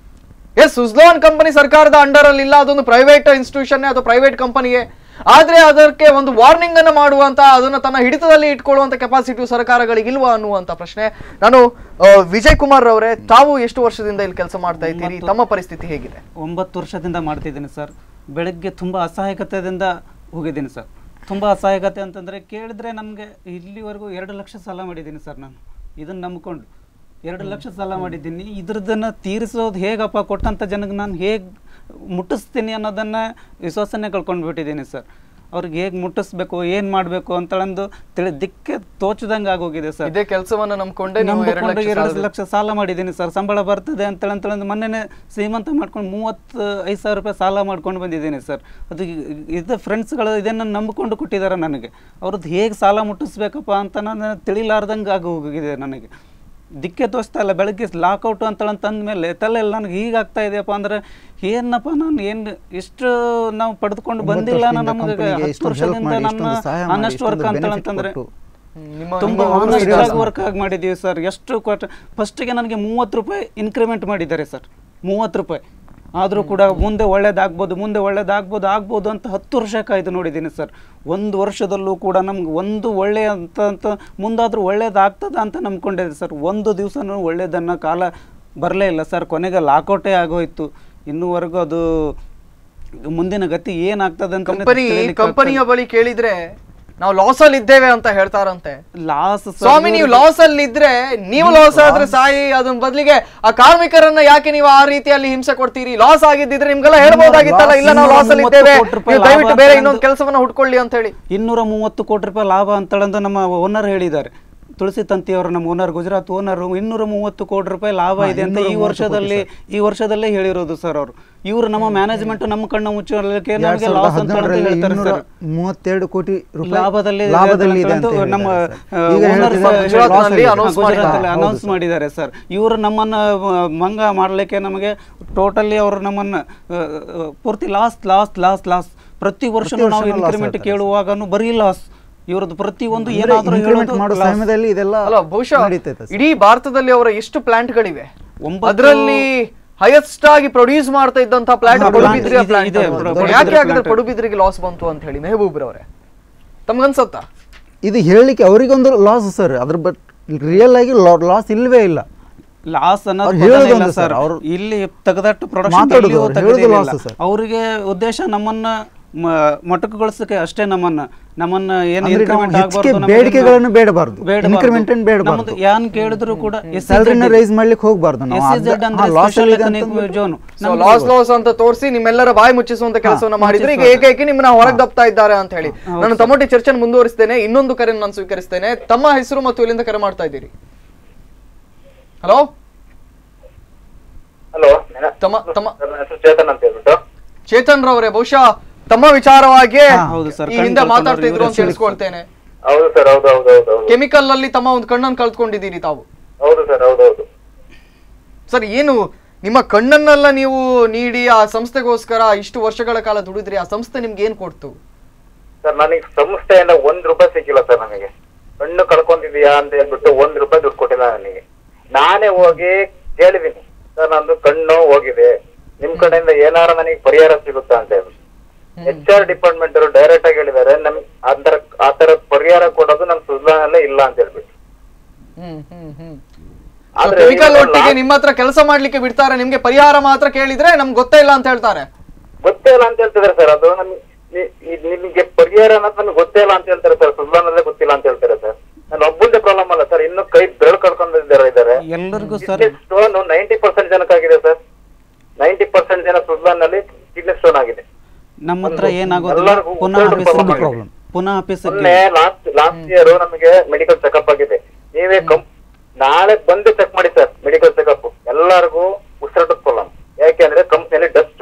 ಎಸ್ ಸುಜ್ಲಾನ್ ಕಂಪನಿ ಸರ್ಕಾರದ ಅಂಡರ್ ಅಲ್ಲಿ ಇಲ್ಲ ಅದೊಂದು ಪ್ರೈವೇಟ್ ಇನ್ಸ್ಟಿಟ್ಯೂಷನ್ ಅಥವಾ ಪ್ರೈವೇಟ್ ಕಂಪನಿಗೆ ಆದ್ರೆ ಅದಕ್ಕೆ ಒಂದು ವಾರ್ನಿಂಗ್ ಅನ್ನು ಮಾಡುವಂತ ಅದನ್ನ ತನ್ನ ಹಿಡಿತದಲ್ಲಿ ಇಟ್ಕೊಳ್ಳುವಂತ ಕೆಪಾಸಿಟಿ ಸರ್ಕಾರಗಳಿಗೆ ಇಲ್ವಾ ಅನ್ನುವಂತ ಪ್ರಶ್ನೆ ನಾನು ಆ, ವಿಜಯ್ ಕುಮಾರ್ ಅವರೇ ತಾವು ಎಷ್ಟು ವರ್ಷದಿಂದ ಇಲ್ಲಿ ಕೆಲಸ ಮಾಡ್ತಾ ಇದ್ದೀರಿ ತಮ್ಮ ಪರಿಸ್ಥಿತಿ ಹೇಗಿದೆ ಒಂಬತ್ತು ವರ್ಷದಿಂದ ಮಾಡ್ತಿದ್ದೀನಿ ಸರ್ ಬೆಳಗ್ಗೆ ತುಂಬ ಅಸಹಾಯಕತೆಯಿಂದ ಹೋಗಿದ್ದೀನಿ ಸರ್ ತುಂಬ ಅಸಹಾಯಕತೆ ಅಂತಂದರೆ ಕೇಳಿದ್ರೆ ನಮಗೆ ಇಲ್ಲಿವರೆಗೂ ಎರಡು ಲಕ್ಷ ಸಾಲ ಮಾಡಿದ್ದೀನಿ ಸರ್ ನಾನು ಇದನ್ನು ನಂಬ್ಕೊಂಡು ಎರಡು ಲಕ್ಷ ಸಾಲ ಮಾಡಿದ್ದೀನಿ ಇದ್ರದನ್ನು ತೀರಿಸೋದು ಹೇಗಪ್ಪ ಕೊಟ್ಟಂಥ ಜನಕ್ಕೆ ನಾನು ಹೇಗೆ ಮುಟ್ಟಿಸ್ತೀನಿ ಅನ್ನೋದನ್ನು ವಿಶ್ವಾಸನೆ ಕಳ್ಕೊಂಡು ಬಿಟ್ಟಿದ್ದೀನಿ ಸರ್ ಅವ್ರಿಗೆ ಹೇಗೆ ಮುಟ್ಟಿಸ್ಬೇಕು ಏನು ಮಾಡಬೇಕು ಅಂತಂದು ತಿಳಿ ದಿಕ್ಕೆ ತೋಚದಂಗೆ ಆಗೋಗಿದೆ ಸರ್ ಇದೇ ಕೆಲಸವನ್ನ ನಂಬ್ಕೊಂಡೆ ನೀವು ಎರಡು ನಂಬಿಕೊಂಡು ಲಕ್ಷ ಎರಡು ಸಾಲದ- ಲಕ್ಷ ಸಾಲ ಮಾಡಿದ್ದೀನಿ ಸರ್ ಸಂಬಳ ಬರ್ತದೆ ಅಂತೇಳಿ ಅಂತೇಳಿ ಮೊನ್ನೆ ಶ್ರೀಮಂತ ಮಾಡ್ಕೊಂಡು ಮೂವತ್ತು ಐದು ಸಾವಿರ ರೂಪಾಯಿ ಸಾಲ ಮಾಡ್ಕೊಂಡು ಬಂದಿದ್ದೀನಿ ಸರ್ ಅದು ಇ- ಇದು ಫ್ರೆಂಡ್ಸ್ಗಳು ಇದನ್ನು ನಂಬಿಕೊಂಡು ಕೊಟ್ಟಿದ್ದಾರೆ ನನಗೆ ಅವ್ರದ್ದು ಹೇಗೆ ಸಾಲ ಮುಟ್ಟಿಸ್ಬೇಕಪ್ಪ ಅಂತ ನಾನು ತಿಳಿಲಾರ್ದಂಗೆ ಆಗಿ ಹೋಗಿದೆ ನನಗೆ ದಿಕ್ಕೆ ತೋರಿಸ್ತಾ ಇಲ್ಲ ಬೆಳಗ್ಗೆ ಲಾಕೌಟು ಅಂತೇಳಿ ಮೇಲೆ ತಲೆ ಎಲ್ಲ ನನಗೆ ಹೀಗಾಗ್ತಾ ಇದೆಯಪ್ಪ ಅಂದ್ರೆ ಏನಪ್ಪ ನಾನು ಏನು ಇಷ್ಟು ನಾವು ಪಡೆದುಕೊಂಡು ಒಂಬತ್ತು ಬಂದಿಲ್ಲ ವರ್ಷದಿಂದ ನಮಗೆ company ಗೆ ಹತ್ತು ಇಷ್ಟೊಂದು help ವರ್ಷದಿಂದ ಮಾಡಿ, ನನ್ನ ಇಷ್ಟೊಂದು ಸಹಾಯ ಮಾಡಿ, ಆನೆಸ್ಟ್ ವರ್ಕ್ ಇಷ್ಟೊಂದು ಅಂತೇಳಿ benefit ಅಂತಂದ್ರೆ ಕೊಟ್ಟು. ನಿಮ್ಮ ತುಂಬಾ ನಿಮ್ಮ honest serious ಆಗಿ ವರ್ಕ್ ಆಗಿ ಮಾಡಿದ್ದೀವಿ ಸರ್ ಎಷ್ಟು ಕೊಟ್ಟು ಫಸ್ಟಿಗೆ ನನಗೆ ಮೂವತ್ತು ರೂಪಾಯಿ ಇನ್ಕ್ರಿಮೆಂಟ್ ಮಾಡಿದ್ದಾರೆ ಸರ್ ಮೂವತ್ತು ರೂಪಾಯಿ ಆದರೂ ಕೂಡ ಮುಂದೆ ಒಳ್ಳೇದಾಗ್ಬೋದು ಮುಂದೆ ಒಳ್ಳೇದಾಗ್ಬೋದು ಆಗ್ಬೋದು ಅಂತ ಹತ್ತು ವರ್ಷ ಕಾಯ್ದು ನೋಡಿದ್ದೀನಿ ಸರ್ ಒಂದು ವರ್ಷದಲ್ಲೂ ಕೂಡ ನಮ್ಗೆ ಒಂದು ಒಳ್ಳೆಯ ಅಂತ ಅಂತ ಮುಂದಾದರೂ ಒಳ್ಳೇದಾಗ್ತದ ಅಂತ ನಂಬ್ಕೊಂಡಿದ್ದೆ ಸರ್ ಒಂದು ದಿವಸನೂ ಒಳ್ಳೇದನ್ನ ಕಾಲ ಬರಲೇ ಇಲ್ಲ ಸರ್ ಕೊನೆಗೆ ಲಾಕೌಟೇ ಆಗೋಯ್ತು ಇನ್ನೂವರೆಗೂ ಅದು ಮುಂದಿನ ಗತಿ ಏನಾಗ್ತದೆ ಅಂತ ಕಂಪನಿ ಕಂಪನಿಯ ಬಳಿ ಕೇಳಿದ್ರೆ ನಾವು ಲಾಸ್ ಅಲ್ಲಿ ಇದ್ದೇವೆ ಅಂತ ಹೇಳ್ತಾರಂತೆ ಲಾಸ್ ಸ್ವಾಮಿ ನೀವು ಲಾಸ್ ಅಲ್ಲಿ ಇದ್ರೆ ನೀವು ಲಾಸ್ ಆದ್ರೆ ಸಾಯಿ ಅದನ್ನ ಬದಲಿಗೆ ಆ ಕಾರ್ಮಿಕರನ್ನ ಯಾಕೆ ನೀವು ಆ ರೀತಿಯಲ್ಲಿ ಹಿಂಸೆ ಕೊಡ್ತೀರಿ ಲಾಸ್ ಆಗಿದ್ದಿದ್ರೆ ನಿಮ್ಗೆಲ್ಲ ಹೇಳ್ಬೋದಾಗಿತ್ತಲ್ಲ ಇಲ್ಲ ನಾವು ಲಾಸ್ ಅಲ್ಲಿ ಇದ್ದೇವೆ ಕೋಟಿ ರೂಪಾಯಿ ನೀವು ದಯವಿಟ್ಟು ಲಾಭ ಬೇರೆ ಅಂತ ಇನ್ನೊಂದು ಕೆಲಸವನ್ನ ಹುಡ್ಕೊಳ್ಳಿ ಅಂತ ಹೇಳಿ ಇನ್ನೂರ ಮೂವತ್ತು ಕೋಟಿ ರೂಪಾಯಿ ಲಾಭ ಅಂತೇಳಂದು ನಮ್ಮ ಓನರ್ ಹೇಳಿದ್ದಾರೆ ತುಳಸಿ ತಂತಿಯವರು ನಮ್ಮ ಓನರ್ ಗುಜರಾತ್ ಓನರ್ ಇನ್ನೂರ ಮೂವತ್ತು ಕೋಟಿ ರೂಪಾಯಿ ಲಾಭ ಇದೆ ಅಂತ ಈ ವರ್ಷದಲ್ಲಿ ಈ ವರ್ಷದಲ್ಲೇ ಹೇಳಿರೋದು ಸರ್ ಅವರು ಇವರು ನಮ್ಮ ಮ್ಯಾನೇಜ್ಮೆಂಟ್ ನಮ್ಮ ಕಣ್ಣು ಮುಚ್ಚಲಿಕ್ಕೆ ಎರಡ್ ನಮಗೆ ಸಾವಿರದ ಲಾಸ್ ಅಂತ ಹದಿನಾರರಲ್ಲಿ ಹೇಳ್ತಾರೆ ಇನ್ನೂರ ಸರ್ ಮೂವತ್ತೆರಡು ಕೋಟಿ ರೂಪಾಯಿ ಲಾಭದಲ್ಲಿ ಲಾಭದಲ್ಲಿ ಇದೆ ಅಂತ ಅಂತ ನಮ್ಮ ಹೇಳಿದ್ದಾರೆ ಸರ್. ಈಗ ಹೇಳ್ತಿದ್ದಾರೆ ಗುಜರಾತ್ನಲ್ಲಿ loss ಆಗಿದೆ. announce ಮಾಡಿದ್ದಾರೆ. ಅನೌನ್ಸ್ ಮಾಡಿದ್ದಾರೆ ಸರ್ ಇವರು ನಮ್ಮನ್ನ ಆ, ಮಂಗ ಮಾಡಲಿಕ್ಕೆ ನಮಗೆ ಟೋಟಲಿ ಅವರು ನಮ್ಮನ್ನ ಆ, ಆ, ಪೂರ್ತಿ ಲಾಸ್ ಲಾಸ್ ಲಾಸ್ ಲಾಸ್ ಪ್ರತಿ ವರ್ಷ ನಾವು ವರ್ಷನೂ loss ಇನ್ಕ್ರಿಮೆಂಟ್ ಹೇಳ್ತಾರೆ ಕೇಳುವಾಗನು ಬರೀ ಲಾಸ್ ಇವ್ರದ್ದು ಪ್ರತಿ ಒಂದು ಅಂದ್ರೆ ಏನಾದ್ರೂ increment ಹೇಳೋದು ಮಾಡೋ loss. ಸಮಯದಲ್ಲಿ ಇದೆಲ್ಲ ಅಲ್ಲ ಬಹುಶಃ ನಡೀತೈತೆ ಸರ್. ಇಡೀ ಭಾರತದಲ್ಲಿ ಅವರ ಎಷ್ಟು ಪ್ಲಾಂಟ್ಗಳಿವೆ ಒಂಬತ್ತು- ಅದರಲ್ಲಿ ಹೈಯೆಸ್ಟ್ ಆಗಿ ಪ್ರೊಡ್ಯೂಸ್ ಮಾಡ್ತಾ ಇದ್ದಂತ ಪ್ಲಾಂಟ್ ಹಾ, ಪಡುಬಿದ್ರಿ plant ಇದೆ, ಇದೆ, ಪಡುಬಿದ್ರಿ ಯಾಕೆ ಆಗಿದ್ರೆ plant. ಪಡುಬಿದ್ರಿಗೆ ಲಾಸ್ ಬಂತು ಅಂತ ಹೇಳಿ ಮೆಹಬೂಬ್ರವ್ರೆ ತಮ್ಗನ್ಸತ್ತಾ ಇದು ಹೇಳಲಿಕ್ಕೆ ಅವರಿಗೊಂದು ಲಾಸ್ ಸರ್ ಅದ್ರ ಬಟ್ ರಿಯಲ್ ಆಗಿ ಲಾಸ್ ಇಲ್ವೇ ಇಲ್ಲ ಲಾಸ್ ಅನ್ನೋದು ಅವ್ರು ಪದನೇ ಹೇಳೋದು ಇಲ್ಲ ಒಂದು ಸರ್ ಸರ್, ಅವ್ರು ಇಲ್ಲಿ ತೆಗೆದಟ್ಟು ಪ್ರೊಡಕ್ಷನ್ ಮಾತಾಡೋದು ಅವ್ರು, ಹೇಳೋದು loss ಸರ್. ಅವರಿಗೆ ಉದ್ದೇಶ ನಮ್ಮನ್ನ ಮ- ಮೊಟಕುಗೊಳಿಸಕ್ಕೆ ಅಷ್ಟೇ ನಮ್ಮನ್ನ ನಮ್ಮನ್ನ ಏನು ಅಂದ್ರೆ ನಾವು increment ಹೆಚ್ಚಿಗೆ ಆಗ್ಬಾರ್ದು, ನಮ್ಮನ್ನ ಬೇಡಿಕೆಗಳನ್ನು ಬೇಡಬಾರ್ದು ಬೇಡಬಾರ್ದು. increment ಅನ್ನು ಬೇಡಬಾರ್ದು. ನಮ್ಮದು ಯಾನ್ ಕೇಳಿದ್ರು ಕೂಡ ಎಸ್ ಸ್ಯಾಲ್ರಿನ ರೈಸ್ ಮಾಡ್ಲಿಕ್ಕೆ ಹೋಗ್ಬಾರ್ದು ನಾವು SEZ ಅರ್ಧ- ಅಂದ್ರೆ ಹಾ, loss special ಅಲ್ಲಿ ಇದೆ economic ಅಂತಂದ್ಬಿಟ್ಟು zone. ಸೊ ಲಾಸ್ ಲಾಸ್ ಅಂತ ತೋರಿಸಿ ನಿಮ್ಮೆಲ್ಲರ ಬಾಯಿ ಮುಚ್ಚಿಸುವಂತ ಕೆಲಸವನ್ನ ಮಾಡಿದ್ರೆ ಈಗ ಏಕೈಕಿ ನಿಮ್ಮನ್ನ ಹೊರಗೆ ದಬ್ತಾ ಇದ್ದಾರೆ ಅಂತ ಹೇಳಿ ನಾನು ತಮ್ಮೊಟ್ಟಿ ಚರ್ಚೆನ ಮುಂದುವರಿಸ್ತೇನೆ ಇನ್ನೊಂದು ಕರೆ ನಾನು ಸ್ವೀಕರಿಸ್ತೇನೆ ತಮ್ಮ ಹೆಸರು ಮತ್ತು ಇಲ್ಲಿಂದ ಕರೆ ಮಾಡ್ತಾ ಇದ್ದೀರಿ ಹಲೋ ಹಲೋ ತಮ್ಮ ತಮ್ಮ ನನ್ನ ಹೆಸರು ಚೇತನ್ ಅಂತ ಹೇಳ್ಬಿಟ್ಟು ಚೇತನ್ ರವರೇ ಬಹುಶಃ ತಮ್ಮ ವಿಚಾರವಾಗಿ ಹೌದು sir, ಈ ಕಣ್ ಹಿಂದೆ ಕಳ್ಕೊಂಡವ್ರು ಮಾತಾಡ್ತಾ ಇದ್ರು ಅಂತ ಇವರೇ ತಿಳಿಸ್ಕೊಳ್ತೇನೆ ಹೌದು ಸರ್ ಹೌದು ಹೌದು ಹೌದು ಹೌದು ಕೆಮಿಕಲ್ ಅಲ್ಲಿ ತಮ್ಮ ಒಂದು ಕಣ್ಣನ್ನು ಕಳ್ಕೊಂಡಿದ್ದೀರಿ ತಾವು ಹೌದು ಸರ್ ಹೌದು ಹೌದು ಸರ್ ಏನು ನಿಮ್ಮ ಕಣ್ಣನ್ನೆಲ್ಲ ನೀವು ನೀಡಿ ಆ ಸಂಸ್ಥೆಗೋಸ್ಕರ ಇಷ್ಟು ವರ್ಷಗಳ ಕಾಲ ದುಡಿದ್ರಿ ಆ ಸಂಸ್ಥೆ ನಿಮ್ಗೆ ಏನ್ ಕೊಡ್ತು ಸರ್ ನನಗೆ ಸಂಸ್ಥೆಯಿಂದ ಒಂದ್ ರೂಪಾಯಿ ಸಿಕ್ಕಿಲ್ಲ ಸರ್ ನನಗೆ ಕಣ್ಣು ಕಳ್ಕೊಂಡಿದ್ಯಾ ಅಂತ ಹೇಳ್ಬಿಟ್ಟು ಒಂದ್ ರೂಪಾಯಿ ದುಡ್ಡು ಕೊಟ್ಟಿಲ್ಲ ನನಗೆ ನಾನೇ ಹೋಗಿ ಕೇಳಿದೀನಿ ಸರ್ ನಂದು ಕಣ್ಣು ಹೋಗಿದೆ ನಿಮ್ ಕಡೆಯಿಂದ ಏನಾರ ನನಗೆ ಪರಿಹಾರ ಸಿಗುತ್ತಾ ಅಂತ ಹೇಳಿ ಎಚ್ ಆರ್ ಡಿಪಾರ್ಟ್ಮೆಂಟ್ ಅವರು ಡೈರೆಕ್ಟ್ ಆಗಿ ಹೇಳಿದ್ದಾರೆ ನಮ್ ಆತರ ಆತರ ಪರಿಹಾರ ಕೊಡೋದು ನಮ್ ಸುಧಾರಣೆ ಇಲ್ಲ ಅಂತ ಹೇಳ್ಬಿಟ್ಟು ಹ್ಮ್ ಹ್ಮ್ ಹ್ಮ್ ಆದ್ರೆ ಕೆಮಿಕಲ್ ಇವಾಗ ಒಟ್ಟಿಗೆ last- ನಿಮ್ಮ ಹತ್ರ ಕೆಲಸ ಮಾಡ್ಲಿಕ್ಕೆ ಬಿಡ್ತಾರೆ ನಿಮ್ಗೆ ಪರಿಹಾರ ಮಾತ್ರ ಕೇಳಿದ್ರೆ ನಮ್ಗೆ ಗೊತ್ತೇ ಇಲ್ಲ ಅಂತ ಹೇಳ್ತಾರೆ ಗೊತ್ತೇ ಇಲ್ಲ ಅಂತ ಹೇಳ್ತಿದ್ದಾರೆ ಸರ್ ಅದು ನಮ್ಗೆ ನಿ- ಈ- ನಿಮ್ಗೆ ಪರಿಹಾರ ಅನ್ನೋದು ನಮ್ಗೆ ಗೊತ್ತೇ ಇಲ್ಲ ಅಂತ ಹೇಳ್ತಾರೆ ಸರ್ ಸುಧಾರಣೆ ಗೊತ್ತಿಲ್ಲ ಅಂತ ಹೇಳ್ತಾರೆ ಸರ್ ನಾನು ಒಬ್ಬಂದೇ ಪ್ರಾಬ್ಲಮ್ ಅಲ್ಲ ಸರ್ ಇನ್ನು ಕೈ ಬೆರಳು ಕಳ್ಕೊಂಡಿದ್ದಾರೆ ಇದ್ದಾರೆ ಎಲ್ಲರಿಗೂ sir kidney stone ninety percent ಜನಕ್ಕಾಗಿದೆ ಸರ್ ನೈಂಟಿ ಪರ್ಸೆಂಟ್ ಜನ ಸುಲ್ತಾನ್ನಲ್ಲಿ ಕಿಡ್ನಿ ಸ್ಟೋನ್ ಆಗಿದೆ ನಮ್ಮ ಹತ್ರ ಒಂದು ಏನಾಗೋದಿಲ್ಲ ಎಲ್ಲರಿಗೂ ಪುನಃ ಉಸಿರಾಟದ ಆಫೀಸಿಗೆ problem. ಪುನಃ ಆಫೀಸಿಗೆ ಮೊನ್ನೆ ಲಾಸ್ಟ್ ಲಾಸ್ಟ್ ಇಯರ್ ನಮಗೆ ಮೆಡಿಕಲ್ ಚೆಕಪ್ ಆಗಿದೆ ನೀವೇ ಕಂ ನಾಳೆ ಬಂದು ಚೆಕ್ ಮಾಡಿ ಸರ್ ಮೆಡಿಕಲ್ ಚೆಕಪ್ ಎಲ್ಲರಿಗೂ ಉಸಿರಾಟದ ಪ್ರಾಬ್ಲಮ್ ಯಾಕೆಂದ್ರೆ ಕಂಪ್ನಿಯಲ್ಲಿ ಡಸ್ಟ್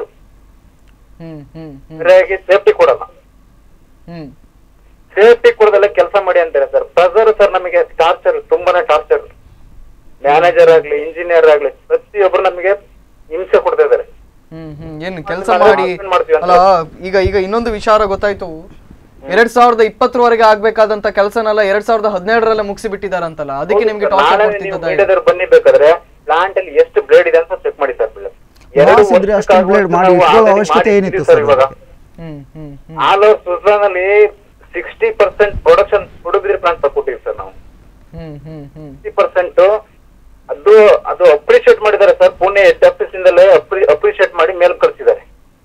ಹ್ಮ್ ಹ್ಮ್ ಹ್ಮ್ ಸರಿಯಾಗಿ ಸೇಫ್ಟಿ ಕೊಡಲ್ಲ ಹ್ಮ್ ಸೇಫ್ಟಿ ಕೊಡದಲ್ಲ ಕೆಲಸ ಮಾಡಿ ಅಂತಾರೆ ಸರ್ ಪ್ರೆಸರ್ ಸರ್ ನಮಗೆ ಟಾರ್ಚರ್ ತುಂಬಾನೇ ಟಾರ್ಚರ್ ಮ್ಯಾನೇಜರ್ ಆಗ್ಲಿ ಇಂಜಿನಿಯರ್ ಆಗ್ಲಿ ಪ್ರತಿಯೊಬ್ರು ನಮಗೆ ಹಿಂಸೆ ಕೊಡ್ತಾ ಇದಾರೆ ಹ್ಮ್ ಹ್ಮ್ ಏನ್ ಕೆಲಸ ನಾವು ಮಾಡಿ ಏನ್ ಮಾಡ್ತೀವಿ ಅಂತ ಅಲ್ಲ ಈಗ ಈಗ ಇನ್ನೊಂದು ವಿಚಾರ ಗೊತ್ತಾಯ್ತು ಎರಡ್ ಸಾವಿರದ ಇಪ್ಪತ್ತರವರೆಗೆ ಆಗ್ಬೇಕಾದಂತ ಕೆಲಸನೆಲ್ಲ ಎರಡ್ ಸಾವಿರದ ಹದಿನೇಳರಲ್ಲೇ ಮುಗಿಸಿ ಬಿಟ್ಟಿದಾರಂತಲ್ಲ ಅದಕ್ಕೆ ನಿಮ್ಗೆ ಟಾರ್ಚರ್ ನಾಳೆ ನೀವು ಕೊಡ್ತಿದ್ದದ ಮೀಡಿಯಾದವ್ರು ಬನ್ನಿ ಬೇಕಾದ್ರೆ ಪ್ಲಾಂಟ್ ಅಲ್ಲಿ ಎಷ್ಟು ಬ್ಲೇಡ್ ಇದೆ ಅಂತ ಚೆಕ್ ಮಾಡಿ ಸರ್ Loss ಇದ್ರೆ ಅಷ್ಟು blade ಮಾಡಿ ಇಟ್ಕೊಳ್ಳೋ ಅವಶ್ಯಕತೆ ಏನಿತ್ತು ಸರ್ ಇವಾಗ ಹ್ಮ್ ಹ್ಮ್ ಹ್ಮ್ ಆಲ್ ಓವರ್ ಸುಜಾನ್ ಅಲ್ಲಿ ಸಿಕ್ಸ್ಟಿ ಪರ್ಸೆಂಟ್ ಪ್ರೊಡಕ್ಷನ್ ಹುಡುಗರಿ ಪ್ಲಾಂಟ್ ತಗೊಟ್ಟಿವಿ ಸರ್ ನಾವು ಹ್ಮ್ ಹ್ಮ್ ಹ್ಮ್ ಸಿಕ್ಸ್ಟಿ ಪರ್ಸೆಂಟ್ ಅದು ಅದು ಅಪ್ರಿಶಿಯೇಟ್ ಮಾಡಿದ್ದಾರೆ ಸರ್ ಪುಣೆ ಹೆಡ್ ಆಫೀಸ್ ಇಂದಲೇ ಅಪ್ರಿಶಿಯೇಟ್ ಮಾಡಿ ಮೇಲ್ ಕಳಿಸಿದ್ದಾರೆ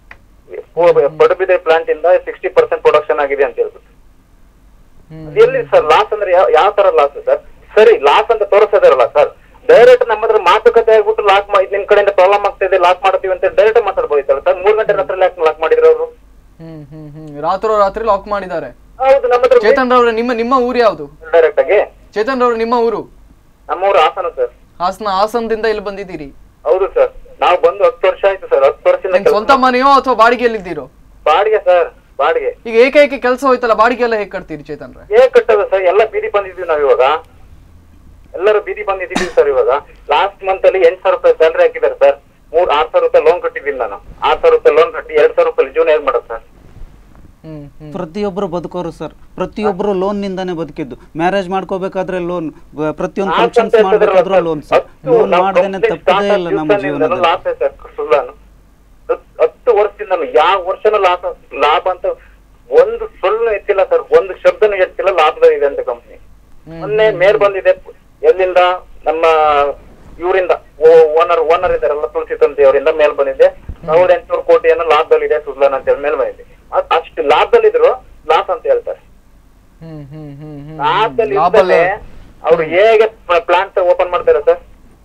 ಪಡುಬಿದೆ ಪ್ಲಾಂಟ್ ಇಂದ ಸಿಕ್ಸ್ಟಿ ಪರ್ಸೆಂಟ್ ಪ್ರೊಡಕ್ಷನ್ ಆಗಿದೆ ಅಂತ ಹೇಳ್ಬಿಟ್ಟು ಅದು ಎಲ್ಲಿ ಸರ್ ಲಾಸ್ ಅಂದ್ರೆ ಯಾವ ಯಾವ ತರ ಲಾಸ್ ಸರ್ ಸರಿ ಲಾಸ್ ಅಂತ ತೋರಿಸಿದಾರಲ್ಲ ಸರ್ ಡೈರೆಕ್ಟ್ ನಮ್ಮ ಹತ್ರ ಮಾತುಕತೆ ಆಗ್ಬಿಟ್ಟು ಲಾಕ್ ಮಾಡಿ ನಿಮ್ ಕಡೆಯಿಂದ ಪ್ರಾಬ್ಲಮ್ ಆಗ್ತಾ ಇದೆ ಲಾಕ್ ಮಾಡ್ತೀವಿ ಅಂತ ಡೈರೆಕ್ಟ್ ಮಾತಾಡ್ಬೋದಿತ್ತಲ್ಲ ಸರ್ ಮೂರ್ ಗಂಟೆ ರಾತ್ರಿ ಲಾಕ್ ಲಾಕ್ ಮಾಡಿದ್ರು ಅವರು ಹ್ಮ್ ಹ್ಮ್ ಹ್ಮ್ ರಾತ್ರೋ ರಾತ್ರಿ ಲಾಕ್ ಮಾಡಿದ್ದಾರೆ ಹೌದು ನಮ್ಮ ಹತ್ರ ಚೇತನ್ ರವ್ರೆ ನಿಮ್ಮ ನಿಮ್ಮ ಊರು ಯಾವುದು ಡೈರೆಕ್ಟ್ ಆಗಿ ಚೇತನ್ ರವ್ರೆ ನಿಮ್ಮ ಊರು ನಮ್ಮೂರು ಹಾಸನ ಸರ್ ಹಾಸನ ಹಾಸನದಿಂದ ಇಲ್ಲಿ ಬಂದಿದ್ದೀರಿ ಹೌದು ಸರ್ ನಾವು ಬಂದು ಹತ್ತು ವರ್ಷ ಆಯ್ತು ಸರ್ ಹತ್ತು ವರ್ಷದಿಂದ ನಿಮ್ ಸ್ವಂತ ಕೆಲ್ಸ- ಮನೆಯೋ ಅಥವಾ ಬಾಡಿಗೆಯಲ್ಲಿದ್ದೀರೋ ಬಾಡಿಗೆ ಸರ್ ಬಾಡಿಗೆ ಈಗ ಏಕೈಕಿ ಕೆಲಸ ಹೋಯ್ತಲ್ಲ ಬಾಡಿಗೆ ಎಲ್ಲ ಹೇಗ್ ಕಟ್ತೀರಿ ಚೇತನ್ ರೇ ಹೇಗ್ ಕಟ್ಟೋದು ಸರ್ ಎಲ್ಲ ಬೀದಿ ಬಂದಿದ್ದೀವಿ ನಾವ್ ಇವಾಗ ಎಲ್ಲರೂ ಬೀದಿ ಬಂದಿದ್ದೀವಿ ಸರ್ ಇವಾಗ ಲಾಸ್ಟ್ ಮಂತ್ ಅಲ್ಲಿ ಎಂಟ್ ಸಾವಿರ ರೂಪಾಯಿ ಸ್ಯಾಲ್ರಿ ಹಾಕಿದ್ದಾರೆ ಸರ್ ಮೂರ್ ಆರ್ ಸಾವಿರ ರೂಪಾಯಿ ಲೋನ್ ಕಟ್ಟಿದ್ದೀನಿ ನಾನು ಆರ್ ಸಾವಿರ ರೂಪಾಯಿ ಲೋನ್ ಕಟ್ಟಿ ಎರಡ್ ಸಾವಿರ ರೂಪಾಯಿ ಜೀವನ ಹೇಗ್ ಮಾಡೋದು ಸರ್ ಹ್ಮ್ ಹ್ಮ್ ಪ್ರತಿಯೊಬ್ಬರು ಬದುಕೋರು ಸರ್ ಪ್ರತಿಯೊಬ್ಬರು ಲೋನ್ ನಿಂದಾನೆ ಬದುಕಿದ್ದು ಮ್ಯಾರೇಜ್ ಮಾಡ್ಕೋಬೇಕಾದ್ರೆ ಲೋನ್ ಪ್ರತಿಯೊಂದು ಲಾಸ್ ಫಂಕ್ಷನ್ಸ್ ಅಂತ ಹೇಳ್ತಿದ್ರಲ್ಲ ಮಾಡ್ಬೇಕಾದ್ರೂ ಸರ್, ಲೋನ್ ಸರ್ ಹತ್ತು ಲೋನ್ ನಾವು ಮಾಡದೇನೆ company ತಪ್ಪದೇ start ಇಲ್ಲ ಆದ ನಮ್ಮ ದಿವ್ಸದಿಂದಲೂ ಜೀವನದಲ್ಲಿ ಲಾಸ್ ಸರ್ ಸುಳ್ಳಾನು ಹತ್- ಹತ್ತು ವರ್ಷದಿಂದ ಯಾವ ವರ್ಷನೂ ಲಾಸ್ ಲಾಭ ಅಂತ ಒಂದು ಸುಳ್ಳು ಎತ್ತಿಲ್ಲ ಸರ್ ಒಂದು ಶಬ್ದನೂ ಎತ್ತಿಲ್ಲ ಲಾಭದಲ್ಲಿ ಇದೆ ಅಂತ ಕಂಪ್ನಿ ಮೊನ್ನೆ ಮೇಲ್ ಬಂದಿದೆ ಎಲ್ಲಿಂದ ನಮ್ಮ ಇವರಿಂದ ಓನರ್ ಓನರ್ ಇದಾರಲ್ಲ ತುಳಸಿ ತಂತಿ ಅವರಿಂದ ಮೇಲ್ ಬಂದಿದೆ ಸಾವಿರದ ಎಂಟುನೂರು ಕೋಟಿಯನ್ನು ಲಾಭದಲ್ಲಿದೆ ಸುಜ್ಲಾನ್ ಅಂತ ಹೇಳಿ ಮೇಲ್ ಬಂದಿದೆ ಅದ್- ಅಷ್ಟು ಲಾಭದಲ್ಲಿದ್ರು ಲಾಸ್ ಅಂತ ಹೇಳ್ತಾರೆ ಹ್ಮ್ ಹ್ಮ್ ಹ್ಮ್ ಹ್ಮ್ ಲಾಭದಲ್ಲಿ ಲಾಭ ಇದ್ದಲೇ ಅವ್ರು ಹೇಗೆ ಪ್ಲಾಂಟ್ ಓಪನ್ ಮಾಡ್ತಾರೆ ಸರ್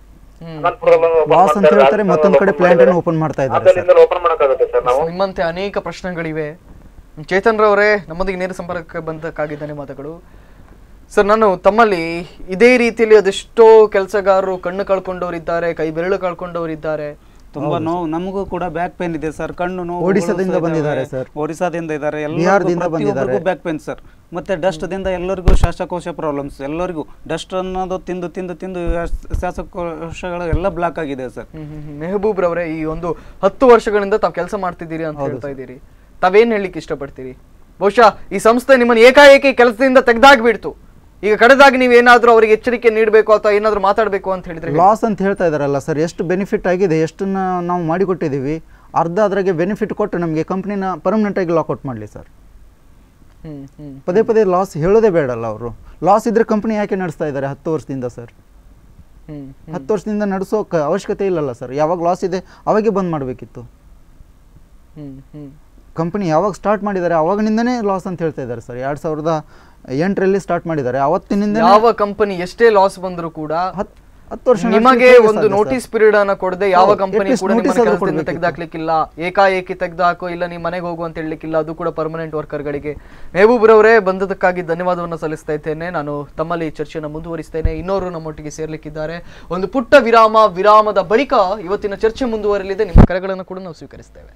ಲಾಸ್ ಅಂತ ಹೇಳ್ತಾರೆ ಮತ್ತೊಂದ್ ಕಡೆ ಪ್ಲಾಂಟ್ ಅನ್ನು ಓಪನ್ ಮಾಡ್ತಾ ಇದ್ದಾರೆ ಸರ್ ಅದರಿಂದ ಓಪನ್ ಮಾಡಕ್ಕಾಗುತ್ತೆ ಸರ್ ನಾವು ನಿಮ್ಮಂತೆ ಅನೇಕ ಪ್ರಶ್ನೆಗಳಿವೆ ಚೇತನ್ ರವರೇ ನಮ್ಮೊಂದಿಗೆ ನೇರ ಸಂಪರ್ಕಕ್ಕೆ ಬಂದಕ್ಕಾಗಿ ಧನ್ಯವಾದಗಳು ಸರ್ ನಾನು ತಮ್ಮಲ್ಲಿ ಇದೇ ರೀತಿಯಲ್ಲಿ ಅದೆಷ್ಟೋ ಕೆಲಸಗಾರರು ಕಣ್ಣು ಕಳ್ಕೊಂಡವರಿದ್ದಾರೆ ಕೈ ಬೆರಳು ಕಳ್ಕೊಂಡವರಿದ್ದಾರೆ ತುಂಬಾ ನೋವು ನಮಗೂ ಕೂಡ ಬ್ಯಾಕ್ ಪೇನ್ ಇದೆ ಸರ್ ಕಣ್ಣು ನೋವು ಒಡಿಸ್ಸಾದಿಂದ ಬಂದಿದ್ದಾರೆ ಸರ್. ಒರಿಸ್ಸಾದಿಂದ ಇದ್ದಾರೆ ಬಿಹಾರದಿಂದ ಬಂದಿದ್ದಾರೆ. ಬ್ಯಾಕ್ ಪೇನ್ ಸರ್ ಮತ್ತೆ ಡಸ್ಟ್ ದಿಂದ ಎಲ್ಲರಿಗೂ ಶ್ವಾಸಕೋಶ ಪ್ರಾಬ್ಲಮ್ಸ್ ಎಲ್ಲರಿಗೂ ಡಸ್ಟ್ ಅನ್ನೋದು ತಿಂದು ತಿಂದು ತಿಂದು ಶ್ವಾಸಕೋಶಗಳು ಎಲ್ಲ ಬ್ಲಾಕ್ ಆಗಿದೆ ಸರ್ ಹ್ಮ್ ಹ್ಮ್ ಹ್ಮ್. ಮೆಹಬೂಬ್ ರವರೇ ಈ ಒಂದು ಹತ್ತು ವರ್ಷಗಳಿಂದ ತಾವು ಕೆಲಸ ಮಾಡ್ತಿದ್ದೀರಿ ಅಂತ ಹೇಳ್ತಾ ಇದ್ದೀರಿ ತಾವೇನ್ ಹೇಳಲಿಕ್ಕೆ ಇಷ್ಟಪಡ್ತೀರಿ ಬಹುಶಃ ಈ ಸಂಸ್ಥೆ ನಿಮ್ಮನ್ನು ಏಕಾಏಕಿ ಕೆಲಸದಿಂದ ತೆಗೆದಾಗ್ಬಿಡ್ತು ಈಗ ಕಡೆದಾಗಿ ನೀವು ಏನಾದ್ರೂ ಅವರಿಗೆ ಎಚ್ಚರಿಕೆ ನೀಡಬೇಕು ಅಥವಾ ಏನಾದ್ರೂ ಮಾತಾಡಬೇಕು ಅಂತ ಹೇಳಿದ್ರೆ ಹೇಳಿ. ಲಾಸ್ ಅಂತ ಹೇಳ್ತಾ ಇದ್ದಾರಲ್ಲ ಸರ್ ಎಷ್ಟು ಬೆನಿಫಿಟ್ ಆಗಿದೆ ಎಷ್ಟನ್ನ ನಾವು ಮಾಡಿಕೊಟ್ಟಿದ್ದೀವಿ ಅರ್ಧ ಅದ್ರಾಗೆ ಬೆನಿಫಿಟ್ ಕೊಟ್ಟು ನಮಗೆ ಕಂಪ್ನಿನ ಪರ್ಮನೆಂಟಾಗಿ ಲಾಕೌಟ್ ಮಾಡಲಿ ಸರ್ ಹ್ಮ್ ಹ್ಮ್ ಪದೇ ಪದೇ ಲಾಸ್ ಹೇಳೋದೇ ಬೇಡಲ್ಲ ಅವರು ಲಾಸ್ ಇದ್ರೆ ಕಂಪ್ನಿ ಯಾಕೆ ನಡೆಸ್ತಾ ಇದ್ದಾರೆ ಹತ್ತು ವರ್ಷದಿಂದ ಸರ್ ಹ್ಮ್ ಹತ್ತು ವರ್ಷದಿಂದ ನಡೆಸೋಕೆ ಅವಶ್ಯಕತೆ ಇಲ್ಲಲ್ಲ ಸರ್ ಯಾವಾಗ ಲಾಸ್ ಇದೆ ಅವಾಗೆ ಬಂದ್ ಮಾಡಬೇಕಿತ್ತು ಹ್ಮ್ ಹ್ಮ್ ಕಂಪನಿ ಯಾವಾಗ ಸ್ಟಾರ್ಟ್ ಮಾಡಿದ್ದಾರೆ ಅವಾಗಿನಿಂದನೇ ಲಾಸ್ ಅಂತ ಹೇಳ್ತಾ ಇದ್ದಾರೆ ಸರ್ ಎರಡು ಸಾವಿರದ ಎಂಟರಲ್ಲಿ ಸ್ಟಾರ್ಟ್ ಮಾಡಿದ್ದಾರೆ ಅವತ್ತಿನಿಂದ ಯಾವ ಕಂಪನಿ ಎಷ್ಟೇ ಲಾಸ್ ಬಂದರೂ ಕೂಡ ಹತ್ತು ವರ್ಷ ನಿಮಗೆ ನಡೆಸ್ಲಿಕ್ಕೆ ಒಂದು ಸಾಧ್ಯ ಸರ್. ನೋಟಿಸ್ ಪೀರಿಯಡ್ ಅನ್ನ ಕೊಡದೆ ಯಾವ ಹೌದು, ಕಂಪನಿ at least ಕೂಡ ನಿಮ್ಮ notice ಆದ್ರೂ ಕೆಲಸದಿಂದ ಕೊಡ್ಬೇಕಿತ್ತು. ತೆಗೆದಾಕ್ಲಿಕ್ಕಿಲ್ಲ ಏಕಾಏಕಿ ತೆಗೆದಾಕೋ ಇಲ್ಲ ನೀವು ಮನೆಗೆ ಹೋಗು ಅಂತ ಹೇಳಲಿಕ್ಕಿಲ್ಲ ಅದು ಕೂಡ ಪರ್ಮನೆಂಟ್ ವರ್ಕರ್ಗಳಿಗೆ ಮೆಹಬೂಬ್ರವರೇ ಬಂದದಕ್ಕಾಗಿ ಧನ್ಯವಾದವನ್ನು ಸಲ್ಲಿಸ್ತಾ ಇದ್ದೇನೆ ನಾನು ತಮ್ಮಲ್ಲಿ ಈ ಚರ್ಚೆಯನ್ನು ಮುಂದುವರಿಸ್ತೇನೆ ಇನ್ನೋರು ನಮ್ಮೊಟ್ಟಿಗೆ ಸೇರ್ಲಿಕ್ಕಿದ್ದಾರೆ ಒಂದು ಪುಟ್ಟ ವಿರಾಮ ವಿರಾಮದ ಬಳಿಕ ಇವತ್ತಿನ ಚರ್ಚೆ ಮುಂದುವರಲಿದೆ ನಿಮ್ಮ ಕರೆಗಳನ್ನು ಕೂಡ ನಾವು ಸ್ವೀಕರಿಸ್ತೇವೆ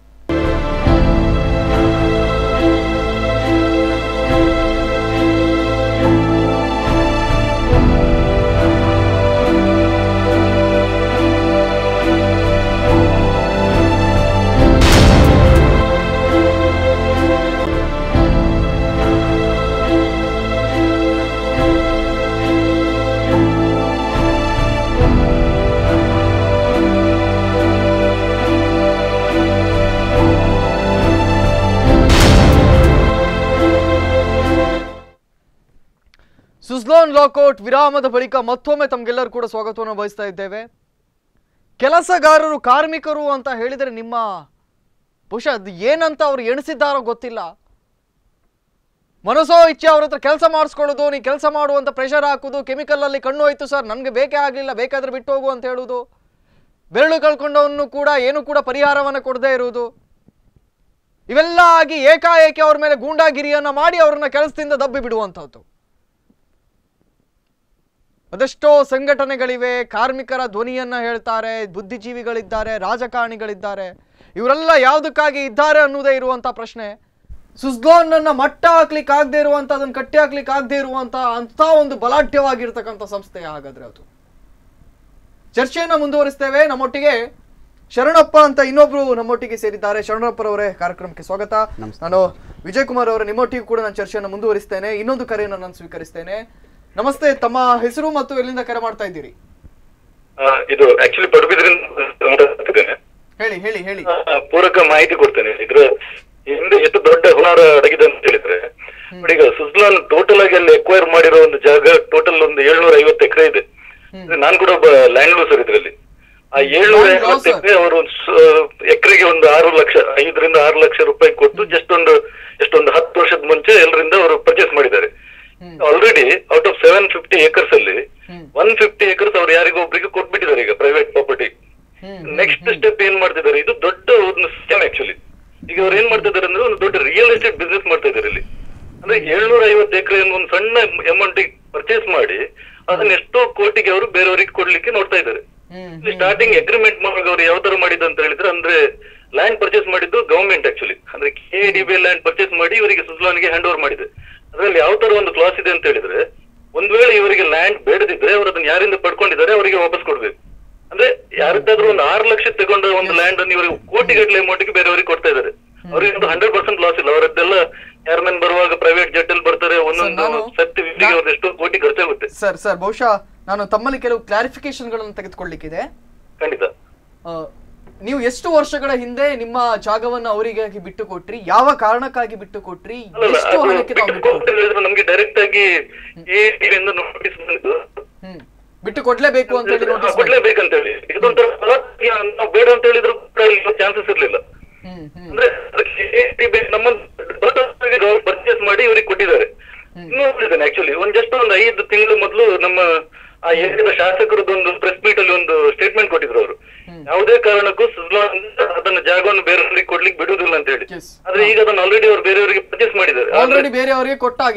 ಸುಜ್ಲಾನ್ ಲಾಕೌಟ್ ವಿರಾಮದ ಬಳಿಕ ಮತ್ತೊಮ್ಮೆ ತಮಗೆಲ್ಲರೂ ಕೂಡ ಸ್ವಾಗತವನ್ನು ಬಯಸ್ತಾ ಇದ್ದೇವೆ ಕೆಲಸಗಾರರು ಕಾರ್ಮಿಕರು ಅಂತ ಹೇಳಿದರೆ ನಿಮ್ಮ ಬಹುಶಃ ಅದು ಏನಂತ ಅವ್ರು ಎಣಿಸಿದ್ದಾರೋ ಗೊತ್ತಿಲ್ಲ ಮನಸೋ ಇಚ್ಛೆ ಅವ್ರ ಹತ್ರ ಕೆಲಸ ಮಾಡಿಸ್ಕೊಳ್ಳೋದು ನೀ ಕೆಲಸ ಮಾಡುವಂತ ಪ್ರೆಷರ್ ಹಾಕೋದು ಕೆಮಿಕಲ್ ಅಲ್ಲಿ ಕಣ್ಣು ಹೋಯ್ತು ಸರ್ ನನಗೆ ಬೇಕೇ ಆಗಲಿಲ್ಲ ಬೇಕಾದ್ರೆ ಬಿಟ್ಟು ಹೋಗು ಅಂತ ಹೇಳುವುದು ಬೆರಳು ಕಳ್ಕೊಂಡವನು ಕೂಡ ಏನು ಕೂಡ ಪರಿಹಾರವನ್ನು ಕೊಡದೇ ಇರುವುದು ಇವೆಲ್ಲ ಆಗಿ ಏಕಾಏಕಿ ಅವ್ರ ಮೇಲೆ ಗೂಂಡಾಗಿರಿಯನ್ನ ಮಾಡಿ ಅವ್ರನ್ನ ಕೆಲಸದಿಂದ ದಬ್ಬಿ ಬಿಡುವಂಥದ್ದು ಅದೆಷ್ಟೋ ಸಂಘಟನೆಗಳಿವೆ ಕಾರ್ಮಿಕರ ಧ್ವನಿಯನ್ನ ಹೇಳ್ತಾರೆ ಬುದ್ಧಿಜೀವಿಗಳಿದ್ದಾರೆ ರಾಜಕಾರಣಿಗಳಿದ್ದಾರೆ ಇವರೆಲ್ಲ ಯಾವುದಕ್ಕಾಗಿ ಇದ್ದಾರೆ ಅನ್ನೋದೇ ಇರುವಂತ ಪ್ರಶ್ನೆ ಸುಜ್ಲೋನ್ ಅನ್ನ ಮಟ್ಟ ಹಾಕ್ಲಿಕ್ಕೆ ಆಗದೆ ಇರುವಂತ ಅದನ್ನ ಕಟ್ಟಿ ಹಾಕ್ಲಿಕ್ಕೆ ಆಗದೆ ಇರುವಂತ ಅಂತ ಒಂದು ಬಲಾಢ್ಯವಾಗಿರ್ತಕ್ಕಂಥ ಸಂಸ್ಥೆ ಹಾಗಾದ್ರೆ ಅದು ಚರ್ಚೆಯನ್ನ ಮುಂದುವರಿಸ್ತೇವೆ ನಮ್ಮೊಟ್ಟಿಗೆ ಶರಣಪ್ಪ ಅಂತ ಇನ್ನೊಬ್ರು ನಮ್ಮೊಟ್ಟಿಗೆ ಸೇರಿದ್ದಾರೆ ಶರಣಪ್ಪರವರೇ ಕಾರ್ಯಕ್ರಮಕ್ಕೆ ಸ್ವಾಗತ ನಾನು ವಿಜಯ್ ಕುಮಾರ್ ಅವರ ನಿಮ್ಮೊಟ್ಟಿಗೆ ಕೂಡ ನಾನು ಚರ್ಚೆಯನ್ನು ಮುಂದುವರಿಸ್ತೇನೆ ಇನ್ನೊಂದು ಕರೆಯನ್ನು ನಾನು ಸ್ವೀಕರಿಸ್ತೇನೆ ನಮಸ್ತೆ ತಮ್ಮ ಹೆಸರು ಮತ್ತು ಎಲ್ಲಿಂದ ಕರೆ ಮಾಡ್ತಾ ಇದ್ದೀರಿ ಆ, ಇದು ಆಕ್ಚುಲಿ ಪಡುಬಿದ್ರಿಂದ ಮಾತಾಡ್ತಿದ್ದೇನೆ ಹೇಳಿ ಹೇಳಿ ಹೇಳಿ ಆ, ಪೂರಕ ಮಾಹಿತಿ ಕೊಡ್ತೇನೆ ಇದ್ರ ಹಿಂದೆ ಎಷ್ಟು ದೊಡ್ಡ ಹುನಾರ ಅಡಗಿದೆ ಅಂತ ಹೇಳಿದ್ರೆ ನೋಡಿ ಈಗ ಸುಜ್ಲಾನ್ ಟೋಟಲ್ ಆಗಿ ಅಲ್ಲಿ ಎಕ್ವೈರ್ ಮಾಡಿರೋ ಒಂದು ಜಾಗ ಟೋಟಲ್ ಒಂದು ಏಳ್ನೂರ ಐವತ್ತು ಎಕರೆ ಇದೆ ನಾನು ಕೂಡ ಒಬ್ಬ ಲ್ಯಾಂಡ್ ಲೂಸರ್ ಇದರಲ್ಲಿ ಆ ಏಳ್ನೂರ Land ಐವತ್ತು looser. ಎಕರೆ ಅವರು ಎಕರೆಗೆ ಒಂದು ಆರು ಲಕ್ಷ ಐದರಿಂದ ಆರು ಲಕ್ಷ ರೂಪಾಯಿ ಕೊಟ್ಟು ಜಸ್ಟ್ ಒಂದು ಎಷ್ಟೊಂದು ಹತ್ತು ವರ್ಷದ ಮುಂಚೆ ಎಲ್ಲರಿಂದ ಅವರು ಪರ್ಚೇಸ್ ಮಾಡಿದ್ದಾರೆ already out of seven fifty acres ಅಲ್ಲಿ ಒನ್ ಫಿಫ್ಟಿ ಏಕರ್ಸ್ ಅವ್ರು ಯಾರಿಗೋ ಒಬ್ರಿಗೆ ಕೊಟ್ಬಿಟ್ಟಿದ್ದಾರೆ ಈಗ ಪ್ರೈವೇಟ್ ಪ್ರಾಪರ್ಟಿ ನೆಕ್ಸ್ಟ್ ಸ್ಟೆಪ್ ಏನ್ ಮಾಡ್ತಿದ್ದಾರೆ ಇದು ದೊಡ್ಡ ಒಂದು ಸ್ಕೀಮ್ ಆಕ್ಚುಲಿ ಈಗ ಅವ್ರು ಏನ್ ಮಾಡ್ತಾ ಇದಾರೆ ಅಂದ್ರೆ ಒಂದು ದೊಡ್ಡ ರಿಯಲ್ ಎಸ್ಟೇಟ್ ಬಿಸ್ನೆಸ್ ಮಾಡ್ತಾ ಇದ್ದಾರೆ ಇಲ್ಲಿ ಅಂದ್ರೆ ಏಳ್ನೂರ ಐವತ್ತು ಎಕರೆ ಒಂದು ಸಣ್ಣ ಅಮೌಂಟ್ ಪರ್ಚೇಸ್ ಮಾಡಿ ಅದನ್ನ ಎಷ್ಟೋ ಕೋಟಿಗೆ ಅವರು ಬೇರೆಯವರಿಗೆ ಕೊಡ್ಲಿಕ್ಕೆ ನೋಡ್ತಾ ಇದ್ದಾರೆ ಇಲ್ಲಿ ಸ್ಟಾರ್ಟಿಂಗ್ ಅಗ್ರಿಮೆಂಟ್ ಮಾಡುವಾಗ ಅವ್ರು ಯಾವ ತರ ಮಾಡಿದ್ದು ಅಂತ ಹೇಳಿದ್ರೆ ಅಂದ್ರೆ ಲ್ಯಾಂಡ್ ಪರ್ಚೇಸ್ ಮಾಡಿದ್ದು ಗವರ್ಮೆಂಟ್ ಆಕ್ಚುಲಿ ಅಂದ್ರೆ K D B land purchase ಮಾಡಿ ಇವರಿಗೆ ಸುಜ್ಲಾನ್ಗೆ ಹ್ಯಾಂಡ್ ಓವರ್ ಮಾಡಿದೆ ಅದ್ರಲ್ಲಿ ಯಾವ ತರ ಒಂದು ಕ್ಲಾಸ್ ಇದೆ ಅಂತ ಹೇಳಿದ್ರೆ ಒಂದ್ ವೇಳೆ ಇವರಿಗೆ ಲ್ಯಾಂಡ್ ಬೇಡದಿದ್ರೆ ಅವ್ರು ಅದನ್ನ ಯಾರಿಂದ ಪಡ್ಕೊಂಡಿದ್ದಾರೆ ಅವರಿಗೆ ವಾಪಸ್ ಕೊಡ್ಬೇಕು ಅಂದ್ರೆ ಯಾರಿದ್ದಾದ್ರೂ ಒಂದು ಆರು ಲಕ್ಷ ತಗೊಂಡ ಒಂದು ಲ್ಯಾಂಡ್ ಅನ್ನು ಇವರಿಗೆ ಕೋಟಿ ಗಟ್ಟಲೆ ಅಮೌಂಟ್ಗೆ ಬೇರೆಯವರಿಗೆ ಕೊಡ್ತಾ ಇದ್ದಾರೆ ಅವರಿಗೆ ಒಂದು ಹಂಡ್ರೆಡ್ ಪರ್ಸೆಂಟ್ ಲಾಸ್ ಇಲ್ಲ ಅವರದ್ದೆಲ್ಲ ಏರ್ಮನ್ ಬರುವಾಗ ಪ್ರೈವೇಟ್ ಜೆಟ್ ಅಲ್ಲಿ ಬರ್ತಾರೆ ಒಂದೊಂದು ನಾನು- ಸರ್ಟಿಫಿಕೇಟ್ ಅವ್ರದ್ದು ಎಷ್ಟೋ ಕೋಟಿ ಖರ್ಚಾಗುತ್ತೆ ಸರ್ ಸರ್ ಬಹುಶಃ ನಾನು ತಮ್ಮಲ್ಲಿ ಕೆಲವು ಕ್ಲಾರಿಫಿಕೇಶನ್ಗಳನ್ನು ತೆಗೆದುಕೊಳ್ಳಿಕ್ಕಿದೆ ಖಂಡಿತ ಆ, ನೀವು ಎಷ್ಟು ವರ್ಷಗಳ ಹಿಂದೆ ನಿಮ್ಮ ಜಾಗವನ್ನು ಅವರಿಗಾಗಿ ಬಿಟ್ಟು ಕೊಟ್ರಿ ಯಾವ ಕಾರಣಕ್ಕಾಗಿ ಬಿಟ್ಟು ಕೊಟ್ರಿ ಅಲ್ಲಲ್ಲ, ಎಷ್ಟು ಅದು ಹಣಕ್ಕೆ ತಾವು ಬಿಟ್ಟು ಬಿಟ್ಟು ಕೊಟ್ರಿ ಕೊಟ್ಟಿದ್ರೆ ನಮ್ಗೆ ಡೈರೆಕ್ಟ್ ಆಗಿ ಇಂದ ನೋಟಿಸ್ ಬಂದಿದ್ದು ಹ್ಮ್ ಬಿಟ್ಟು ಕೊಡ್ಲೇಬೇಕು ಅಂತ ಹೇಳಿ ನೋಟಿಸ್ ಕೊಡ್ಲೇಬೇಕಂತ ಹೇಳಿ ಇದೊಂಥರ ಬಲಾತ್ಕಾರ ನಾವು ಬೇಡ ಅಂತ ಹೇಳಿದ್ರು ಚಾನ್ಸಸ್ ಇರ್ಲಿಲ್ಲ ಅಂದ್ರೆ ಅದಕ್ಕೆ ATB ನಮ್ಮ ಪರ್ಚೇಸ್ ಮಾಡಿ ಇವರಿಗೆ ಕೊಟ್ಟಿದ್ದಾರೆ ಇನ್ನೂ ಹೇಳಿದ್ದೇನೆ ಆಕ್ಚುಲಿ ಒಂದ್ ಜಸ್ಟ್ ಒಂದು ಐದು ತಿಂಗಳು ಮೊದಲು ನಮ್ಮ ಆ ಏರಿಯಾದ ಶಾಸಕರದೊಂದು ಪ್ರೆಸ್ ಮೀಟ್ ಅಲ್ಲಿ ಒಂದು ಸ್ಟೇಟ್ಮೆಂಟ್ ಕೊಟ್ಟಿದ್ರು ಅವರು ಯಾವುದೇ ಕಾರಣಕ್ಕೂ ಸುಜ್ಲಾನ್ ಅದನ್ನ ಜಾಗವನ್ನು ಬೇರೆಯವರಿಗೆ ಕೊಡ್ಲಿಕ್ಕೆ ಬಿಡುವುದಿಲ್ಲ ಅಂತ ಹೇಳಿ ಆದ್ರೆ ಈಗ ಅದನ್ನ ಆಲ್ರೆಡಿ ಅವರು ಬೇರೆಯವರಿಗೆ ಪರ್ಚೇಸ್ ಮಾಡಿದ್ದಾರೆ ಆಲ್ರೆಡಿ ಬೇರೆಯವರಿಗೆ ಕೊಟ್ಟಾಗಿದೆ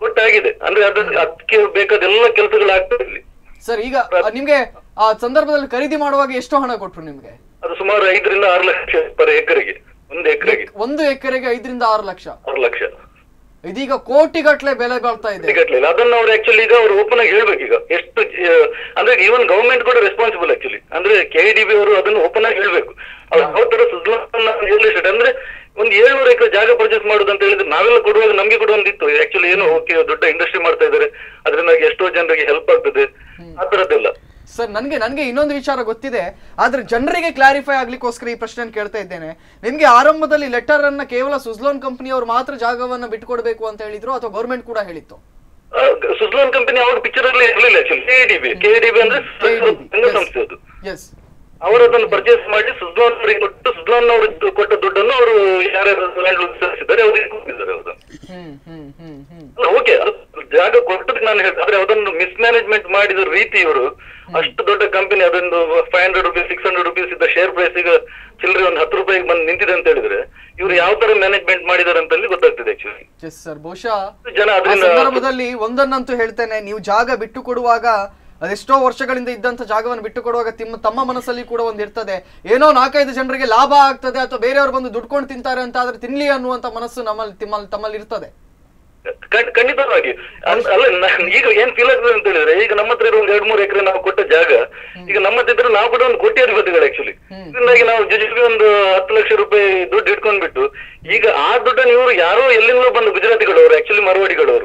ಕೊಟ್ಟಾಗಿದೆ ಅಂದ್ರೆ ಅದ್ರ ಅದಕ್ಕೆ ಬೇಕಾದ ಎಲ್ಲ ಕೆಲಸಗಳು ಆಗ್ತದೆ ಇಲ್ಲಿ ಸರ್ ಈಗ ಆ, ನಿಮ್ಗೆ ಆ ಸಂದರ್ಭದಲ್ಲಿ ಖರೀದಿ ಮಾಡುವಾಗ ಎಷ್ಟು ಹಣ ಕೊಟ್ರು ನಿಮ್ಗೆ ಅದು ಸುಮಾರು ಐದರಿಂದ ಆರು ಲಕ್ಷ ಪರ್ ಎಕರೆಗೆ ಒಂದು ಎಕರೆಗೆ ಒಂದು ಎಕರೆಗೆ ಐದರಿಂದ ಆರು ಲಕ್ಷ ಆರು ಲಕ್ಷ ಇದೀಗ ಕೋಟಿಗಟ್ಲೆ ಬೆಲೆ ಬಾಳ್ತಾ ಇದೆ ಟಿಕೆಟ್ ಅದನ್ನ ಅವ್ರು ಆಕ್ಚುಲಿ ಈಗ ಅವ್ರು ಓಪನ್ ಆಗಿ ಹೇಳ್ಬೇಕು ಈಗ ಎಷ್ಟು ಆ, ಅಂದ್ರೆ ಈವನ್ ಗವರ್ಮೆಂಟ್ ಕೂಡ ರೆಸ್ಪಾನ್ಸಿಬಲ್ ಆಕ್ಚುಲಿ ಅಂದ್ರೆ ಕೆ ಡಿ ಬಿ ಅವರು ಅದನ್ನು ಓಪನ್ ಆಗಿ ಹೇಳ್ಬೇಕು ಅವ್ರು ಯಾವ ತರ ಸುಜ್ಲಾನ್ ರಿಯಲ್ ಎಸ್ಟೇಟ್ ಅಂದ್ರೆ ಒಂದು ಏಳ್ನೂರು ಎಕರೆ ಜಾಗ ಪರ್ಚೇಸ್ ಮಾಡುದು ಅಂತ ಹೇಳಿದ್ರೆ ನಾವೆಲ್ಲ ಕೊಡುವಾಗ ನಮ್ಗೆ ಕೂಡ ಒಂದಿತ್ತು ಆಕ್ಚುಲಿ ಏನು ಓಕೆ ದೊಡ್ಡ ಇಂಡಸ್ಟ್ರಿ ಮಾಡ್ತಾ ಇದ್ದಾರೆ ಅದರಿಂದಾಗಿ ಎಷ್ಟೋ ಜನರಿಗೆ ಹೆಲ್ಪ್ ಆಗ್ತದೆ ಆ ತರದ್ದೆಲ್ಲ ಸರ್ ನನ್ಗೆ ನನ್ಗೆ ಇನ್ನೊಂದು ವಿಚಾರ ಗೊತ್ತಿದೆ ಆದ್ರೆ ಜನರಿಗೆ ಕ್ಲಾರಿಫೈ ಆಗ್ಲಿಕ್ಕೋಸ್ಕರ ಈ ಪ್ರಶ್ನೆ ಕೇಳ್ತಾ ಇದ್ದೇನೆ ನಿಮ್ಗೆ ಆರಂಭದಲ್ಲಿ ಲೆಟರ್ ಅನ್ನ ಕೇವಲ ಸುಜ್ಲೋನ್ ಕಂಪನಿಯವರು ಮಾತ್ರ ಜಾಗವನ್ನ ಬಿಟ್ಕೊಡ್ಬೇಕು ಅಂತ ಹೇಳಿದ್ರು ಅಥವಾ ಗೌರ್ಮೆಂಟ್ ಕೂಡ ಹೇಳಿತ್ತು ಸುಜ್ಲಾನ್ ಕಂಪನಿ ಅವ್ರ ಪಿಕ್ಚರ್ ಅಲ್ಲಿ ಇರ್ಲಿಲ್ಲ actually K D B K D B ಅಂದ್ರೆ ಸಂಘ ಸಂಸ್ಥೆ ಅದು ಎಸ್ ಅವರು ಅದನ್ನು ಪರ್ಚೇಸ್ ಮಾಡಿ ಸುಜ್ಲಾನ್ ಅವರಿಗೆ ಕೊಟ್ಟು ಸುಜ್ಲಾನ್ ಅವರು ಕೊಟ್ಟ ದುಡ್ಡನ್ನು ಅವರು ಯಾರ್ಯಾರು ಲ್ಯಾಂಡ್ ವಿಸ್ತರಿಸಿದ್ದಾರೆ ಅವರಿಗೆ ಕೊಟ್ಟಿದ್ದಾರೆ ಅವರು ಹ್ಮ್ ಹ್ಮ್ ಹ್ಮ್ ಹ್ಮ್ ಅಲ್ಲ ಓಕೆ ಅದು ಜಾಗ ಕೊಟ್ಟದಕ್ಕೆ ನಾನು ಹೇಳ್ತೀನಿ ಆದ್ರೆ ಅದನ್ನು ಮಿಸ್ಮ್ಯಾನೇಜ್ಮೆಂಟ್ ಮಾಡಿದ ರೀತಿ ಇವರು ಅಷ್ಟು ದೊಡ್ಡ ಕಂಪನಿ ಅದೊಂದು five hundred rupees six hundred rupees ಇದ್ದ ಶೇರ್ ಪ್ರೈಸ್ ಈಗ ಚಿಲ್ಲರೆ ಒಂದು ಹತ್ತು ರೂಪಾಯಿಗೆ ಬಂದು ನಿಂತಿದೆ ಅಂತ ಹೇಳಿದ್ರೆ ಇವರು ಯಾವ ತರ ಮ್ಯಾನೇಜ್ಮೆಂಟ್ ಮಾಡಿದ್ದಾರೆ ಅಂತ ಹೇಳಿ ಗೊತ್ತಾಗ್ತದೆ ಆಕ್ಚುಲಿ ಎಸ್ ಸರ್ ಬಹುಶಃ ಜನ ಆ ಅದರಿಂದ ಸಂದರ್ಭದಲ್ಲಿ ಒಂದನ್ನಂತೂ ಹೇಳ್ತೇನೆ ನೀವು ಜಾಗ ಬಿಟ್ಟು ಕೊಡುವಾಗ ಅದೆಷ್ಟೋ ವರ್ಷಗಳಿಂದ ಇದ್ದಂತ ಜಾಗವನ್ನು ಬಿಟ್ಟು ಕೊಡುವಾಗ ತಿಮ್ಮ ತಮ್ಮ ಮನಸ್ಸಲ್ಲಿ ಕೂಡ ಒಂದು ಇರ್ತದೆ ಏನೋ ನಾಲ್ಕೈದು ಜನರಿಗೆ ಲಾಭ ಆಗ್ತದೆ ಅಥವಾ ಬೇರೆಯವರು ಬಂದು ದುಡ್ಕೊಂಡು ತಿಂತಾರೆ ಅಂತ ಆದ್ರೆ ತಿನ್ಲಿ ಅನ್ನುವಂತ ಮನಸ್ಸು ನಮ್ಮಲ್ಲಿ ತಿಮ್ಮಲ್ಲಿ ತಮ್ಮಲ್ಲಿ ಇರ್ತದೆ ಖಂಡ್- ಖಂಡಿತವಾಗಿ ಅಲ್- ಅಲ್ಲ ನಾನ್ ಈಗ ಏನ್ ಫೀಲ್ ಆಗ್ತದೆ ಅಂತ ಹೇಳಿದ್ರೆ ಈಗ ನಮ್ಮ ಹತ್ರ ಇರೋ ಒಂದು ಎರಡ್ ಮೂರು ಎಕರೆ ನಾವು ಕೊಟ್ಟ ಜಾಗ ಈಗ ನಮ್ಮ ಹತ್ರ ಇದ್ರೆ ನಾವು ಕೂಡ ಒಂದು ಕೋಟ್ಯಾಧಿಪತಿಗಳು ಆಕ್ಚುಲಿ ಇದರಿಂದಾಗಿ ನಾವು ಜೊತೆಗೆ ಒಂದು ಹತ್ತು ಲಕ್ಷ ರೂಪಾಯಿ ದುಡ್ಡು ಇಟ್ಕೊಂಡ್ಬಿಟ್ಟು ಈಗ ಆ ದುಡ್ಡನ್ನು ಇವರು ಯಾರೋ ಎಲ್ಲಿಂದಲೋ ಬಂದು ಗುಜರಾತಿಗಳವರು ಆಕ್ಚುಲಿ ಮರವಾಡಿಗಳವರು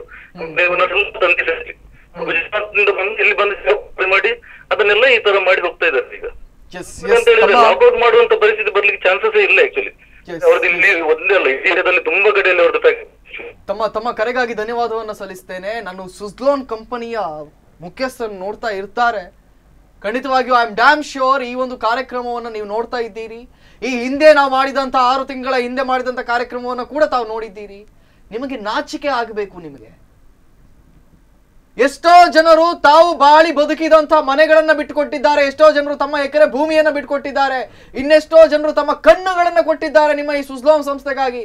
ಗುಜರಾತ್ನಿಂದ ಬಂದು ಇಲ್ಲಿ ಬಂದು ಜಾಗ ಮಾಡಿ ಅದನ್ನೆಲ್ಲ ಈ ತರ ಮಾಡಿ ಹೋಗ್ತಾ ಇದ್ದಾರೆ ಈಗ ಎಸ್ ಅಂತ ಹೇಳಿದ್ರೆ ಲಾಕ್ಔಟ್ ಮಾಡುವಂತ ಪರಿಸ್ಥಿತಿ ಬರ್ಲಿಕ್ಕೆ ಚಾನ್ಸಸ್ ಇಲ್ಲ ಆಕ್ಚುಲಿ ಅವ್ರದ್ದು ಇಲ್ಲಿ ಒಂದೇ ಅಲ್ಲ ಇಂಡಿಯಾದಲ್ಲಿ ತುಂಬಾ ಕಡೆಯಲ್ಲಿ ಅವ್ರದ್ದು ಫ್ಯಾಕ್ಟ್ರಿ ತಮ್ಮ ತಮ್ಮ ಕರೆಗಾಗಿ ಧನ್ಯವಾದವನ್ನ ಸಲ್ಲಿಸ್ತೇನೆ ನಾನು ಸುಜ್ಲೋನ್ ಕಂಪನಿಯ ಮುಖ್ಯಸ್ಥರನ್ನು ನೋಡ್ತಾ ಇರ್ತಾರೆ ಖಂಡಿತವಾಗಿಯೂ ಐ ಆಮ್ ಡ್ಯಾಮ್ ಶ್ಯೂರ್ ಈ ಒಂದು ಕಾರ್ಯಕ್ರಮವನ್ನು ನೀವು ನೋಡ್ತಾ ಇದ್ದೀರಿ ಈ ಹಿಂದೆ ನಾವು ಮಾಡಿದಂಥ ಆರು ತಿಂಗಳ ಹಿಂದೆ ಮಾಡಿದಂಥ ಕಾರ್ಯಕ್ರಮವನ್ನು ಕೂಡ ತಾವು ನೋಡಿದ್ದೀರಿ ನಿಮಗೆ ನಾಚಿಕೆ ಆಗಬೇಕು ನಿಮಗೆ ಎಷ್ಟೋ ಜನರು ತಾವು ಬಾಳಿ ಬದುಕಿದಂತ ಮನೆಗಳನ್ನ ಬಿಟ್ಟುಕೊಟ್ಟಿದ್ದಾರೆ ಎಷ್ಟೋ ಜನರು ತಮ್ಮ ಎಕರೆ ಭೂಮಿಯನ್ನ ಬಿಟ್ಟುಕೊಟ್ಟಿದ್ದಾರೆ ಇನ್ನೆಷ್ಟೋ ಜನರು ತಮ್ಮ ಕಣ್ಣುಗಳನ್ನ ಕೊಟ್ಟಿದ್ದಾರೆ ನಿಮ್ಮ ಈ ಸುಜ್ಲೋಮ್ ಸಂಸ್ಥೆಗಾಗಿ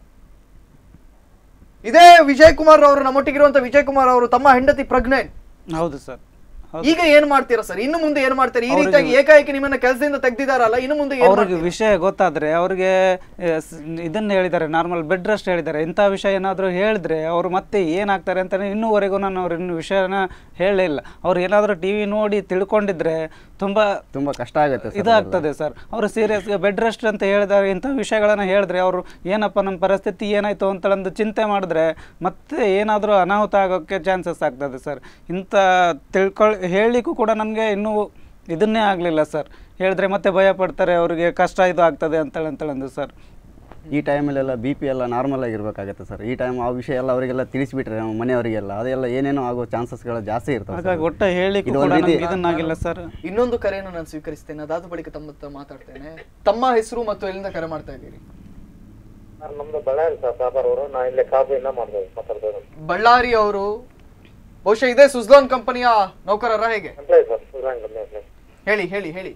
ಇದೇ ವಿಜಯ್ ಕುಮಾರ್ ಅವರು ನಮ್ಮೊಟ್ಟಿಗಿರುವಂತ ವಿಜಯ್ ಕುಮಾರ್ ಅವರು ತಮ್ಮ ಹೆಂಡತಿ ಪ್ರೆಗ್ನೆಂಟ್ ಹೌದು ಸರ್ ಈಗ ಏನ್ ಮಾಡ್ತೀರಾ ಸರ್ ಇನ್ನು ಮುಂದೆ ಏನ್ ಮಾಡ್ತೀರಾ ಈ ಅವ್ರಿಗೆ- ರೀತಿಯಾಗಿ ಏಕಾಏಕಿ ನಿಮ್ಮನ್ನ ಕೆಲಸದಿಂದ ತೆಗ್ದಿದಾರಲ್ಲ ಇನ್ನು ಮುಂದೆ ಏನ್ ಅವ್ರಿಗೆ ವಿಷಯ ಗೊತ್ತಾದ್ರೆ ಅವ್ರಿಗೆ ಆ, ಸ್- ಇದನ್ನ ಹೇಳಿದ್ದಾರೆ ನಾರ್ಮಲ್ ಬೆಡ್ ರೆಸ್ಟ್ ಹೇಳಿದ್ದಾರೆ ಇಂಥ ವಿಷಯ ಏನಾದರೂ ಹೇಳಿದ್ರೆ ಅವರು ಮತ್ತೆ ಏನಾಗ್ತಾರೆ ಅಂತ ಇನ್ನೂವರೆಗೂ ನಾನು ಅವ್ರ ಇನ್ನು ವಿಷಯನ ಹೇಳೇ ಇಲ್ಲ ಅವ್ರು ಏನಾದರೂ ಟಿ ವಿ ನೋಡಿ ತಿಳ್ಕೊಂಡಿದ್ರೆ ತುಂಬ ತುಂಬ ಕಷ್ಟ ಆಗುತ್ತೆ ಸರ್ ಇದಾಗ್ತದೆ ಸರ್ ಅವರು ಸೀರಿಯಸ್ ಬೆಡ್ ರೆಸ್ಟ್ ಅಂತ ಹೇಳಿದಾಗ ಇಂಥ ವಿಷಯಗಳನ್ನು ಹೇಳಿದ್ರೆ ಅವರು ಏನಪ್ಪ ನಮ್ಮ ಪರಿಸ್ಥಿತಿ ಏನಾಯ್ತು ಅಂತೇಳೊಂದು ಚಿಂತೆ ಮಾಡಿದ್ರೆ ಮತ್ತೆ ಏನಾದರೂ ಅನಾಹುತ ಆಗೋಕ್ಕೆ ಚಾನ್ಸಸ್ ಆಗ್ತದೆ ಸರ್ ಇಂಥ ತಿಳ್ಕೊಳ್ ಹೇಳಲಿಕ್ಕೂ ಕೂಡ ನನಗೆ ಇನ್ನೂ ಇದನ್ನೇ ಆಗಲಿಲ್ಲ ಸರ್ ಹೇಳಿದ್ರೆ ಮತ್ತೆ ಭಯ ಪಡ್ತಾರೆ ಅವರಿಗೆ ಕಷ್ಟ ಇದು ಆಗ್ತದೆ ಅಂತೇಳಿ ಅಂತೇಳಂದು ಸರ್ ಈ ಟೈಮಲ್ಲೆಲ್ಲ ಬಿ ಪಿ ಎಲ್ಲ ನಾರ್ಮಲ್ ಆಗಿರ್ಬೇಕಾಗತ್ತೆ ಸರ್ ಈ ಟೈಮ್ ಆ ವಿಷಯ ಎಲ್ಲ ಅವರಿಗೆಲ್ಲ ತಿಳಿಸ್ಬಿಟ್ರೆ ನಮ್ಮ ಮನೆಯವರಿಗೆಲ್ಲ ಅದೆಲ್ಲ ಏನೇನೋ ಆಗೋ ಚಾನ್ಸಸ್ಗಳು ಜಾಸ್ತಿ ಇರ್ತವೆ ಹಾಗಾಗಿ ಸರ್. ಒಟ್ಟು ಹೇಳಿಕ್ಕೂ ಇದು ಕೂಡ ಒಂದು ರೀತಿ ನಮ್ಗೆ ಇದನ್ನಾಗಿಲ್ಲ ಸರ್ ಇನ್ನೊಂದು ಕರೆಯನ್ನು ನಾನು ಸ್ವೀಕರಿಸ್ತೇನೆ ಅದಾದ ಬಳಿಕ ತಮ್ಮ ಹತ್ರ ಮಾತಾಡ್ತೇನೆ ತಮ್ಮ ಹೆಸರು ಮತ್ತು ಎಲ್ಲಿಂದ ಕರೆ ಮಾಡ್ತಾ ಇದ್ದೀರಿ ಸರ್ ನಮ್ದು ಬಳ್ಳಾರಿ ಸರ್ ಸಾಬಾರ್ ಅವರು ನಾ ಇಲ್ಲೇ ಕಾಬುಯಿಂದ ಮಾಡ್ಬೋದು ಮಾತಾಡ್ಬೋದು ಬಳ್ಳಾರಿ ಅವರು ಬಹುಶಃ ಇದೇ ಸುಜ್ಲಾನ್ ಕಂಪನಿಯ ನೌಕರರ ಹೇಗೆ employee sir Suzlon company employee ಹೇಳಿ ಹೇಳಿ ಹೇಳಿ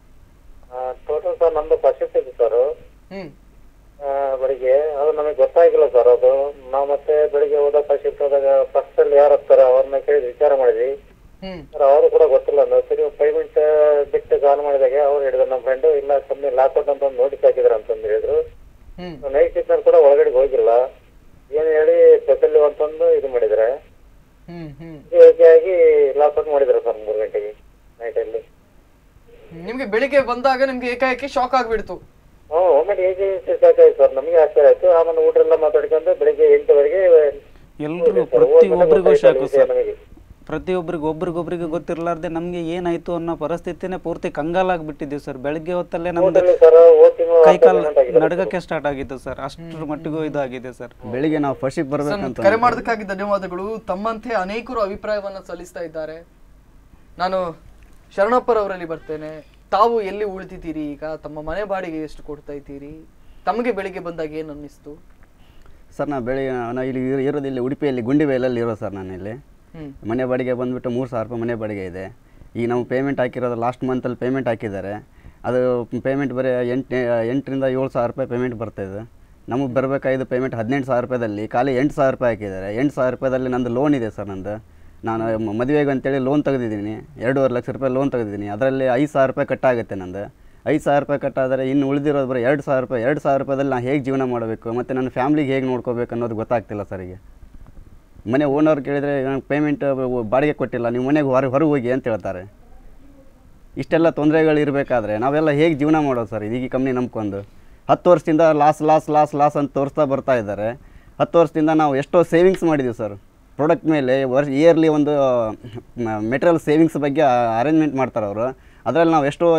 ಟೋಟಲ್ ಸರ್ ನಮ್ದು ಫಸ್ಟ್ ಶಿಫ್ಟ್ ಇತ್ತು ಸರ್ ಹ್ಮ್ ಬೆಳಿಗ್ಗೆ ಅದು ನಮಗೆ ಗೊತ್ತಾಗಿಲ್ಲ ಸರ್ ಅದು ನಾವು ಮತ್ತೆ ಬೆಳಿಗ್ಗೆ ಹೋದಾಗ ಫಸ್ಟ್ ಶಿಫ್ಟ್ ಹೋದಾಗ ಫಸ್ಟ್ ಅಲ್ಲಿ ಯಾರು ಹತ್ತಾರ ಅವ್ರನ್ನ ಕೇಳಿ ವಿಚಾರ ಮಾಡಿದ್ವಿ ಹ್ಮ್ ಸರ್ ಅವರು ಕೂಡ ಗೊತ್ತಿಲ್ಲ ಅಂದ್ರೆ ಸರಿ ಪೇಮೆಂಟ್ ಬಿಟ್ಟು ಕಾಲ್ ಮಾಡಿದಾಗ ಅವ್ರು ಹೇಳಿದ್ರು ನಮ್ಮ ಫ್ರೆಂಡ್ ಇಲ್ಲ ಕಂಪ್ನಿ ಲಾಕ್ಔಟ್ ಅಂತ ಒಂದು ನೋಟಿಸ್ ಹಾಕಿದ್ರು ಅಂತಂದು ಹೇಳಿದ್ರು ಹ್ಮ್ ನೈಟ್ ಶಿಫ್ಟ್ ಕೂಡ ಒಳಗಡೆ ಹೋಗಿಲ್ಲ ಏನ್ ಹೇಳಿ ಸ್ಪೆಷಲ್ ಅಂತಂದು ಇದು ಮಾಡಿದ್ರೆ ಹ್ಮ್ ಹ್ಮ್ ಆಗಿ ಲಾಕ್ಔಟ್ ಮಾಡಿದ್ರು ಸರ್ ಮೂರು ಗಂಟೆಗೆ ನೈಟ್ ಅಲ್ಲಿ ನಿಮ್ಗೆ ಬೆಳಿಗ್ಗೆ ಬಂದಾಗ ನಿಮ್ಗೆ ಏಕಾಏಕಿ ಶಾಕ್ ಆಗ್ಬಿಡ್ತು ಹ್ಮ್ ಒಮ್ಮೆ ಹೇಗೆ ಸಾಕಾಯ್ತು ಸರ್ ನಮಗೆ ಆಶ್ಚರ್ಯ ಆಯ್ತು ಆಮೇಲೆ ಊಟ ಎಲ್ಲ ಮಾತಾಡ್ಕೊಂಡು ಬೆಳಿಗ್ಗೆ ಎಂಟುವರೆಗೆ ಎಲ್ಲರೂ ಸರ್, ಹೋಗ್ಬಿಟ್ಟು ಪ್ರತಿಯೊಬ್ಬರಿಗೂ ಗೊತ್ತಾಯ್ತು ಶಾಕು ವಿಷಯ ಸರ್ ನಮಗೆ. ಪ್ರತಿಯೊಬ್ಬರಿಗೂ ಒಬ್ರಿಗೊಬ್ರಿಗೆ ಗೊತ್ತಿರಲಾರ್ದೆ ನಮಗೆ ಏನಾಯ್ತು ಅನ್ನೋ ಪರಿಸ್ಥಿತಿನೇ ಪೂರ್ತಿ ಕಂಗಾಲಾಗ್ಬಿಟ್ಟಿದ್ದೀವಿ ಸರ್ ಬೆಳಗ್ಗೆ ಹೊತ್ತಲ್ಲೇ ನಮ್ದು ಊಟದಲ್ಲಿ ಸರ್ ಹೋದ್ ತಿಂಗಳು ಕೈ ಕಾಲು ಹತ್ತು ಗಂಟೆ ಆಗಿದೆ ನಡಗಕ್ಕೆ ಸ್ಟಾರ್ಟ್ ಆಗಿತ್ತು ಸರ್ ಅಷ್ಟರ ಮಟ್ಟಿಗೂ ಇದಾಗಿದೆ ಸರ್ ಬೆಳಿಗ್ಗೆ ನಾವು ಫಸ್ಟಿಗೆ ಸರ್, ಬರ್ಬೇಕಂತ ಕರೆ ಮಾಡೋದಕ್ಕಾಗಿ ಧನ್ಯವಾದಗಳು ತಮ್ಮಂತೆ ಅನೇಕರು ಅಭಿಪ್ರಾಯವನ್ನ ಸಲ್ಲಿಸ್ತಾ ಇದ್ದಾರೆ ನಾನು ಶರಣಪ್ಪರವರಲ್ಲಿ ಬರ್ತೇನೆ ತಾವು ಎಲ್ಲಿ ಉಳಿತಿದ್ದೀರಿ ಈಗ ತಮ್ಮ ಮನೆ ಬಾಡಿಗೆ ಎಷ್ಟು ಕೊಡ್ತಾ ಇದ್ದೀರಿ ತಮಗೆ ಬೆಳಿಗ್ಗೆ ಬಂದಾಗ ಏನು ಅನ್ನಿಸ್ತು ಸರ್ ನಾ ಬೆಳಿಗ್ಗೆ ನಾವು ಇಲ್ಲಿ ಇರೋ- ಇರೋದು ಇಲ್ಲಿ ಉಡುಪಿಯಲ್ಲಿ ಗುಂಡಿಬೈಲಲ್ಲಿ ಇರೋ ಸರ್ ನಾನು ಇಲ್ಲಿ ಹ್ಮ್. ಮನೆ ಬಾಡಿಗೆ ಬಂದುಬಿಟ್ಟು ಮೂರು ಸಾವಿರ ರೂಪಾಯಿ ಮನೆ ಬಾಡಿಗೆ ಇದೆ ಈಗ ನಾವು ಪೇಮೆಂಟ್ ಹಾಕಿರೋದು ಲಾಸ್ಟ್ ಮಂತಲ್ಲಿ ಪೇಮೆಂಟ್ ಹಾಕಿದ್ದಾರೆ ಅದು ಪೇಮೆಂಟ್ ಬರೀ ಎಂಟು ಎಂಟರಿಂದ ಏಳು ಸಾವಿರ ರೂಪಾಯಿ ಪೇಮೆಂಟ್ ಬರ್ತಾಯಿದೆ ನಮಗೆ ಬರಬೇಕಾಗಿದ್ದು ಪೇಮೆಂಟ್ ಹದಿನೆಂಟು ಸಾವಿರ ರೂಪಾಯಿದಲ್ಲಿ ಖಾಲಿ ಎಂಟು ಸಾವಿರ ರೂಪಾಯಿ ಹಾಕಿದ್ದಾರೆ ಎಂಟು ಸಾವಿರ ರೂಪಾಯಿದಲ್ಲಿ ನಂದು ಲೋನ್ ಇದೆ ಸರ್ ನಂದು ನಾನು ಮ- ಮದುವೆಗೆ ಅಂತೇಳಿ ಲೋನ್ ತೆಗೆದಿದ್ದೀನಿ ಎರಡೂವರೆ ಲಕ್ಷ ರೂಪಾಯಿ ಲೋನ್ ತೆಗೆದಿದ್ದೀನಿ ಅದರಲ್ಲಿ ಐದು ಸಾವಿರ ರೂಪಾಯಿ ಕಟ್ಟಾಗುತ್ತೆ ನಂದು ಐದು ಸಾವಿರ ರೂಪಾಯಿ ಕಟ್ಟಾದರೆ ಇನ್ನು ಉಳಿದಿರೋದು ಬರೀ ಎರಡು ಸಾವಿರ ರೂಪಾಯಿ ಎರಡು ಸಾವಿರ ರೂಪಾಯಿದಲ್ಲಿ ನಾನು ಹೇಗೆ ಜೀವನ ಮಾಡಬೇಕು ಮತ್ತು ನನ್ನ ಫ್ಯಾಮ್ಲಿಗೆ ಹೇಗೆ ನೋಡ್ಕೋಬೇಕು ಅನ್ನೋದು ಗೊತ್ತಾಗ್ತಿಲ್ಲ ಸರ್ ಈಗ ಮನೆ ಓನರ್ ಕೇಳಿದರೆ ನಂಗೆ ಪೇಮೆಂಟ್ ಬಾಡಿಗೆ ಕೊಟ್ಟಿಲ್ಲ ನೀವು ಮನೆಗೆ ಹೊರ ಹೊರಗೆ ಹೋಗಿ ಅಂತ ಹೇಳ್ತಾರೆ ಇಷ್ಟೆಲ್ಲ ತೊಂದರೆಗಳು ಇರಬೇಕಾದ್ರೆ ನಾವೆಲ್ಲ ಹೇಗೆ ಜೀವನ ಮಾಡೋದು ಸರ್ ಇದೀಗ ಕಂಪ್ನಿ ನಂಬ್ಕೊಂಡು ಹತ್ತು ವರ್ಷದಿಂದ ಲಾಸ್ ಲಾಸ್ ಲಾಸ್ ಲಾಸ್ ಅಂತ ತೋರಿಸ್ತಾ ಬರ್ತಾ ಇದ್ದಾರೆ ಹತ್ತು ವರ್ಷದಿಂದ ನಾವು ಎಷ್ಟೋ ಸೇವಿಂಗ್ಸ್ ಮಾಡಿದ್ದೀವಿ ಸರ್ ಪ್ರಾಡಕ್ಟ್ ಮೇಲೆ ವರ್ಷ ಇಯರ್ಲಿ ಒಂದು ಮೆಟೀರಿಯಲ್ ಸೇವಿಂಗ್ಸ್ ಬಗ್ಗೆ ಅರೇಂಜ್ಮೆಂಟ್ ಮಾಡ್ತಾರೆ ಅವರು ಅದರಲ್ಲಿ ನಾವು ಎಷ್ಟೋ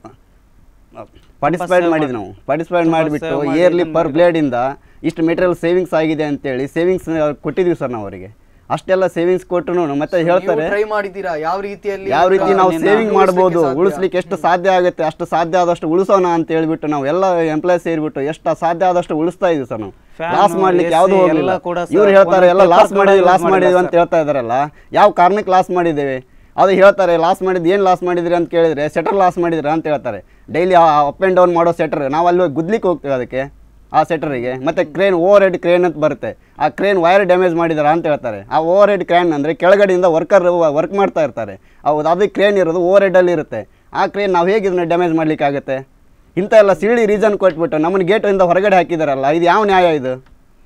ಪಾರ್ಟಿಸಿಪೇಟ್ ಮಾಡಿದ್ವಿ ನಾವು ಪಾರ್ಟಿಸಿಪೇಟ್ ಮಾಡಿಬಿಟ್ಟು save ಮಾಡಿ ಇಯರ್ಲಿ ನಮ್ಮ ಪರ್ ಬ್ಲೇಡಿಂದ ಇಷ್ಟು ಮೆಟೀರಿಯಲ್ ಸೇವಿಂಗ್ಸ್ ಆಗಿದೆ ಅಂತೇಳಿ ಸೇವಿಂಗ್ಸ್ ಕೊಟ್ಟಿದ್ವಿ ಸರ್ ನಾವು ಅವರಿಗೆ ಅಷ್ಟೆಲ್ಲ ಸೇವಿಂಗ್ಸ್ ಕೊಟ್ಟರು ಮತ್ತೆ ಹೇಳ್ತಾರೆ ಟ್ರೈ ಮಾಡಿದ್ದೀರಾ ಯಾವ ರೀತಿಯಲ್ಲಿ ಯಾವ ರೀತಿ ನಾವು ಇದನ್ನ ಸೇವಿಂಗ್ ಉಳಿಸ್ಲಿಕ್ಕೆ ಮಾಡ್ಬೋದು ಸಾಧ್ಯ? ಉಳಿಸ್ಲಿಕ್ಕೆ ಎಷ್ಟು ಸಾಧ್ಯ ಆಗುತ್ತೆ ಅಷ್ಟು ಸಾಧ್ಯ ಆದಷ್ಟು ಉಳಿಸೋಣ ಅಂತ ಹೇಳ್ಬಿಟ್ಟು ನಾವು ಎಲ್ಲ ಎಂಪ್ಲಾಯ್ ಸೇರಿಬಿಟ್ಟು ಎಷ್ಟು ಸಾಧ್ಯ ಆದಷ್ಟು ಉಳಿಸ್ತಾ ಇದೀವಿ ಸರ್ ನಾವು Fan, ಲಾಸ್ ಮಾಡ್ಲಿಕ್ಕೆ AC ಯಾವುದು ಹೋಗಿಲ್ಲ ಎಲ್ಲ ಕೂಡ ಸರ್ ಇವ್ರು ಹೇಳ್ತಾರೆ ಎಲ್ಲ ಒಂದೊಂದು ಲಾಸ್ paper ಮಾಡಿದ್ವಿ ಕೂಡ ಲಾಸ್ use ಮಾಡಿದ್ವಿ ಮಾಡಿಲ್ಲ ಅಂತ ಹೇಳ್ತಾ ಇದಾರಲ್ಲ ಯಾವ ಕಾರಣಕ್ಕೆ ಲಾಸ್ ಮಾಡಿದ್ದೇವೆ ಅದು ಹೇಳ್ತಾರೆ ಲಾಸ್ ಮಾಡಿದ್ದು ಏನು ಲಾಸ್ ಮಾಡಿದ್ರಿ ಅಂತ ಕೇಳಿದ್ರೆ ಸೆಟರ್ ಲಾಸ್ ಮಾಡಿದ್ರಿ ಅಂತ ಹೇಳ್ತಾರೆ ಡೈಲಿ ಅಪ್ ಆ್ಯಂಡ್ ಡೌನ್ ಮಾಡೋ ಸೆಟರ್ ನಾವು ಅಲ್ಲಿ ಹೋಗಿ ಗುದ್ಲಿಕ್ಕೆ ಹೋಗ್ತೀವಿ ಅದಕ್ಕೆ ಆ ಸೆಟರಿಗೆ ಮತ್ತೆ ಕ್ರೇನ್ ಓವರ್ ಹೆಡ್ ಕ್ರೇನ್ ಅಂತ ಬರುತ್ತೆ ಆ ಕ್ರೇನ್ ವೈರ್ ಡ್ಯಾಮೇಜ್ ಮಾಡಿದಾರ ಅಂತ ಹೇಳ್ತಾರೆ ಆ ಓವರ್ ಹೆಡ್ ಕ್ರೇನ್ ಅಂದರೆ ಕೆಳಗಡೆಯಿಂದ ವರ್ಕರ್ ವರ್ಕ್ ಮಾಡ್ತಾ ಇರ್ತಾರೆ ಹೌದು ಅದು ಕ್ರೇನ್ ಇರೋದು ಓವರ್ ಹೆಡಲ್ಲಿ ಇರುತ್ತೆ ಆ ಕ್ರೇನ್ ನಾವು ಹೇಗೆ ಇದನ್ನ ಡ್ಯಾಮೇಜ್ ಮಾಡ್ಲಿಕ್ಕೆ ಆಗುತ್ತೆ ಇಂಥ ಎಲ್ಲ ಸಿಳ್ಳಿ ರೀಸನ್ ಕೊಟ್ಬಿಟ್ಟು ನಮ್ಮನ್ನ ಗೇಟಿಂದ ಹೊರಗಡೆ ಹಾಕಿದಾರಲ್ಲ ಇದು ಯಾವ ನ್ಯಾಯ ಇದು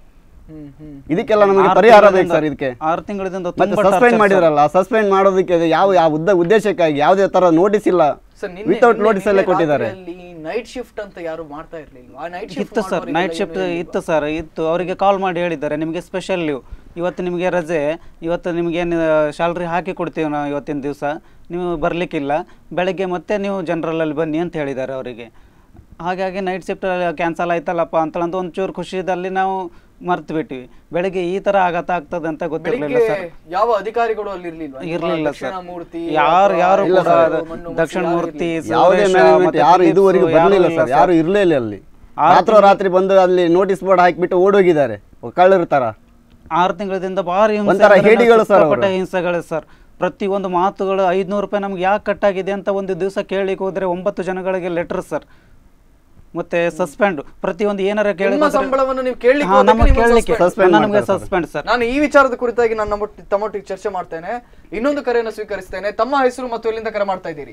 ಇದಕ್ಕೆಲ್ಲ ನಮಗೆ ಆರು ಪರಿಹಾರ ಬೇಕು ತಿಂಗಳಿಂದ- ಸರ್ ಇದಕ್ಕೆ ಆರು ತಿಂಗಳಿಂದ ಮತ್ತೆ ತುಂಬಾ ಸಸ್ಪೆಂಡ್ torture ಸರ್. ಮಾಡಿದ್ರಲ್ಲ ಸಸ್ಪೆಂಡ್ ಮಾಡೋದಕ್ಕೆ ಇದು ಯಾವ ಯಾವ ಉದ್ದ ಉದ್ದೇಶಕ್ಕಾಗಿ ಯಾವುದೇ ತರ ನೋಟಿಸ್ ಇಲ್ಲ ಸರ್ ನಿನ್ನೆ- ವಿತೌಟ್ ನಿನ್ನೆ- ನೋಟಿಸ್ ಎಲ್ಲ ನಿನ್ನೆ ಕೊಟ್ಟಿದ್ದಾರೆ ರಾತ್ರಿಯಲ್ಲಿ ನೈಟ್ ಶಿಫ್ಟ್ ಅಂತ ಯಾರು ಮಾಡ್ತಾ ಇರ್ಲಿಲ್ವಾ ಆ ನೈಟ್ ಇತ್ತು ಸರ್ ನೈಟ್ ಶಿಫ್ಟ್ ಇತ್ತು ಸರ್ ಇತ್ತು ಅವರಿಗೆ ಕಾಲ್ ಮಾಡಿ ಹೇಳಿದ್ದಾರೆ ನಿಮಗೆ ಸ್ಪೆಷಲ್ ಲೀವ್ ಇವತ್ತು ನಿಮಗೆ ರಜೆ ಇವತ್ತು ನಿಮಗೆ ಸ್ಯಾಲ್ರಿ ಹಾಕಿ ಕೊಡ್ತೀವಿ ನಾವು ಇವತ್ತಿನ ದಿವಸ ನೀವು ಬರಲಿಕ್ಕಿಲ್ಲ ಬೆಳಗ್ಗೆ ಮತ್ತೆ ನೀವು ಜನರಲಲ್ಲಿ ಬನ್ನಿ ಅಂತ ಹೇಳಿದ್ದಾರೆ ಅವರಿಗೆ ಹಾಗಾಗಿ ನೈಟ್ ಶಿಫ್ಟ್ ಕ್ಯಾನ್ಸಲ್ ಆಯ್ತಲ್ಲಪ್ಪ ಅಂತಂದು ಒಂಚೂರು ಖುಷಿದಲ್ಲಿ ನಾವು ಮರ್ತು ಬಿಟ್ವಿ ಬೆಳಗ್ಗೆ ಈ ಥರ ಆಘಾತ ಆಗ್ತದೆ ಅಂತ ಗೊತ್ತಿರಲಿಲ್ಲ ಬೆಳಿಗ್ಗೆ ಸರ್ ಯಾವ ಅಧಿಕಾರಿಗಳು ಅಲ್ಲಿ ಇರ್ಲಿಲ್ವಾ ನಿಮ್ಮ ಇರ್ಲಿಲ್ಲ ಸರ್ ದಕ್ಷಿಣಾಮೂರ್ತಿ ಯಾರು ಅಥವಾ ಯಾರು ಇಲ್ಲ ಕೂಡ ಸರ್. ಅದು ಮಣ್ಣು ದಕ್ಷಿಣ ಯಾರು ಮೂರ್ತಿ ಯಾವುದೇ ಸುರೇಶ, ಮ್ಯಾನೇಜ್ಮೆಂಟ್ ಮತ್ತೆ ಯಾರು ದಿಲೀಪ್ ಇದುವರೆಗೂ ಯಾರು ಬರಲಿಲ್ಲ ಇಲ್ಲ ಸರ್ ಯಾರು ಇರಲೇ ಇಲ್ಲ ಅಲ್ಲಿ ಆರು ರಾತ್ರೋ ರಾತ್ರಿ ಬಂದು ಅಲ್ಲಿ ನೋಟಿಸ್ ಬೋರ್ಡ್ ಹಾಕಿಬಿಟ್ಟು ಓಡೋಗಿದ್ದಾರೆ ಕಳ್ಳರ ತರ ಆರು ತಿಂಗಳಿಂದ ಭಾರಿ ಹಿಂಸೆ ಒಂಥರ ಅಂದ್ರೆ ಹೇಡಿಗಳು ನಾವು ಸರ್ ಸಿಕ್ಕಾಪಟ್ಟೆ ಅವರು. ಹಿಂಸೆಗಳು ಸರ್ ಪ್ರತಿಯೊಂದು ಮಾತುಗಳು ಐದುನೂರು ರೂಪಾಯಿ ನಮ್ಗೆ ಯಾಕೆ ಕಟ್ಟಾಗಿದೆ ಅಂತ ಒಂದು ದಿವಸ ಕೇಳಲಿಕ್ಕೆ ಹೋದ್ರೆ ಒಂಬತ್ತು ಜನಗಳಿಗೆ ಲೆಟರ್ ಸರ್ ಮತ್ತೆ ಸಸ್ಪೆಂಡ್ ಪ್ರತಿಯೊಂದು ಏನಾರ ನಿಮ್ಮ ಕೇಳಿದ್ರೆ ಸಂಬಳವನ್ನು ನೀವು ಕೇಳಲಿಕ್ಕೆ ಹಾ, ಹೋದಕ್ಕೆ ನಮಗೆ ನಿಮ್ಮನ್ನು ಕೇಳಲಿಕ್ಕೆ suspend. Suspend ನಮಗೆ ಮಾಡ್ತಾರೆ ಸರ್. ಸಸ್ಪೆಂಡ್ ಸರ್ ನಾನು ಈ ವಿಚಾರದ ಕುರಿತಾಗಿ ನನ್ನ ನಮ್ಮೊಟ್ಟಿ- ತಮ್ಮೊಟ್ಟಿಗೆ ಚರ್ಚೆ ಮಾಡ್ತೇನೆ ಇನ್ನೊಂದು ಕರೆಯನ್ನು ಸ್ವೀಕರಿಸ್ತೇನೆ ತಮ್ಮ ಹೆಸರು ಮತ್ತು ಎಲ್ಲಿಂದ ಕರೆ ಮಾಡ್ತಾ ಇದ್ದೀರಿ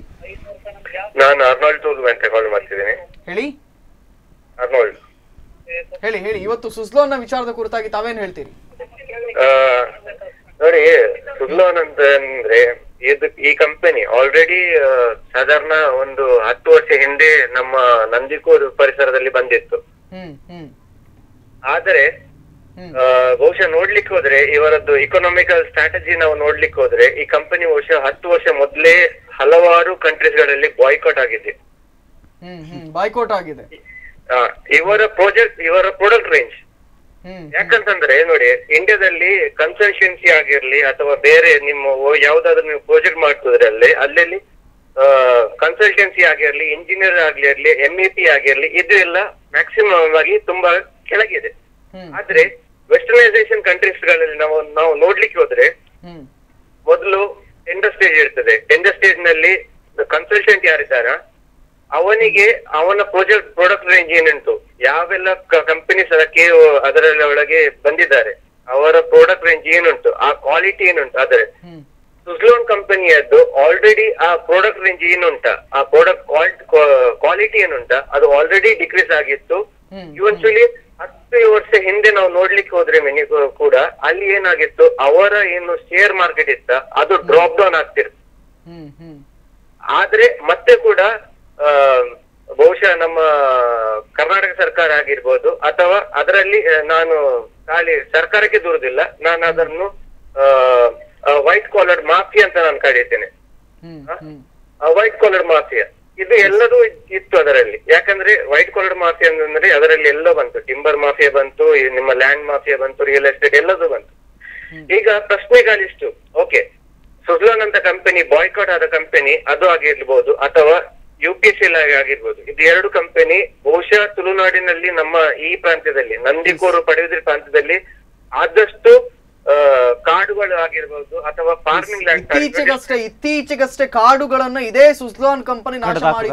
ನಾನು ಅರ್ನಾಲ್ಡ್ ಟೂಲ್ ಅಂತ ಕಾಲ್ ಮಾಡ್ತಿದ್ದೀನಿ ಹೇಳಿ ಅರ್ನಾಲ್ಡ್ ಹೇಳಿ ಹೇಳಿ ಇವತ್ತು ಸುಜ್ಲೋನ್ನ ವಿಚಾರದ ಕುರಿತಾಗಿ ತಾವೇನ್ ಹೇಳ್ತೀರಿ ಆ, ನೋಡಿ ಸುಡ್ಲೋನ್ ಅಂತ ಅಂದ್ರೆ ಇದು ಈ ಕಂಪನಿ ಆಲ್ರೆಡಿ ಸಾಧಾರಣ ಒಂದು ಹತ್ತು ವರ್ಷ ಹಿಂದೆ ನಮ್ಮ ನಂದಿಕೂರು ಪರಿಸರದಲ್ಲಿ ಬಂದಿತ್ತು ಹ್ಮ್ ಹ್ಮ್ ಆದರೆ ಆ, ಬಹುಶಃ ನೋಡ್ಲಿಕ್ಕೆ ಹೋದ್ರೆ ಇವರದ್ದು ಇಕೊನಾಮಿಕಲ್ ಸ್ಟ್ರಾಟಜಿ ನಾವು ನೋಡ್ಲಿಕ್ಕೆ ಹೋದ್ರೆ ಈ ಕಂಪನಿ ಬಹುಶಃ ಹತ್ತು ವರ್ಷ ಮೊದಲೇ ಹಲವಾರು ಕಂಟ್ರೀಸ್ ಗಳಲ್ಲಿ ಬಾಯ್ಕಾಟ್ ಆಗಿದೆ ಹ್ಮ್ ಹ್ಮ್ ಬಾಯ್ಕೋಟ್ ಆಗಿದೆ ಆ, ಇವರ ಪ್ರಾಜೆಕ್ಟ್ ಇವರ ಪ್ರಾಡಕ್ಟ್ ರೇಂಜ್ ಹ್ಮ್ ಯಾಕಂತಂದ್ರೆ ನೋಡಿ ಇಂಡಿಯಾದಲ್ಲಿ ಕನ್ಸಲ್ಟೆನ್ಸಿ ಆಗಿರ್ಲಿ ಅಥವಾ ಬೇರೆ ನಿಮ್ಮ ಓ- ಯಾವ್ದಾದ್ರು ನೀವು ಪ್ರಾಜೆಕ್ಟ್ ಮಾಡ್ತಿದ್ರೆ ಅಲ್ಲಿ ಅಲ್ಲಲ್ಲಿ ಕನ್ಸಲ್ಟೆನ್ಸಿ ಆಗಿರ್ಲಿ ಇಂಜಿನಿಯರ್ ಆಗಿರ್ಲಿ ಎಂ ಇ ಪಿ ಆಗಿರ್ಲಿ ಇದು ಎಲ್ಲ ಮ್ಯಾಕ್ಸಿಮಮ್ ಆಗಿ ತುಂಬಾ ಕೆಳಗಿದೆ ಆದ್ರೆ ವೆಸ್ಟರ್ನೈಸೇಷನ್ ಕಂಟ್ರೀಸ್ ಗಳಲ್ಲಿ ನಾವು ನಾವು ನೋಡ್ಲಿಕ್ಕೆ ಹೋದ್ರೆ ಹ್ಮ್ ಮೊದಲು ಟೆಂಡರ್ ಸ್ಟೇಜ್ ಇರ್ತದೆ ಟೆಂಡರ್ ಸ್ಟೇಜ್ ನಲ್ಲಿ ಕನ್ಸಲ್ಟೆಂಟ್ ಯಾರಿದ್ದಾರ ಅವನಿಗೆ ಅವನ ಪ್ರಾಜೆಕ್ಟ್ ಪ್ರಾಡಕ್ಟ್ ರೇಂಜ್ ಏನುಂಟು ಯಾವೆಲ್ಲ ಕಂಪನೀಸ್ ಅದಕ್ಕೆ ಅದರಲ್ಲಿ ಒಳಗೆ ಬಂದಿದ್ದಾರೆ ಅವರ ಪ್ರಾಡಕ್ಟ್ ರೇಂಜ್ ಏನುಂಟು ಆ ಕ್ವಾಲಿಟಿ ಏನುಂಟು ಆದರೆ ಸುಜ್ಲೋನ್ ಕಂಪನಿಯದ್ದು ಆಲ್ರೆಡಿ ಆ ಪ್ರಾಡಕ್ಟ್ ರೇಂಜ್ ಏನುಂಟ ಆ ಪ್ರಾಡಕ್ಟ್ ಕ್ವಾಲಿಟಿ ಏನುಂಟ ಅದು ಆಲ್ರೆಡಿ ಡಿಕ್ರೀಸ್ ಆಗಿತ್ತು ಇವನ್ಚುಲಿ ಹತ್ತು ವರ್ಷ ಹಿಂದೆ ನಾವು ನೋಡ್ಲಿಕ್ಕೆ ಹೋದ್ರೆ ಮಿನಿ ಕೂಡ ಅಲ್ಲಿ ಏನಾಗಿತ್ತು ಅವರ ಏನು ಶೇರ್ ಮಾರ್ಕೆಟ್ ಇತ್ತ ಅದು ಡ್ರಾಪ್ ಡೌನ್ ಆಗ್ತಿತ್ತು ಹ್ಮ್ ಹ್ಮ್ ಆದ್ರೆ ಮತ್ತೆ ಕೂಡ ಆ, ಬಹುಶಃ ನಮ್ಮ ಕರ್ನಾಟಕ ಸರ್ಕಾರ ಆಗಿರ್ಬೋದು ಅಥವಾ ಅದರಲ್ಲಿ ಆ, ನಾನು ಖಾಲಿ ಸರ್ಕಾರಕ್ಕೆ ದೂರುದಿಲ್ಲ ನಾನು ಅದನ್ನು ವೈಟ್ ಕಾಲರ್ ಮಾಫಿ ಅಂತ ನಾನು ಕರೀತೇನೆ ವೈಟ್ ಕಾಲರ್ ಮಾಫಿಯಾ ಇದು ಎಲ್ಲದೂ ಇತ್ತು ಅದರಲ್ಲಿ ಯಾಕಂದ್ರೆ ವೈಟ್ ಕಾಲರ್ ಮಾಫಿಯಾ ಅಂತಂದ್ರೆ ಅದರಲ್ಲಿ ಎಲ್ಲ ಬಂತು ಟಿಂಬರ್ ಮಾಫಿಯಾ ಬಂತು ಈ ನಿಮ್ಮ ಲ್ಯಾಂಡ್ ಮಾಫಿಯಾ ಬಂತು ರಿಯಲ್ ಎಸ್ಟೇಟ್ ಎಲ್ಲದೂ ಬಂತು ಈಗ ಪ್ರಶ್ನೆಗಳಿಷ್ಟು ಓಕೆ ಸುಜ್ಲಾನ್ ಅಂತ ಕಂಪನಿ ಬಾಯ್ಕಾಟ್ ಆದ ಕಂಪನಿ ಅದು ಆಗಿರ್ಬೋದು ಅಥವಾ ಯು ಪಿ ಎಸ್ ಎಲ್ ಆಗಿರ್ಬೋದು ಇದು ಎರಡು ಕಂಪನಿ ಬಹುಶಃ ತುಳುನಾಡಿನಲ್ಲಿ ನಮ್ಮ ಈ ಪ್ರಾಂತ್ಯದಲ್ಲಿ ನಂದಿಕೋರು ಪಡೆಯುದ್ರ ಪ್ರಾಂತ್ಯದಲ್ಲಿ ಆದಷ್ಟು ಆ, ಕಾಡುಗಳು ಆಗಿರ್ಬೋದು ಅಥವಾ ಫಾರ್ಮಿಂಗ್ ಲ್ಯಾಂಡ್ ಇತ್ತೀಚೆಗಷ್ಟೇ ಇತ್ತೀಚೆಗಷ್ಟೇ ಕಾಡುಗಳನ್ನ ಇದೇ ಸುಜ್ಲಾನ್ ಕಂಪನಿ ನಾಶ ಕಡ್ದಾಕ್ತಾರೆ. ಮಾಡಿತ್ತು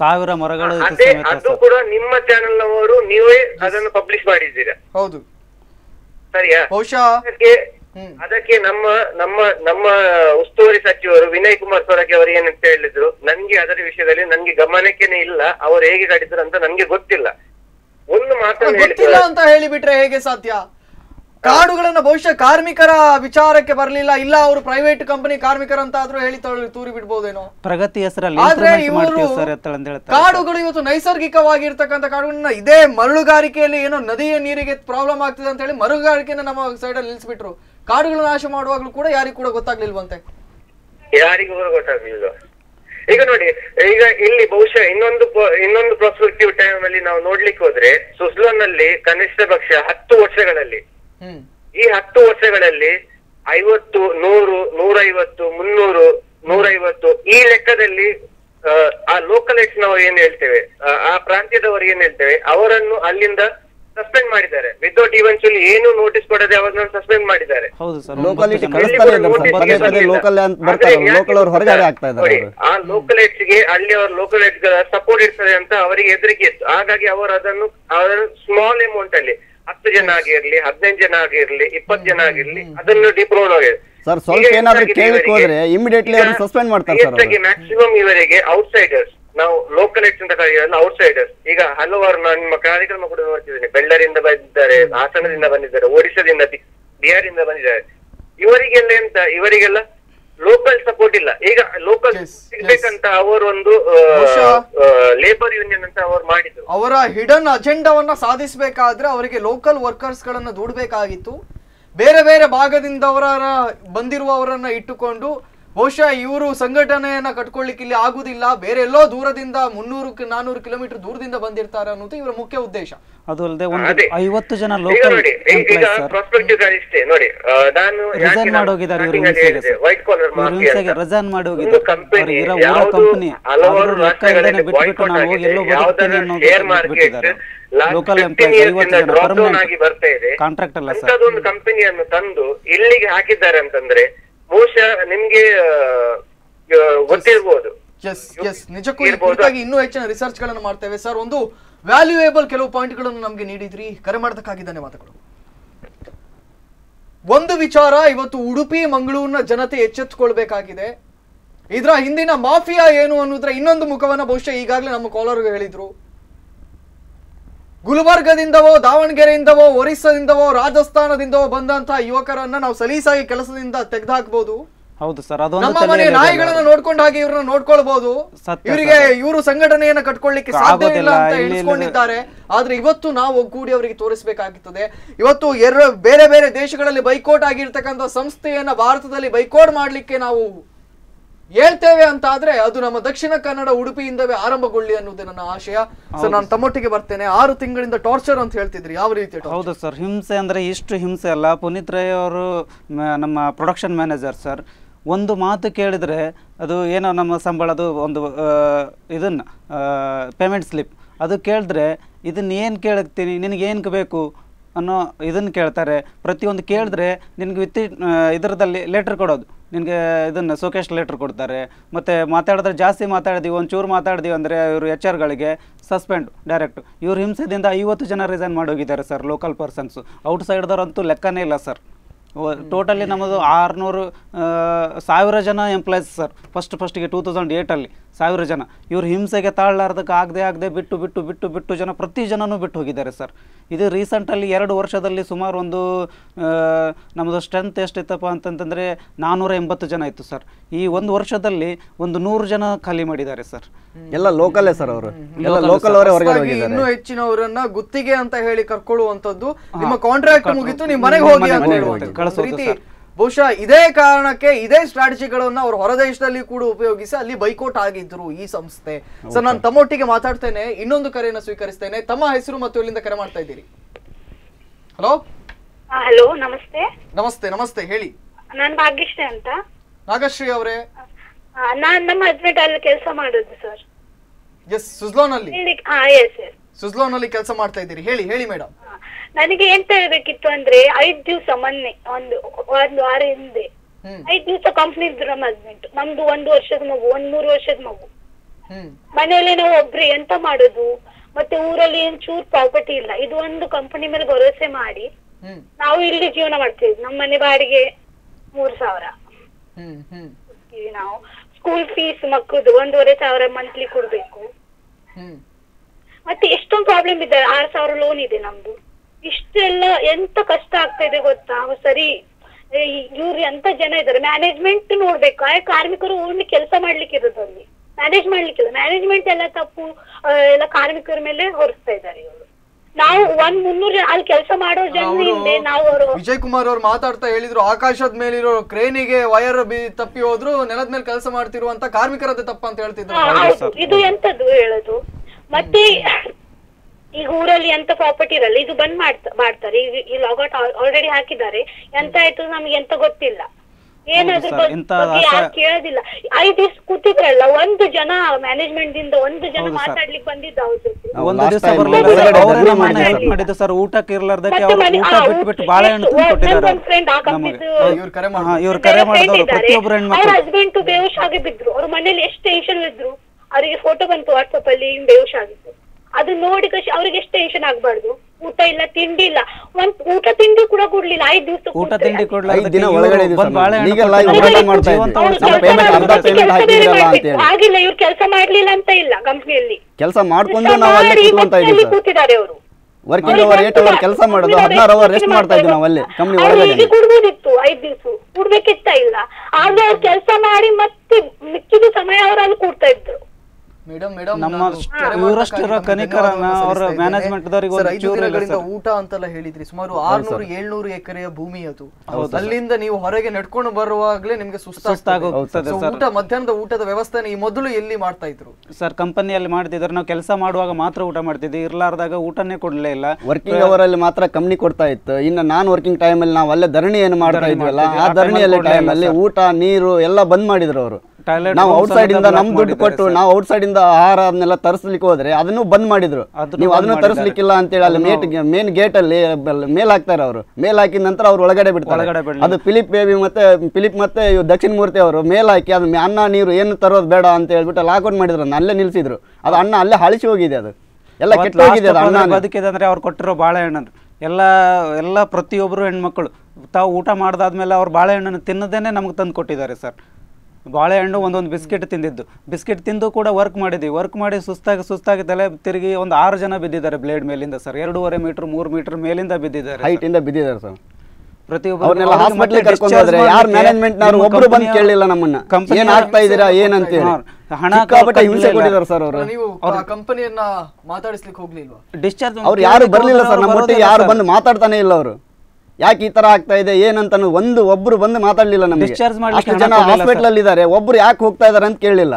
ಸಾವಿರ ಮರಗಳು ಇದು ಅದೇ ಸಮೇತ ಅದು ಸರ್ ಕೂಡ ನಿಮ್ಮ ಚಾನೆಲ್ ನವರು ನೀವೇ ಅದನ್ನು ಪಬ್ಲಿಷ್ ಮಾಡಿದ್ದೀರಾ ಹೌದು ಸರಿಯಾ ಬಹುಶಃ ಅದಕ್ಕೆ ಅದಕ್ಕೆ ನಮ್ಮ ನಮ್ಮ ನಮ್ಮ ಉಸ್ತುವಾರಿ ಸಚಿವರು ವಿನಯ್ ಕುಮಾರ್ ಸೊರಕೆ ಅವರು ಏನಂತ ಹೇಳಿದ್ರು ನನ್ಗೆ ಅದರ ವಿಷಯದಲ್ಲಿ ನನ್ಗೆ ಗಮನಕ್ಕೇನೆ ಇಲ್ಲ ಅವರು ಹೇಗೆ ಕಡಿದ್ರು ಅಂತ ನನ್ಗೆ ಗೊತ್ತಿಲ್ಲ ಒಂದು ಮಾತನ್ನು ಗೊತ್ತಿಲ್ಲ ಹೇಳಿದ್ರು ಅಂತ ಹೇಳಿಬಿಟ್ರೆ ಹೇಗೆ ಸಾಧ್ಯ ಕಾಡುಗಳನ್ನ ಬಹುಶಃ ಕಾರ್ಮಿಕರ ವಿಚಾರಕ್ಕೆ ಬರಲಿಲ್ಲ ಇಲ್ಲ ಅವರು ಪ್ರೈವೇಟ್ ಕಂಪನಿ ಕಾರ್ಮಿಕರಂತ ಆದ್ರೂ ಹೇಳಿ ತಳ್ಳಿ- ತೂರಿ ಬಿಡ್ಬೋದೇನೋ ಪ್ರಗತಿ ಹೆಸರಲ್ಲಿ ಆದ್ರೆ ಇಂಪ್ರೂವ್ಮೆಂಟ್ ಇವರು ಮಾಡ್ತೀವಿ ಸರ್ ಅಂತ ಅಂತ ಹೇಳ್ತಾರೆ ಕಾಡುಗಳು ಇವತ್ತು ನೈಸರ್ಗಿಕವಾಗಿರ್ತಕ್ಕಂಥ ಕಾಡುಗಳನ್ನ ಇದೇ ಮರಳುಗಾರಿಕೆಯಲ್ಲಿ ಏನೋ ನದಿಯ ನೀರಿಗೆ ಪ್ರಾಬ್ಲಮ್ ಆಗ್ತಿದೆ ಅಂತ ಹೇಳಿ ಮರಳುಗಾರಿಕೆನ ನಮ್ಮ ಸೈಡ್ ಅಲ್ಲಿ ನಿಲ್ಸ್ಬಿಟ್ರು ಕಾಡುಗಳ ನಾಶ ಮಾಡುವಾಗ್ಲೂ ಕೂಡ ಯಾರಿಗೂ ಕೂಡ ಗೊತ್ತಾಗ್ಲಿಲ್ವಂತೆ ಯಾರಿಗೂ ಗೊತ್ತಾಗ್ಲಿಲ್ಲ ಈಗ ನೋಡಿ ಈಗ ಇಲ್ಲಿ ಬಹುಶಃ ಇನ್ನೊಂದು ಪ- ಇನ್ನೊಂದು ಪ್ರಾಸ್ಪೆಕ್ಟಿವ್ ಟೈಮ್ ಅಲ್ಲಿ ನಾವು ನೋಡ್ಲಿಕ್ಕೆ ಹೋದ್ರೆ ಸುಜ್ಲಾನ್ ನಲ್ಲಿ ಕನಿಷ್ಠ ಪಕ್ಷ ಹತ್ತು ವರ್ಷಗಳಲ್ಲಿ ಹ್ಮ್ ಈ ಹತ್ತು ವರ್ಷಗಳಲ್ಲಿ ಐವತ್ತು ನೂರು ನೂರೈವತ್ತು ಮುನ್ನೂರು ನೂರೈವತ್ತು ಈ ಲೆಕ್ಕದಲ್ಲಿ ಆ, ಆ ಲೋಕಲೈಟ್ಸ್ ನಾವು ಏನ್ ಹೇಳ್ತೇವೆ ಆ, ಆ ಪ್ರಾಂತ್ಯದವರು ಏನ್ ಹೇಳ್ತೇವೆ ಅವರನ್ನು ಅಲ್ಲಿಂದ ಸಸ್ಪೆಂಡ್ ಮಾಡಿದ್ದಾರೆ ವಿತೌಟ್ ಇವೆನ್ಚುಲಿ ಏನು ನೋಟಿಸ್ ಕೊಡದೆ ಅವರನ್ನು ಸಸ್ಪೆಂಡ್ ಮಾಡಿದ್ದಾರೆ ಹೌದು ಸರ್ ಲೋಕಾಲಿಟಿ ಇಲ್ಲಿ ಕಳಿಸ್ತಾನೆ ಕೂಡ ಇದ್ದಾರೆ ಸರ್ notice ಪದೇ ಪದೇ ಇಲ್ಲ. ಲೋಕಲ್ ಅಂತ ಆದ್ರೆ ಬರ್ತಾರೆ ಯಾಕೆ ಲೋಕಲ್ ಅವ್ರು ಹೊರಗಡೆ ಆಗ್ತಾ ಇದ್ದಾರೆ ನೋಡಿ, ಅವರು ಆ ಲೋಕಲೈಟ್ಸ್ ಗೆ ಅಲ್ಲಿ ಅವರ ಲೋಕಲೈಟ್ಸ್ ಗಳ ಸಪೋರ್ಟ್ ಇರ್ತದೆ ಅಂತ ಅವರಿಗೆ ಹೆದರಿಕೆ ಇತ್ತು ಹಾಗಾಗಿ ಅವರು ಅದನ್ನು ಅವರ ಸ್ಮಾಲ್ ಅಮೌಂಟ್ ಅಲ್ಲಿ ಹತ್ತು ಜನ ಆಗಿರ್ಲಿ ಹದಿನೈದು ಜನ ಆಗಿರ್ಲಿ ಇಪ್ಪತ್ತು ಜನ ಆಗಿರ್ಲಿ ಅದನ್ನು ಡಿಪ್ಲೋಡ್ ಆಗಿದೆ ಸರ್ ಸ್ವಲ್ಪ ಏನಾದ್ರು ಕೇಳಲಿಕ್ಕೆ ಹೋದ್ರೆ ಇಮಿಡಿಯೇಟ್ಲಿ ಅವ್ರನ್ನ ಸಸ್ಪೆಂಡ್ ಮಾಡ್ತಾರೆ ಸರ್ ಅವರು ಮ್ಯಾಕ್ಸಿಮಮ್ ಇವರಿಗೆ ಔಟ್ಸೈಡರ್ಸ್ ನಾವು ಲೋಕಲೈಟ್ಸ್ ಅಂತ ಕರೆಯೋಲ್ಲ ಔಟ್ಸೈಡರ್ಸ್ ಈಗ ಹಲವಾರು ನಾನು ನಿಮ್ಮ ಕಾರ್ಯಕ್ರಮ ಕೂಡ ನೋಡ್ತಿದ್ದೇನೆ ಬೆಳ್ಳರಿಂದ ಬಂದಿದ್ದಾರೆ ಹಾಸನದಿಂದ ಬಂದಿದ್ದಾರೆ ಒಡಿಶಾದಿಂದ ಬಿ- ಬಿಹಾರಿಂದ ಬಂದಿದ್ದಾರೆ ಇವರಿಗೆಲ್ಲ ಎಂತ ಇವರಿಗೆಲ್ಲ ಲೋಕಲ್ ಸಪೋರ್ಟ್ ಇಲ್ಲ ಈಗ ಲೋಕಲ್ ಸಿಗ್ಬೇಕಂತ ಅವರು ಒಂದು ಲೇಬರ್ ಯೂನಿಯನ್ ಅಂತ ಅವರು ಮಾಡಿದ್ರು ಅವರ ಹಿಡನ್ ಅಜೆಂಡಾವನ್ನ ಸಾಧಿಸಬೇಕಾದ್ರೆ ಅವರಿಗೆ ಲೋಕಲ್ ವರ್ಕರ್ಸ್ ಗಳನ್ನ ದುಡ್ಬೇಕಾಗಿತ್ತು ಬೇರೆ ಬೇರೆ ಭಾಗದಿಂದವರ ಬಂದಿರುವವರನ್ನ ಇಟ್ಟುಕೊಂಡು ಬಹುಶಃ ಇವರು ಸಂಘಟನೆಯನ್ನ ಕಟ್ಕೊಳ್ಳಿಕ್ಕೆ ಇಲ್ಲಿ ಆಗುದಿಲ್ಲ ಬೇರೆ ಎಲ್ಲೋ ದೂರದಿಂದ ಮುನ್ನೂರು ನಾನೂರು ಕಿಲೋಮೀಟರ್ ದೂರದಿಂದ ಬಂದಿರ್ತಾರೆ ಅನ್ನೋದು ಇವರ ಮುಖ್ಯ ಉದ್ದೇಶ ಅದು ಅಲ್ಲದೆ ಒಂದು ಅದೇ. ಐವತ್ತು ಜನ ಈಗ ಲೋಕಲ್ ನೋಡಿ ಈ- ಈಗ ಎಂಪ್ಲಾಯ್ಸ್ ಸರ್ ಪ್ರಾಸ್ಪೆಕ್ಟಿವ್ ಇಷ್ಟೇ ನೋಡಿ ಆ, ನಾನು ರಿಸೈನ್ ಮಾಡಿ ಹೋಗಿದ್ದಾರೆ ಇವರು ಹಿಂಸೆಗೆ ವೈಟ್ ಕಾಲರ್ ಇವರು ಹಿಂಸೆಗೆ ರಿಸೈನ್ ಮಾಡಿ ಹೋಗಿದ್ದಾರೆ ಕಂಪನಿ ಅವ್ರಿಗೆ ಇರೋ ಊರ ಯಾವುದು ಕಂಪನಿ ಹಲವಾರು ಅವ್ರ ಲೆಕ್ಕ ಇಲ್ದೇನೆ ರಾಷ್ಟ್ರಗಳಲ್ಲಿ ಬಿಟ್ಬಿಟ್ಟು ಬಾಯ್ಕಾಟ್ ನಾವು ಹೋಗಿ ಎಲ್ಲೋ ಆಗಿದೆ ಬದುಕ್ತೀನಿ ಯಾವ್ದಾದ್ರು ಅನ್ನೋದು ಶೇರ್ ಮಾರ್ಕೆಟ್ ಬಿಟ್ಟಿದ್ದಾರೆ ಲೋಕಲ್ ಎಂಪ್ಲಾಯ್ಸ್ ಐವತ್ತು ಜನ ಡ್ರಾಪ್ ಡೌನ್ ಆಗಿ ಪರ್ಮನೆಂಟ್ ಬರ್ತಾ ಇದೆ ಕಾಂಟ್ರಾಕ್ಟ್ ಅಲ್ಲ ಸರ್ ಅಂತದೊಂದು ಕಂಪನಿಯನ್ನು ತಂದು ಇಲ್ಲಿಗೆ ಹಾಕಿದ್ದಾರೆ ಅಂತಂದ್ರೆ ಬಹುಶಃ ನಿಮ್ಗೆ ಆ, ಆ, ಗೊತ್ತಿರ್ಬೋದು ಎಸ್ ಎಸ್ ನಿಜಕ್ಕೂ ಈ ಕುರಿತಾಗಿ ಇನ್ನೂ ಹೆಚ್ಚಿನ ರಿಸರ್ಚ್ ಗಳನ್ನು ಮಾಡ್ತೇವೆ ಸರ್ ಒಂದು ವ್ಯಾಲ್ಯೂಯೇಬಲ್ ಕೆಲವು ಪಾಯಿಂಟ್ ಗಳನ್ನು ನಮಗೆ ನೀಡಿದ್ರಿ ಕರೆ ಮಾಡೋದಕ್ಕಾಗಿ ಧನ್ಯವಾದಗಳು ಒಂದು ವಿಚಾರ ಇವತ್ತು ಉಡುಪಿ ಮಂಗಳೂರಿನ ಜನತೆ ಎಚ್ಚೆತ್ತುಕೊಳ್ಬೇಕಾಗಿದೆ ಇದರ ಹಿಂದಿನ ಮಾಫಿಯಾ ಏನು ಅನ್ನೋದ್ರ ಇನ್ನೊಂದು ಮುಖವನ್ನ ಬಹುಶಃ ಈಗಾಗಲೇ ನಮ್ಮ ಕಾಲರ್ಗೆ ಹೇಳಿದ್ರು ಗುಲ್ಬರ್ಗದಿಂದವೋ ದಾವಣಗೆರೆಯಿಂದವೋ ಒರಿಸ್ಸಾದಿಂದವೋ ರಾಜಸ್ಥಾನದಿಂದವೋ ಬಂದಂತಹ ಯುವಕರನ್ನ ನಾವು ಸಲೀಸಾಗಿ ಕೆಲಸದಿಂದ ತೆಗೆದುಹಾಕ್ಬಹುದು ಹೌದು ಸರ್ ಅದೊಂದು ನಮ್ಮ ಮನೆ ತಲೆಯಲ್ಲಿ ನಾಯಿಗಳನ್ನ ನೋಡ್ಕೊಂಡ ಹಾಗೆ ಇವ್ರನ್ನ ನೋಡ್ಕೊಳ್ಬಹುದು ಸತ್ಯ ಇವರಿಗೆ ಸರ್. ಇವರು ಸಂಘಟನೆಯನ್ನ ಕಟ್ಕೊಳ್ಳಿಕ್ಕೆ ಸಾಧ್ಯ ಇಲ್ಲ ಆಗೋದಿಲ್ಲ, ಅಂತ ಇಲ್ಲಿ- ಇಲ್ಲಿ- ಎಣಿಸ್ಕೊಂಡಿದ್ದಾರೆ ಆದ್ರೆ ಇವತ್ತು ನಾವು ಒಗ್ಗೂಡಿ ಅವರಿಗೆ ತೋರಿಸಬೇಕಾಗುತ್ತದೆ ಇವತ್ತು ಎರಡು ಬೇರೆ ಬೇರೆ ದೇಶಗಳಲ್ಲಿ ಬೈಕೋಟ್ ಆಗಿರ್ತಕ್ಕಂಥ ಸಂಸ್ಥೆಯನ್ನ ಭಾರತದಲ್ಲಿ ಬೈಕೋಟ್ ಮಾಡ್ಲಿಕ್ಕೆ ನಾವು ಹೇಳ್ತೇವೆ ಅಂತ ಆದ್ರೆ ಅದು ನಮ್ಮ ದಕ್ಷಿಣ ಕನ್ನಡ ಉಡುಪಿಯಿಂದವೇ ಆರಂಭಗೊಳ್ಳಿ ಅನ್ನೋದೇ ನನ್ನ ಆಶಯ ಸರ್ ನಾನು ತಮ್ಮೊಟ್ಟಿಗೆ ಬರ್ತೇನೆ ಆರು ತಿಂಗಳಿಂದ ಟಾರ್ಚರ್ ಅಂತ ಹೇಳ್ತಿದ್ರಿ ಯಾವ ರೀತಿ torture? ಹೌದು ಸರ್ ಹಿಂಸೆ ಅಂದರೆ ಇಷ್ಟು ಹಿಂಸೆ ಅಲ್ಲ ಪುನೀತ್ ರೈ ಅವರು ಮ- ನಮ್ಮ ಪ್ರೊಡಕ್ಷನ್ ಮ್ಯಾನೇಜರ್ ಸರ್ ಒಂದು ಮಾತು ಕೇಳಿದರೆ ಅದು ಏನೋ ನಮ್ಮ ಸಂಬಳದು ಒಂದು ಇದನ್ನು ಪೇಮೆಂಟ್ ಸ್ಲಿಪ್ ಅದು ಕೇಳಿದ್ರೆ ಇದನ್ನ ಏನು ಕೇಳ್ತೀನಿ ನಿನಗೆ ಏನು ಬೇಕು ಅನ್ನೋ ಇದನ್ನು ಕೇಳ್ತಾರೆ ಪ್ರತಿಯೊಂದು ಕೇಳಿದ್ರೆ ನಿನಗೆ ವಿತ್ ಇದರದಲ್ಲಿ ಲೆಟ್ರ್ ಕೊಡೋದು ನಿನಗೆ ಇದನ್ನು ಸೋಕೇಶ್ ಲೆಟ್ರ್ ಕೊಡ್ತಾರೆ ಮತ್ತು ಮಾತಾಡಿದ್ರೆ ಜಾಸ್ತಿ ಮಾತಾಡಿದೀವಿ ಒಂಚೂರು ಮಾತಾಡಿದೀವಿ ಅಂದರೆ ಇವರು ಎಚ್ ಆರ್ಗಳಿಗೆ ಸಸ್ಪೆಂಡ್ ಡೈರೆಕ್ಟ್ ಇವ್ರ ಹಿಂಸೆದಿಂದ ಐವತ್ತು ಜನ ರಿಸೈನ್ ಮಾಡಿ ಹೋಗಿದ್ದಾರೆ ಸರ್ ಲೋಕಲ್ ಪರ್ಸನ್ಸು ಔಟ್ಸೈಡ್ದವ್ರಂತೂ ಲೆಕ್ಕನೇ ಇಲ್ಲ ಸರ್ ಟೋಟಲಿ ನಮ್ಮದು ಆರುನೂರು ಸಾವಿರ ಜನ ಎಂಪ್ಲಾಯ್ಸ್ ಸರ್ ಫಸ್ಟ್ ಫಸ್ಟಿಗೆ ಟೂ ತೌಸಂಡ್ ಏಯ್ಟಲ್ಲಿ ಸಾವಿರ ಜನ ಇವ್ರು ಹಿಂಸೆಗೆ ತಾಳಲಾರ್ದಕ್ಕೆ ಆಗದೆ ಆಗದೆ ಬಿಟ್ಟು ಬಿಟ್ಟು ಬಿಟ್ಟು ಬಿಟ್ಟು ಜನ ಪ್ರತಿ ಜನನೂ ಬಿಟ್ಟು ಹೋಗಿದ್ದಾರೆ ಸರ್ ಇದು ರೀಸೆಂಟಲ್ಲಿ ಎರಡು ವರ್ಷದಲ್ಲಿ ಸುಮಾರು ಒಂದು ಆ, ನಮ್ಮದು ಸ್ಟ್ರೆಂತ್ ಎಷ್ಟಿತ್ತಪ್ಪ ಅಂತಂತಂದರೆ ನಾನ್ನೂರ ಎಂಬತ್ತು ಜನ ಇತ್ತು ಸರ್ ಈ ಒಂದು ವರ್ಷದಲ್ಲಿ ಒಂದು ನೂರು ಜನ ಖಾಲಿ ಮಾಡಿದ್ದಾರೆ ಸರ್ ಎಲ್ಲ ಲೋಕಲ್ಲೇ ಸರ್ ಅವರು ಎಲ್ಲ Local ಲೋಕಲ್ ಸರ್. ಅವರೇ ಹೊರಗಡೆ ಹೊಸದಾಗಿ ಹೋಗಿದ್ದಾರೆ ಇನ್ನೂ ಹೆಚ್ಚಿನವರನ್ನ ಗುತ್ತಿಗೆ ಅಂತ ಹೇಳಿ ಕರ್ಕೊಳ್ಳುವಂತದ್ದು ನಿಮ್ಮ ಹಾ. ಕಾಂಟ್ರಾಕ್ಟ್ ಕರ್ಕೊ- ಮುಗಿತು ನೀವು ಮನೆಗೆ ಹೋಗಿ ಮನೆಗೆ ಅಂತ ಹೋಗಿ ಹೇಳುವಂಥದ್ದು. ಒಂದು ಕಳಿಸೋದು ರೀತಿ ಸರ್. ಬಹುಶಃ ಇದೇ ಕಾರಣಕ್ಕೆ ಇದೇ ಸ್ಟ್ರಾಟಜಿಗಳನ್ನ ಅವರು ಹೊರದೇಶದಲ್ಲಿ ಕೂಡ ಉಪಯೋಗಿಸಿ ಅಲ್ಲಿ ಬೈಕೋಟ್ ಆಗಿದ್ರು ಈ ಸಂಸ್ಥೆ ಸರ್ ನಾನು ತಮ್ಮೊಟ್ಟಿಗೆ ಮಾತಾಡ್ತೇನೆ ಇನ್ನೊಂದು ಕರೆಯನ್ನು ಸ್ವೀಕರಿಸ್ತೇನೆ ತಮ್ಮ ಹೆಸರು ಮತ್ತು ಎಲ್ಲಿಂದ ಕರೆ ಮಾಡ್ತಾ ಇದ್ದೀರಿ ಹಲೋ ಹಲೋ ನಮಸ್ತೆ ನಮಸ್ತೆ ನಮಸ್ತೆ ಹೇಳಿ ನಾನ್ ಭಾಗ್ಯಶ್ರೀ ಅಂತ ನಾಗಶ್ರೀ ಅವರೇ ಆ, ನಾನ್ ನಮ್ಮ ಹಸ್ಬೆಂಡ್ ಅಲ್ಲಿ ಕೆಲಸ ಮಾಡೋದು ಸರ್ ಎಸ್ ಸುಜ್ಲಾನ್ ಅಲ್ಲಿ ಹೇಳಿ ಹಾ ಎಸ್ ಎಸ್ ಸುಜ್ಲಾನ್ ಅಲ್ಲಿ ಕೆಲಸ ಮಾಡ್ತಾ ಇದ್ದೀರಿ ಹೇಳಿ ಹೇಳಿ ಮೇಡಮ್ ನನಗೆ ಎಂತ ಹೇಳ್ಬೇಕಿತ್ತು ಅಂದ್ರೆ ಐದ್ ದಿವ್ಸ ಮೊನ್ನೆ ಒಂದು ಒಂದು ವಾರ ಹಿಂದೆ ಐದ್ ದಿವ್ಸ ಕಂಪ್ನಿ ಇದ್ರು ನಮ್ಮ ಹಸ್ಬೆಂಡ್ ನಮ್ದು ಒಂದು ವರ್ಷದ ಮಗು ಒಂದ್ ಮೂರು ವರ್ಷದ ಮಗು ಮನೆಯಲ್ಲಿ ನಾವು ಒಬ್ರು ಎಂತ ಮಾಡೋದು ಮತ್ತೆ ಊರಲ್ಲಿ ಏನ್ ಚೂರ್ ಪ್ರಾಪರ್ಟಿ ಇಲ್ಲ ಇದು ಒಂದು ಕಂಪನಿ ಮೇಲೆ ಭರವಸೆ ಮಾಡಿ ನಾವು ಇಲ್ಲಿ ಜೀವನ ಮಾಡ್ತೀವಿ ನಮ್ಮ ಮನೆ ಬಾಡಿಗೆ ಮೂರ್ ಸಾವಿರ ಈ ನಾವು ಸ್ಕೂಲ್ ಫೀಸ್ ಮಕ್ಕಳದು ಒಂದೂವರೆ ಸಾವಿರ ಮಂತ್ಲಿ ಕೊಡ್ಬೇಕು ಮತ್ತೆ ಎಷ್ಟೊಂದು ಪ್ರಾಬ್ಲಮ್ ಇದೆ ಆರ್ ಸಾವಿರ ಲೋನ್ ಇದೆ ನಮ್ದು ಇಷ್ಟೆಲ್ಲ ಎಂತ ಕಷ್ಟ ಆಗ್ತಾ ಇದೆ ಗೊತ್ತಾ ಅವ್ ಸರಿ ಇವ್ರು ಎಂತ ಜನ ಇದಾರೆ ಮ್ಯಾನೇಜ್ಮೆಂಟ್ ನೋಡ್ಬೇಕು ಆ ಕಾರ್ಮಿಕರು ಓನ್ಲಿ ಕೆಲಸ ಮಾಡ್ಲಿಕ್ಕೆ ಇರೋದು ಅಲ್ಲಿ ಮ್ಯಾನೇಜ್ ಮಾಡ್ಲಿಕ್ಕಿಲ್ಲ ಮ್ಯಾನೇಜ್ಮೆಂಟ್ ಎಲ್ಲ ತಪ್ಪು ಆ, ಎಲ್ಲ ಕಾರ್ಮಿಕರ ಮೇಲೆ ಹೊರಿಸ್ತಾ ಇದ್ದಾರೆ ಇವರು ನಾವು ಒಂದ್ ಮುನ್ನೂರು ಜನ ಅಲ್ಲಿ ಕೆಲಸ ಮಾಡೋ ಜನ ಹಿಂದೆ ನಾವು ಅವರು ವಿಜಯ್ ಕುಮಾರ್ ಅವ್ರು ಮಾತಾಡ್ತಾ ಹೇಳಿದ್ರು ಆಕಾಶದ ಮೇಲಿರೋ ಕ್ರೇನಿಗೆ ವಯರ್ ಬಿ ತಪ್ಪಿ ಹೋದ್ರು ನೆಲದ ಮೇಲೆ ಕೆಲಸ ಮಾಡ್ತಿರುವಂತ ಕಾರ್ಮಿಕರದ್ದು ತಪ್ಪ ಅಂತ ಹೇಳ್ತಿದ್ರು ಹಾ, ಹೌದು ಇದು ಎಂತದ್ದು ಹೇಳೋದು ಮತ್ತೆ ಈಗ ಊರಲ್ಲಿ ಎಂತ ಪ್ರಾಪರ್ಟಿ ಇರಲ್ಲ ಇದು ಬಂದ್ ಮಾಡ್ತಾ ಮಾಡ್ತಾರೆ ಈಗ ಈ ಲಾಗೌಟ್ ಆಲ್ರೆಡಿ ಹಾಕಿದ್ದಾರೆ ಎಂತ ಆಯ್ತು ನಮ್ಗೆ ಎಂತ ಗೊತ್ತಿಲ್ಲ ಏನಾದ್ರು sir. ಬಗ್ಗೆ ಇಂಥ ಬಗ್ಗೆ ಯಾರು ಆಸೆ- ಕೇಳೋದಿಲ್ಲ ಐದ್ ದಿವ್ಸ ಕೂತಿದ್ರಲ್ಲ ಒಂದು ಜನ ಮ್ಯಾನೇಜ್ಮೆಂಟ್ ದಿಂದ ಒಂದು ಜನ ಹೌದು sir. ಮಾತಾಡ್ಲಿಕ್ಕೆ ಬಂದಿದ್ದ ಅವ್ರ ಜೊತೆ ಒಂದು last ದಿವಸ time ಬರಲಿಲ್ಲ ಹೊರಗಡೆ ಸರ್ ಅವರೇ ಧರ್ಮ ನಮ್ಮನ್ನ ಮಾಡಿದ್ರು ಹೆಲ್ಪ್ ಮಾಡಿದ್ದು ಸರ್ ಊಟಕ್ಕೆ ಇರ್ಲಾರ್ದಕ್ಕೆ ಮತ್ತೆ ಅವರು ಮನೆ- ಊಟ ಆ, ಬಿಟ್ಟು ಬಿಟ್ಟು ಊಟ- ಬಾಳೆಹಣ್ಣು ಎಷ್ಟು- ತಂದು ಕೊಟ್ಟಿದ್ದಾರೆ ನನ್ಗೊಂದ್ friend ಆ ನಮಗೆ ಕಂಪ್ನಿದು ಇವ್ರು ಕರೆ ಹಾ, ಇವ್ರು ಕರೆ ಮಾಡಿದವರು ಪ್ರತಿಯೊಬ್ಬರು ಅವ್ರ ಹೆಣ್ಮಕ್ಳು ಹಸ್ಬೆಂಡ್ ಬೇಹುಶ್ ಆಗಿ ಬಿದ್ರು ಅವ್ರ ಮನೇಲಿ ಎಷ್ಟು ಟೆನ್ಷನ್ ಇದ್ರು ಅವರಿಗೆ ಫೋಟೋ ಬಂತು ವಾಟ್ಸಪ್ ಅಲ್ಲಿ ಹಿಂಗ್ ಬೇಹುಶ್ ಆಗಿತ್ತು ಅದು ನೋಡಿ ಕಷ್ಟ ಅವ್ರಿಗೆ ಎಷ್ಟು ಟೆನ್ಷನ್ ಆಗ್ಬಾರ್ದು ಊಟ ಇಲ್ಲ ತಿಂಡಿ ಇಲ್ಲ ಒಂದ್ ಊಟ ತಿಂಡಿ ಕೂಡ ಕೊಡ್ಲಿಲ್ಲ ಐದ್ ದಿವಸ ಊಟ ತಿಂಡಿ ಐದು ಕೊಡ್ಲಾರ್ದಕ್ಕೆ ದಿನ ಇವ್ರು ಒಳಗಡೆ ಇದೀವಿ ಬಂದ್ ಸರ್ ಬಾಳೆಹಣ್ಣು ಲೀಗಲ್ ಆಗಿ ಕೊಟ್ಟು ಹೋರಾಟ ಮಾಡ್ತಾ ಜೀವಂತ ಇದ್ವಿ ಉಳಿಸ್ತಾರೆ. ನಮ್ಮ ಪೇಮೆಂಟ್ ಅರ್ಧ ಪೇಮೆಂಟ್ ಹಾಕಿದ್ದೀರಲ್ಲ ಅಂತ ಹೇಳಿ ಆಗಿಲ್ಲ ಇವ್ರು ಕೆಲಸ ಮಾಡ್ಲಿಲ್ಲ ಅಂತ ಇಲ್ಲ ಕಂಪ್ನಿಯಲ್ಲಿ ಕೆಲಸ ಮಾಡ್ಕೊಂಡು ನಾವು ಅಲ್ಲೇ ಕುತ್ಕೊಂತ ಇದ್ದೀವಿ ಸರ್ ಕೂತಿದ್ದಾರೆ ಅವರು ವರ್ಕಿಂಗ್ ಅವರ್ ಏಟ್ ಅವರ್ ಕೆಲಸ ಮಾಡೋದು ಹದಿನಾರು ಅವರ್ ರೆಸ್ಟ್ ಮಾಡ್ತಾ ಇದ್ವಿ ನಾವು ಅಲ್ಲಿ ಕಂಪ್ನಿ ಒಳಗಡೆ ಈಗ ಕೊಡ್ಬೋದಿತ್ತು ಐದ್ ದಿವ್ಸ ಕೊಡ್ಬೇಕಿತ್ತ ಇಲ್ಲ ಆದ್ರೆ ಅವ್ರು ಕೆಲಸ ಮಾಡಿ ಮತ್ತೆ ಮಿಕ್ಕಿದ ಸಮಯ ಅವ್ರು ಅಲ್ಲಿ ಕೂಡ್ತಾ ಇದ್ರು ಮೇಡಮ್ ಮೇಡಮ್ ನಮ್ಮ ಇವರಷ್ಟಿರೋ ಕನಿಕರನ ಅವ್ರ ಮ್ಯಾನೇಜ್ಮೆಂಟ್ ದವರಿಗೆ ಒಂದು ಐದು ಚೂರು ಇಲ್ಲ ದಿನಗಳಿಂದ ಸರ್. ಊಟ ಅಂತೆಲ್ಲ ಹೇಳಿದ್ರಿ ಸುಮಾರು ಆರ್ನೂರು ಏಳ್ನೂರು ಎಕರೆಯ ಭೂಮಿ ಅದು ಅಲ್ಲಿಂದ ನೀವು ಹೊರಗೆ ನಡ್ಕೊಂಡು ಬರುವಾಗ್ಲೇ ನಿಮ್ಗೆ ಸುಸ್ತಾಗಿ ಸುಸ್ತಾಗ್ತದೆ ಹೋಗ್ತದೆ So, ಸರ್. ಊಟ ಮಧ್ಯಾಹ್ನದ ಊಟದ ವ್ಯವಸ್ಥೆನ ಈ ಮೊದಲು ಎಲ್ಲಿ ಮಾಡ್ತಾ ಇದ್ರು ಸರ್ ಕಂಪನಿಯಲ್ಲಿ ಮಾಡ್ತಿದ್ದಾರೆ ನಾವು ಕೆಲಸ ಮಾಡುವಾಗ ಮಾತ್ರ ಊಟ ಮಾಡ್ತಿದ್ವಿ ಇರ್ಲಾರ್ದಾಗ ಊಟನೇ ಕೊಡ್ಲೇ ಇಲ್ಲ ವರ್ಕಿಂಗ್ ಅವರ್ ಅಲ್ಲಿ ಮಾತ್ರ ಕಂಪ್ನಿ ಕೊಡ್ತಾ ಇತ್ತು ಇನ್ನು ನಾನ್ ವರ್ಕಿಂಗ್ ಟೈಮ್ ಅಲ್ಲಿ ನಾವು ಅಲ್ಲೇ ಧರಣಿ ಏನು ಮಾಡ್ತಾ ಧರಣಿ ಇದ್ವಲ್ಲ ಮಾಡ್ತಿದ್ವಿ. ಆ ಆ ಧರಣಿಯಲ್ಲಿ time ಅಲ್ಲಿ ಟೈಮ್ ಅಲ್ಲಿ ಕೊಡ್ಲೇ ಇಲ್ಲ ಊಟ ನೀರು ಎಲ್ಲ ಬಂದ್ ಮಾಡಿದ್ರು ಅವರು Toilet ನಾವು rooms ಔಟ್ಸೈಡ್ ಇಂದ ಸಮೇತ ನಮ್ block ದುಡ್ಡು ಮಾಡಿದ್ದಾರೆ ಕೊಟ್ಟು ಸರ್. ನಾವು ಔಟ್ಸೈಡ್ ಇಂದ ಆಹಾರ ಅದನ್ನೆಲ್ಲ ತರಿಸ್ಲಿಕ್ಕೆ ಹೋದ್ರೆ ಅದನ್ನು ಬಂದ್ ಮಾಡಿದ್ರು ಅದನ್ನು ನೀವು ಬಂದ್ ಅದನ್ನು ಮಾಡಿದ್ದಾರೆ. ತರಿಸ್ಲಿಕ್ಕಿಲ್ಲ ಅಂತೇಳಿ ಅಲ್ಲಿ ಮೇಟ್ ಮೇನ್ ಗೇಟ್ ಅಲ್ಲಿ ಬಲ್- ಮೇಲ್ ಹಾಕ್ತಾರೆ ಅವರು ಮೇಲ್ ಹಾಕಿದ ನಂತರ ಅವ್ರು ಒಳಗಡೆ ಬಿಡ್ತಾರೆ ಒಳಗಡೆ ಬಿಡ್ಲಿಲ್ಲ. ಅದು ಫಿಲಿಪ್ ಬೇಬಿ ಮತ್ತೆ ಫಿಲಿಪ್ ಮತ್ತೆ ಇವ್ ದಕ್ಷಿಣ ಮೂರ್ತಿ ಅವರು ಮೇಲ್ ಹಾಕಿ ಅದು ಅನ್ನ ನೀರು ಏನು ತರೋದು ಬೇಡ ಅಂತ ಹೇಳ್ಬಿಟ್ಟು ಲಾಕ್ಔಟ್ ಮಾಡಿದ್ರು ಅದನ್ನ ಅಲ್ಲೇ ನಿಲ್ಸಿದ್ರು ಅದು ಅನ್ನ ಅಲ್ಲೇ ಹಳಿಸಿ ಹೋಗಿದೆ ಅದು ಎಲ್ಲ ಅವತ್ತು ಕೆಟ್ಟು ಹೋಗಿದೆ last ಅದು ಬಂದ್ರೆ ಅನ್ನ ಬದುಕಿದೆ ಅಂದ್ರೆ ಅವ್ರು ಕೊಟ್ಟಿರೋ ಬಾಳೆಹಣ್ಣು ಎಲ್ಲ ಎಲ್ಲ ಪ್ರತಿಯೊಬ್ಬರು ಹೆಣ್ಮಕ್ಳು ತಾವು ಊಟ ಮಾಡ್ದಾದ್ಮೇಲೆ ಅವ್ರು ಬಾಳೆಹಣ್ಣನ್ನು ತಿನ್ನೋದೇನೆ ನಮ್ಗೆ ತಂದು ಕೊಟ್ಟಿದ್ದಾರೆ ಸರ್ ಬಾಳೆಹಣ್ಣು ಒಂದೊಂದು ಬಿಸ್ಕೆಟ್ ತಿಂದಿದ್ದು ಬಿಸ್ಕೆಟ್ ತಿಂದು ಕೂಡ ವರ್ಕ್ ಮಾಡಿದ್ವಿ ವರ್ಕ್ ಮಾಡಿ ಸುಸ್ತಾಗಿ ಸುಸ್ತಾಗಿ ತಲೆ ತಿರುಗಿ ಒಂದು ಆರು ಜನ ಬಿದ್ದಿದ್ದಾರೆ ಬ್ಲೇಡ್ ಮೇಲಿಂದ ಸರ್ ಎರಡೂವರೆ ಮೀಟರ್ ಮೂರು ಮೀಟರ್ ಮೇಲಿಂದ ಬಿದ್ದಿದ್ದಾರೆ ಹೈಟ್ ಇಂದ ಬಿದ್ದಿದ್ದಾರೆ ಸರ್ ಪ್ರತಿಯೊಬ್ಬರು ಅವ್ರನ್ನೆಲ್ಲ ಅವ್ರಿಗೆ ಹಾಸ್ಪಿಟ್ಲ್ ಮತ್ತೆ ಕರ್ಕೊಂಡು discharge ಹೋದ್ರೆ ಯಾರು ಮಾಡ್ಲಿಕ್ಕೆ ಮ್ಯಾನೇಜ್ಮೆಂಟ್ ನವರು ನಿಮ್ಮ ಒಬ್ರು ಬಂದು company ಕೇಳಿಲ್ಲ ನಮ್ಮನ್ನ company ಏನ್ ಆಗ್ತಾ ಇದೀರಾ ಏನಂತ ಹೇಳಿ ಹಣ ಸಿಕ್ಕಾಪಟ್ಟೆ ಹಿಂಸೆ ಕೊಟ್ಟಿದ್ದಾರೆ ಸರ್ ಅವರು ನೀವು ಕಂಪನಿಯನ್ನ ಮಾತಾಡಿಸ್ಲಿಕ್ಕೆ ಹೋಗ್ಲಿಲ್ವಾ ಡಿಸ್ಚಾರ್ಜ್ ಅವ್ರು ಯಾರು ಬರ್ಲಿಲ್ಲ ಸರ್ ನಮ್ಮ ಒಟ್ಟಿಗೆ ಯಾರು ಬಂದು ಮಾತಾಡ್ತಾನೆ ಇಲ್ಲ ಅವರು ಯಾಕೆ ಈ ತರ ಆಗ್ತಾ ಇದೆ ಏನಂತ ಅನ್ನೋದು ಒಂದು ಒಬ್ರು ಬಂದು ಮಾತಾಡ್ಲಿಲ್ಲ ನಮಗೆ Discharge ಮಾಡ್ಲಿಕ್ಕೆ ಅಷ್ಟು ಹಣ ಜನ ಕೊಡ್ಲಿಲ್ಲ ಹಾಸ್ಪಿಟಲ್ ಅಲ್ಲಿ ಇದ್ದಾರೆ ಒಬ್ರು ಯಾಕೆ ಹೋಗ್ತಾ ಇದಾರೆ ಅಂತ ಕೇಳಲಿಲ್ಲ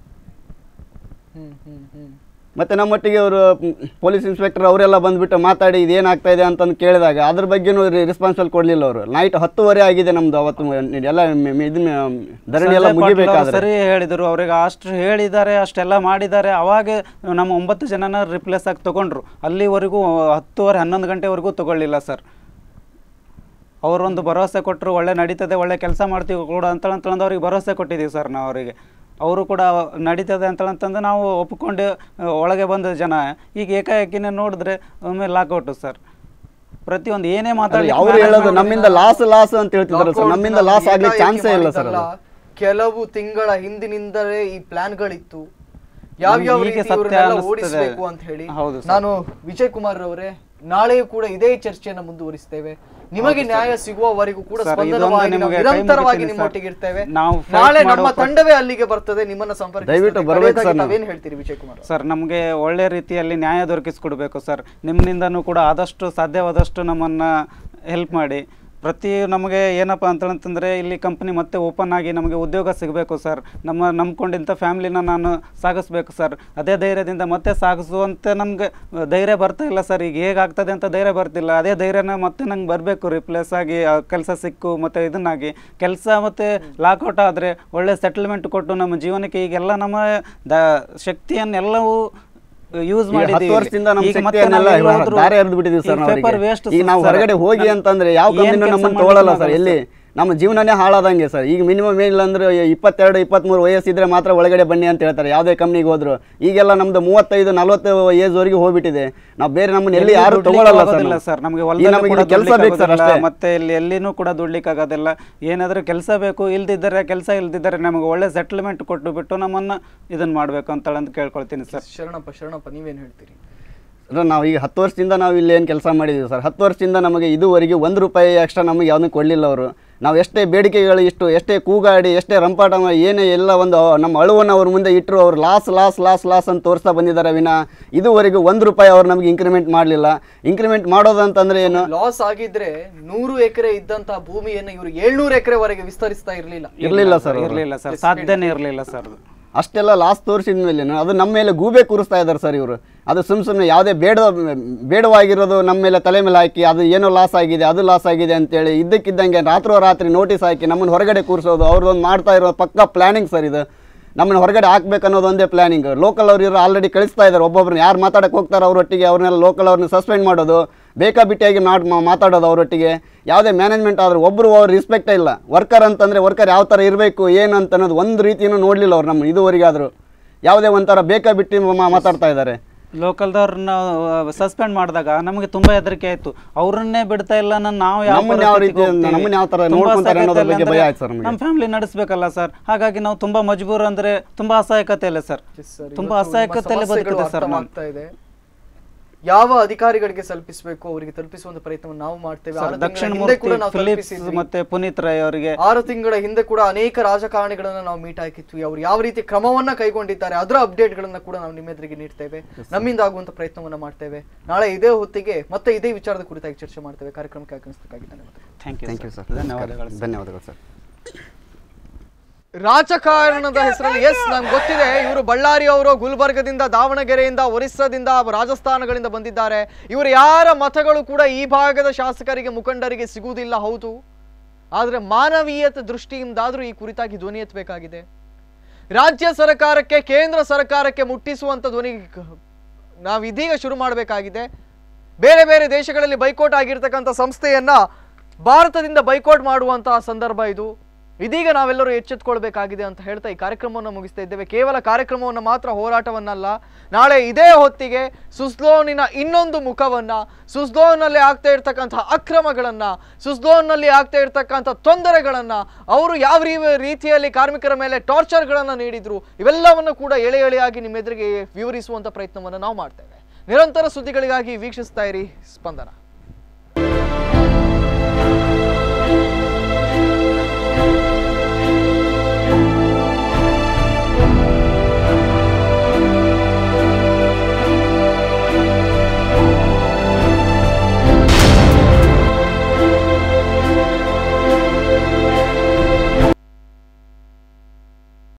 ಮತ್ತೆ ನಮ್ಮೊಟ್ಟಿಗೆ ಅವರು ಪೊಲೀಸ್ ಇನ್ಸ್ಪೆಕ್ಟರ್ ಅವರೆಲ್ಲ ಬಂದ್ಬಿಟ್ಟು ಮಾತಾಡಿ ಇದೇನಾಗ್ತಾ ಇದೆ ಅಂತಂದು ಕೇಳಿದಾಗ ಅದ್ರ ಬಗ್ಗೆನೂ ರೆಸ್ಪಾನ್ಸಿಬಲ್ ಕೊಡ್ಲಿಲ್ಲ ಅವರು ನೈಟ್ ಹತ್ತುವರೆ ಆಗಿದೆ ನಮ್ದು ಅವತ್ತು ಮ- ಎಲ್ಲ ಮ- ಮ- ಇದು ಮ- ಧರಣಿ ಎಲ್ಲ ಸಂಜಯ್ ಪಾಟೀಲ್ ಅವರು ಮುಗಿಬೇಕಾದ್ರೆ ಸರಿ ಹೇಳಿದರು ಅವ್ರಿಗೆ ಅಷ್ಟು ಹೇಳಿದ್ದಾರೆ ಅಷ್ಟೆಲ್ಲ ಮಾಡಿದ್ದಾರೆ ಅವಾಗ ನಮ್ಮ ಒಂಬತ್ತು ಜನನ ರಿಪ್ಲೇಸ್ ಆಗಿ ತಗೊಂಡ್ರು ಅಲ್ಲಿವರೆಗೂ ಹತ್ತುವರೆ ಹನ್ನೊಂದು ಗಂಟೆವರೆಗೂ ತಗೊಳ್ಳಿಲ್ಲ ಸರ್ ಅವರೊಂದು ಭರವಸೆ ಕೊಟ್ಟರು ಒಳ್ಳೆ ನಡೀತದೆ ಒಳ್ಳೆ ಕೆಲಸ ಮಾಡ್ತೀವಿ ಕೂಡ ಅಂತಂತಂದು ಅವ್ರಿಗೆ ಭರವಸೆ ಕೊಟ್ಟಿದ್ದೀವಿ ಸರ್ ನಾವು ಅವರಿಗೆ ಅವರು ಕೂಡ ನಡೀತದೆ ಅಂತಂತಂದು ನಾವು ಒಪ್ಕೊಂಡು ಆ, ಒಳಗೆ ಬಂದ ಜನ ಈಗ ಏಕಾಏಕಿನೇ ನೋಡಿದ್ರೆ ಒಮ್ಮೆ ಲಾಕೌಟು ಸರ್ ಪ್ರತಿಯೊಂದು ಏನೇ ಮಾತಾಡಿ ಅವ್ರು ಹೇಳೋದು ನಮ್ಮಿಂದ ಲಾಸ್ ಲಾಸ್ ಅಂತ ಹೇಳ್ತಿದ್ದಾರೆ ಸರ್ ನಮ್ಮಿಂದ ಲಾಸ್ ಆಗ್ಲಿಕ್ಕೆ ಚಾನ್ಸೇ ಇಲ್ಲ ಸರ್ ಅದು ಕೆಲವು ತಿಂಗಳ ಹಿಂದಿನಿಂದಲೇ ಈ ಪ್ಲಾನ್ಗಳಿತ್ತು ಯಾವ್ಯಾವ ನಮ್ಗೆ ಈಗ ರೀತಿ ಸತ್ಯ ಇವ್ರನ್ನೆಲ್ಲ ಅನ್ನಿಸ್ತದೆ. ಓಡಿಸ್ಬೇಕು ಅಂತ ಹೇಳಿ ಹೌದು ಸರ್. ನಾನು ವಿಜಯ್ ಕುಮಾರ್ ಅವರೇ ನಾಳೆಯೂ ಕೂಡ ಇದೇ ಚರ್ಚೆಯನ್ನು ಮುಂದುವರಿಸ್ತೇವೆ ನಿಮಗೆ ನ್ಯಾಯ ಸಿಗುವವರೆಗೂ ಕೂಡ ಸರ್, ಇದೊಂದು ಸ್ಪಂದನವಾಗಿ ನಾವು ನಿಮಗೆ ಕೈ ನಿರಂತರವಾಗಿ ಮುಗಿತೀನಿ ನಿಮ್ಮೊಟ್ಟಿಗೆ ಸರ್. ಇರ್ತೇವೆ ನಾವು fight ನಾಳೆ ಮಾಡೋ ನಮ್ಮ ಪ- ತಂಡವೇ ಅಲ್ಲಿಗೆ ಬರ್ತದೆ ನಿಮ್ಮನ್ನ ಸಂಪರ್ಕ ದಯವಿಟ್ಟು ಬರ್ಬೇಕು ಸರ್ ನಾವು. ತಾವೇನ್ ಹೇಳ್ತೀರಿ ವಿಜಯ್ ಕುಮಾರ್ ಸರ್ ನಮಗೆ ಒಳ್ಳೆ ರೀತಿಯಲ್ಲಿ ನ್ಯಾಯ ದೊರಕಿಸ್ಕೊಡ್ಬೇಕು ಸರ್ ನಿಮ್ಮಿಂದನೂ ಕೂಡ ಆದಷ್ಟು ಸಾಧ್ಯವಾದಷ್ಟು ನಮ್ಮನ್ನು ಹೆಲ್ಪ್ ಮಾಡಿ ಪ್ರತಿ ನಮಗೆ ಏನಪ್ಪ ಅಂತಂತಂದರೆ ಇಲ್ಲಿ ಕಂಪ್ನಿ ಮತ್ತೆ ಓಪನ್ ಆಗಿ ನಮಗೆ ಉದ್ಯೋಗ ಸಿಗಬೇಕು ಸರ್ ನಮ್ಮ ನಂಬ್ಕೊಂಡಿಂಥ ಫ್ಯಾಮ್ಲಿನ ನಾನು ಸಾಗಿಸ್ಬೇಕು ಸರ್ ಅದೇ ಧೈರ್ಯದಿಂದ ಮತ್ತೆ ಸಾಗಿಸುವಂತೆ ನಮ್ಗೆ ಧೈರ್ಯ ಬರ್ತಾ ಇಲ್ಲ ಸರ್ ಈಗ ಹೇಗಾಗ್ತದೆ ಅಂತ ಧೈರ್ಯ ಬರ್ತಿಲ್ಲ ಅದೇ ಧೈರ್ಯನ ಮತ್ತೆ ನಂಗೆ ಬರಬೇಕು ರಿಪ್ಲೇಸ್ ಆಗಿ ಕೆಲಸ ಸಿಕ್ಕು ಮತ್ತು ಇದನ್ನಾಗಿ ಕೆಲಸ ಮತ್ತು ಲಾಕೌಟ್ ಆದರೆ ಒಳ್ಳೆ ಸೆಟಲ್ಮೆಂಟ್ ಕೊಟ್ಟು ನಮ್ಮ ಜೀವನಕ್ಕೆ ಈಗೆಲ್ಲ ನಮ್ಮ ದ ಶಕ್ತಿಯನ್ನೆಲ್ಲವೂ ಯೂಸ್ ಈಗ ಮಾಡಿದ್ದೀವಿ ಹತ್ತು ವರ್ಷದಿಂದ ನಮ್ಮ ಈಗ ಮತ್ತೆ ಶಕ್ತಿಯನ್ನೆಲ್ಲ ನಾವು ಇವಾಗ ಎಲ್ಲಾದ್ರೂ ದಾರಿ ಎರೆದು ಬಿಟ್ಟಿದ್ದೀವಿ ಸರ್ ಈ ನಾವು paper ಅವರಿಗೆ. waste ಈಗ ನಾವು ಸರ್. ಹೊರಗಡೆ ಹೋಗಿ ಅಂತಂದ್ರೆ ಯಾವ ಏನ್ ಕಂಪನಿನೂ ಕೆಲ್ಸ ನಮ್ಮನ್ನು ಮಾಡ್ಲಿಕ್ಕೂ ತಗೊಳ್ಳಲ್ಲ ಸರ್ ಆಗಲ್ಲ ಎಲ್ಲಿ ನಮ್ಮ ಜೀವನನೇ ಹಾಳಾದಂಗೆ ಸರ್ ಈಗ ಮಿನಿಮಮ್ ಏನಿಲ್ಲ ಅಂದ್ರೆ ಇಪ್ಪತ್ತೆರಡು ಇಪ್ಪತ್ತ್ಮೂರು ವಯಸ್ಸಿದ್ರೆ ಮಾತ್ರ ಒಳಗಡೆ ಬನ್ನಿ ಅಂತ ಹೇಳ್ತಾರೆ ಯಾವುದೇ ಕಂಪ್ನಿಗೆ ಹೋದ್ರು ಈಗೆಲ್ಲ ನಮ್ದು ಮೂವತ್ತೈದು ನಲವತ್ತು ಏಜ್ವರೆಗೆ ಹೋಗ್ಬಿಟ್ಟಿದೆ ನಾವು ಬೇರೆ ನಮ್ಮನ್ನ ಎಲ್ಲಿ ಯಾರು ದುಡ್ಲಿಕ್ಕೆ ತಗೊಳ್ಳಲ್ಲ ಆಗೋದಿಲ್ಲ ಸರ್ ಸರ್ ನಮಗೆ ಈಗ ಹೊಲದಲ್ಲಿ ನಮಗೆ ಕೂಡ ಕೆಲಸ ದುಡ್ಲಿಕ್ಕೆ ಬೇಕು ಸರ್ ಆಗೋದಿಲ್ಲ, ಅಷ್ಟೇ ಮತ್ತೆ ಇಲ್ಲಿ ಎಲ್ಲಿನೂ ಕೂಡ ದುಡ್ಲಿಕ್ಕೆ ಆಗೋದಿಲ್ಲ ಏನಾದರೂ ಕೆಲಸ ಬೇಕು ಇಲ್ದಿದ್ದರೆ ಕೆಲಸ ಇಲ್ದಿದ್ದರೆ ನಮಗೆ ಒಳ್ಳೆ ಸೆಟ್ಲ್ಮೆಂಟ್ ಕೊಟ್ಟು ಬಿಟ್ಟು ನಮ್ಮನ್ನ ಇದನ್ನ ಮಾಡಬೇಕು ಅಂತ ಅಂತ ಕೇಳ್ಕೊಳ್ತೀನಿ ಸರ್ ಶರಣಪ್ಪ ಶರಣಪ್ಪ ನೀವೇನು ಹೇಳ್ತೀರಿ ಅಂದ್ರೆ ನಾವು ಈಗ ಹತ್ತು ವರ್ಷದಿಂದ ನಾವು ಇಲ್ಲಿ ಏನು ಕೆಲಸ ಮಾಡಿದ್ದೀವಿ ಸರ್ ಹತ್ತು ವರ್ಷದಿಂದ ನಮಗೆ ಇದುವರೆಗೆ ಒಂದು ರೂಪಾಯಿ ಎಕ್ಸ್ಟ್ರಾ ನಮಗೆ ಯಾವುದೂ ಕೊಡಲಿಲ್ಲ ಅವರು ನಾವು ಎಷ್ಟೇ ಬೇಡಿಕೆಗಳು ಇಷ್ಟು ಎಷ್ಟೇ ಕೂಗಾಡಿ ಎಷ್ಟೇ ರಂಪಾಟ ಮಾಡಿ ಏನೇ ಎಲ್ಲ ಒಂದು ನಮ್ಮ ಅಳುವನ್ನು ಅವ್ರ ಮುಂದೆ ಇಟ್ಟರು ಅವ್ರು ಲಾಸ್ ಲಾಸ್ ಲಾಸ್ ಲಾಸ್ ಅಂತ ತೋರಿಸ್ತಾ ಬಂದಿದ್ದಾರೆ ವಿನ ಇದುವರೆಗೂ ಒಂದು ರೂಪಾಯಿ ಅವ್ರು ನಮಗೆ ಇಂಕ್ರಿಮೆಂಟ್ ಮಾಡಲಿಲ್ಲ ಇಂಕ್ರಿಮೆಂಟ್ ಮಾಡೋದಂತಂದ್ರೆ ಏನು ಲಾಸ್ ಆಗಿದ್ರೆ ನೂರು ಎಕರೆ ಇದ್ದಂತಹ ಭೂಮಿಯನ್ನು ಇವರು ಏಳ್ನೂರು ಎಕರೆವರೆಗೆ ವಿಸ್ತರಿಸ್ತಾ ಇರಲಿಲ್ಲ ಇರಲಿಲ್ಲ ಸರ್ ಅವ್ರು. ಇರಲಿಲ್ಲ ಸರ್ ಸಾಧ್ಯನೇ ಇರಲಿಲ್ಲ ಸರ್ ಅಷ್ಟೆಲ್ಲ ಲಾಸ್ ತೋರಿಸಿದ ಮೇಲೆ ಅದು ನಮ್ಮ ಮೇಲೆ ಗೂಬೆ ಕೂರಿಸ್ತಾ ಇದ್ದಾರೆ ಸರ್ ಇವರು ಅದು ಸುಮ್ಮ ಸುಮ್ಮನೆ ಯಾವುದೇ ಬೇಡ ಬೇಡವಾಗಿರೋದು ನಮ್ಮ ಮೇಲೆ ತಲೆ ಮೇಲೆ ಹಾಕಿ ಅದು ಏನೋ ಲಾಸ್ ಆಗಿದೆ ಅದು ಲಾಸ್ ಆಗಿದೆ ಅಂತೇಳಿ ಇದ್ದಕ್ಕಿದ್ದಂಗೆ ರಾತ್ರೋರಾತ್ರಿ ನೋಟಿಸ್ ಹಾಕಿ ನಮ್ಮನ್ನು ಹೊರಗಡೆ ಕೂರಿಸೋದು ಅವ್ರದ್ದೊಂದು ಮಾಡ್ತಾ ಇರೋ ಪಕ್ಕ ಪ್ಲಾನಿಂಗ್ ಸರ್ ಇದು ನಮ್ಮನ್ನು ಹೊರಗಡೆ ಹಾಕ್ಬೇಕು ಅನ್ನೋದು ಒಂದೇ ಪ್ಲಾನಿಂಗ್ ಲೋಕಲ್ ಅವ್ರು ಇರೋ ಆಲ್ರೆಡಿ ಕಳಿಸ್ತಾ ಇದ್ದಾರೆ ಒಬ್ಬೊಬ್ರನ್ನ ಯಾರು ಮಾತಾಡಕ್ಕೆ ಹೋಗ್ತಾರೆ ಅವರೊಟ್ಟಿಗೆ ಅವ್ರನ್ನೆಲ್ಲ ಲೋಕಲ್ ಅವ್ರನ್ನ ಸಸ್ಪೆಂಡ್ ಮಾಡೋದು ಬೇಕಾಬಿಟ್ಟಿಯಾಗಿ ನಾಟ್ ಮಾತಾಡೋದು ಅವರೊಟ್ಟಿಗೆ ಯಾವುದೇ ಮ್ಯಾನೇಜ್ಮೆಂಟ್ ಆದರೂ ಒಬ್ಬರು ಅವ್ರ ರಿಸ್ಪೆಕ್ಟೇ ಇಲ್ಲ ವರ್ಕರ್ ಅಂತಂದರೆ ವರ್ಕರ್ ಯಾವ ಥರ ಇರಬೇಕು ಏನು ಅಂತ ಅನ್ನೋದು ಒಂದು ರೀತಿಯೂ ನೋಡಲಿಲ್ಲ ಅವ್ರು ನಮ್ಮ ಇದುವರೆಗಾದರೂ ಯಾವುದೇ ಒಂಥರ ಬೇಕಾಬಿಟ್ಟು ಮಾ- ಮಾತಾಡ್ತಾ ಇದ್ದಾರೆ ಲೋಕಲ್ದವ್ರನ್ನ ಸಸ್ಪೆಂಡ್ ಮಾಡಿದಾಗ ನಮಗೆ ತುಂಬಾ ಹೆದರಿಕೆ ಆಯ್ತು ಅವ್ರನ್ನೇ ಬಿಡ್ತಾ ಇಲ್ಲ ನಾನು ನಾವು ಯಾವ ನಮ್ಮನ್ನ ಯಾವ ಪರಿಸ್ಥಿತಿಗೆ ರೀತಿ- ಹೋಗ್ತೀವಿ? ನಮ್ಮನ್ನ ಯಾವ ತರ ತುಂಬಾ ನೋಡ್ಕೊಂತಾರೆ ಅನ್ನೋದ್ರ ಸಾಕಾಯ್ತಲ್ಲ ಬಗ್ಗೆ ಅಂದ್ರೆ ಭಯ ಆಯ್ತು ಸರ್ ನಮಗೆ. ನಮ್ಮ ಫ್ಯಾಮಿಲಿ ನಡೆಸಬೇಕಲ್ಲ ಸರ್ ಹಾಗಾಗಿ ನಾವು ತುಂಬಾ ಮಜಬೂರ್ ಅಂದ್ರೆ ತುಂಬಾ ಅಸಹಾಯಕತೆ ಇಲ್ಲ ಸರ್ ತುಂಬಾ ಅಸಹಾಯಕತೆಯಲ್ಲಿ ಬದುಕಿದೆ ಸರ್ ನಾನು ಆಗ್ತಾ ಇದೆ ಯಾವ ಅಧಿಕಾರಿಗಳಿಗೆ ತಲುಪಿಸಬೇಕು ಅವರಿಗೆ ತಲುಪಿಸುವಂತ ಪ್ರಯತ್ನವನ್ನು ನಾವು ಮಾಡ್ತೇವೆ ಸರ್, ಆರು ತಿಂಗಳ ದಕ್ಷಿಣ ಹಿಂದೆ ಮೂರ್ತಿ ಕೂಡ ನಾವು ಫಿಲಿಪ್ಸ್ ತಲುಪಿಸಿದ್ವಿ. ಮತ್ತೆ ಪುನೀತ್ ರೈ ಅವರಿಗೆ ಆರು ತಿಂಗಳ ಹಿಂದೆ ಕೂಡ ಅನೇಕ ರಾಜಕಾರಣಿಗಳನ್ನ ನಾವು ಮೀಟ್ ಹಾಕಿದ್ವಿ ಅವ್ರು ಯಾವ ರೀತಿ ಕ್ರಮವನ್ನ ಕೈಗೊಂಡಿದ್ದಾರೆ ಅದರ ಅಪ್ಡೇಟ್ ಗಳನ್ನ ಕೂಡ ನಾವು ನಿಮ್ಮ ಎದುರಿಗೆ ನೀಡ್ತೇವೆ ನಮ್ಮಿಂದ ಆಗುವಂತ ಪ್ರಯತ್ನವನ್ನ ಮಾಡ್ತೇವೆ ನಾಳೆ ಇದೇ ಹೊತ್ತಿಗೆ ಮತ್ತೆ ಇದೇ ವಿಚಾರದ ಕುರಿತಾಗಿ ಚರ್ಚೆ ಮಾಡ್ತೇವೆ ಕಾರ್ಯಕ್ರಮಕ್ಕೆ ಆಗಮಿಸಬೇಕಾಗಿ ಧನ್ಯವಾದ ಥ್ಯಾಂಕ್ ಥ್ಯಾಂಕ್ ಯು ಸರ್ ಧನ್ಯವಾದಗಳು ಸರ್. ಧನ್ಯವಾದಗಳು ಸರ್ ರಾಜಕಾರಣದ ಹೆಸರಲ್ಲಿ ಎಸ್ ನಂಗೆ ಗೊತ್ತಿದೆ ಇವರು ಬಳ್ಳಾರಿ ಅವರು ಗುಲ್ಬರ್ಗದಿಂದ ದಾವಣಗೆರೆಯಿಂದ ಒರಿಸ್ಸಾದಿಂದ ರಾಜಸ್ಥಾನಗಳಿಂದ ಬಂದಿದ್ದಾರೆ ಇವರು ಯಾರ ಮತಗಳು ಕೂಡ ಈ ಭಾಗದ ಶಾಸಕರಿಗೆ ಮುಖಂಡರಿಗೆ ಸಿಗುವುದಿಲ್ಲ ಹೌದು ಆದರೆ ಮಾನವೀಯತೆ ದೃಷ್ಟಿಯಿಂದಾದರೂ ಈ ಕುರಿತಾಗಿ ಧ್ವನಿ ಎತ್ತಬೇಕಾಗಿದೆ ರಾಜ್ಯ ಸರ್ಕಾರಕ್ಕೆ ಕೇಂದ್ರ ಸರ್ಕಾರಕ್ಕೆ ಮುಟ್ಟಿಸುವಂತ ಧ್ವನಿ ನಾವು ಇದೀಗ ಶುರು ಮಾಡಬೇಕಾಗಿದೆ ಬೇರೆ ಬೇರೆ ದೇಶಗಳಲ್ಲಿ ಬೈಕೋಟ್ ಆಗಿರ್ತಕ್ಕಂಥ ಸಂಸ್ಥೆಯನ್ನ ಭಾರತದಿಂದ ಬೈಕೋಟ್ ಮಾಡುವಂತಹ ಸಂದರ್ಭ ಇದು ಇದೀಗ ನಾವೆಲ್ಲರೂ ಎಚ್ಚೆತ್ಕೊಳ್ಬೇಕಾಗಿದೆ ಅಂತ ಹೇಳ್ತಾ ಈ ಕಾರ್ಯಕ್ರಮವನ್ನು ಮುಗಿಸ್ತಾ ಇದ್ದೇವೆ ಕೇವಲ ಕಾರ್ಯಕ್ರಮವನ್ನು ಮಾತ್ರ ಹೋರಾಟವನ್ನಲ್ಲ ನಾಳೆ ಇದೇ ಹೊತ್ತಿಗೆ ಸುಸ್ಲೋನಿನ ಇನ್ನೊಂದು ಮುಖವನ್ನ ಸುಸ್ಲೋನ್ನಲ್ಲಿ ಆಗ್ತಾ ಇರ್ತಕ್ಕಂಥ ಅಕ್ರಮಗಳನ್ನ ಸುಸ್ಲೋನ್ನಲ್ಲಿ ಆಗ್ತಾ ಇರ್ತಕ್ಕಂಥ ತೊಂದರೆಗಳನ್ನ ಅವರು ಯಾವ ರೀ- ರೀತಿಯಲ್ಲಿ ಕಾರ್ಮಿಕರ ಮೇಲೆ ಟಾರ್ಚರ್ಗಳನ್ನ ನೀಡಿದ್ರು ಇವೆಲ್ಲವನ್ನು ಕೂಡ ಎಳೆ ಎಳೆಯಾಗಿ ನಿಮ್ಮ ಎದುರಿಗೆ ವಿವರಿಸುವಂತ ಪ್ರಯತ್ನವನ್ನು ನಾವು ಮಾಡ್ತೇವೆ ನಿರಂತರ ಸುದ್ದಿಗಳಿಗಾಗಿ ವೀಕ್ಷಿಸ್ತಾ ಇರಿ ಸ್ಪಂದನ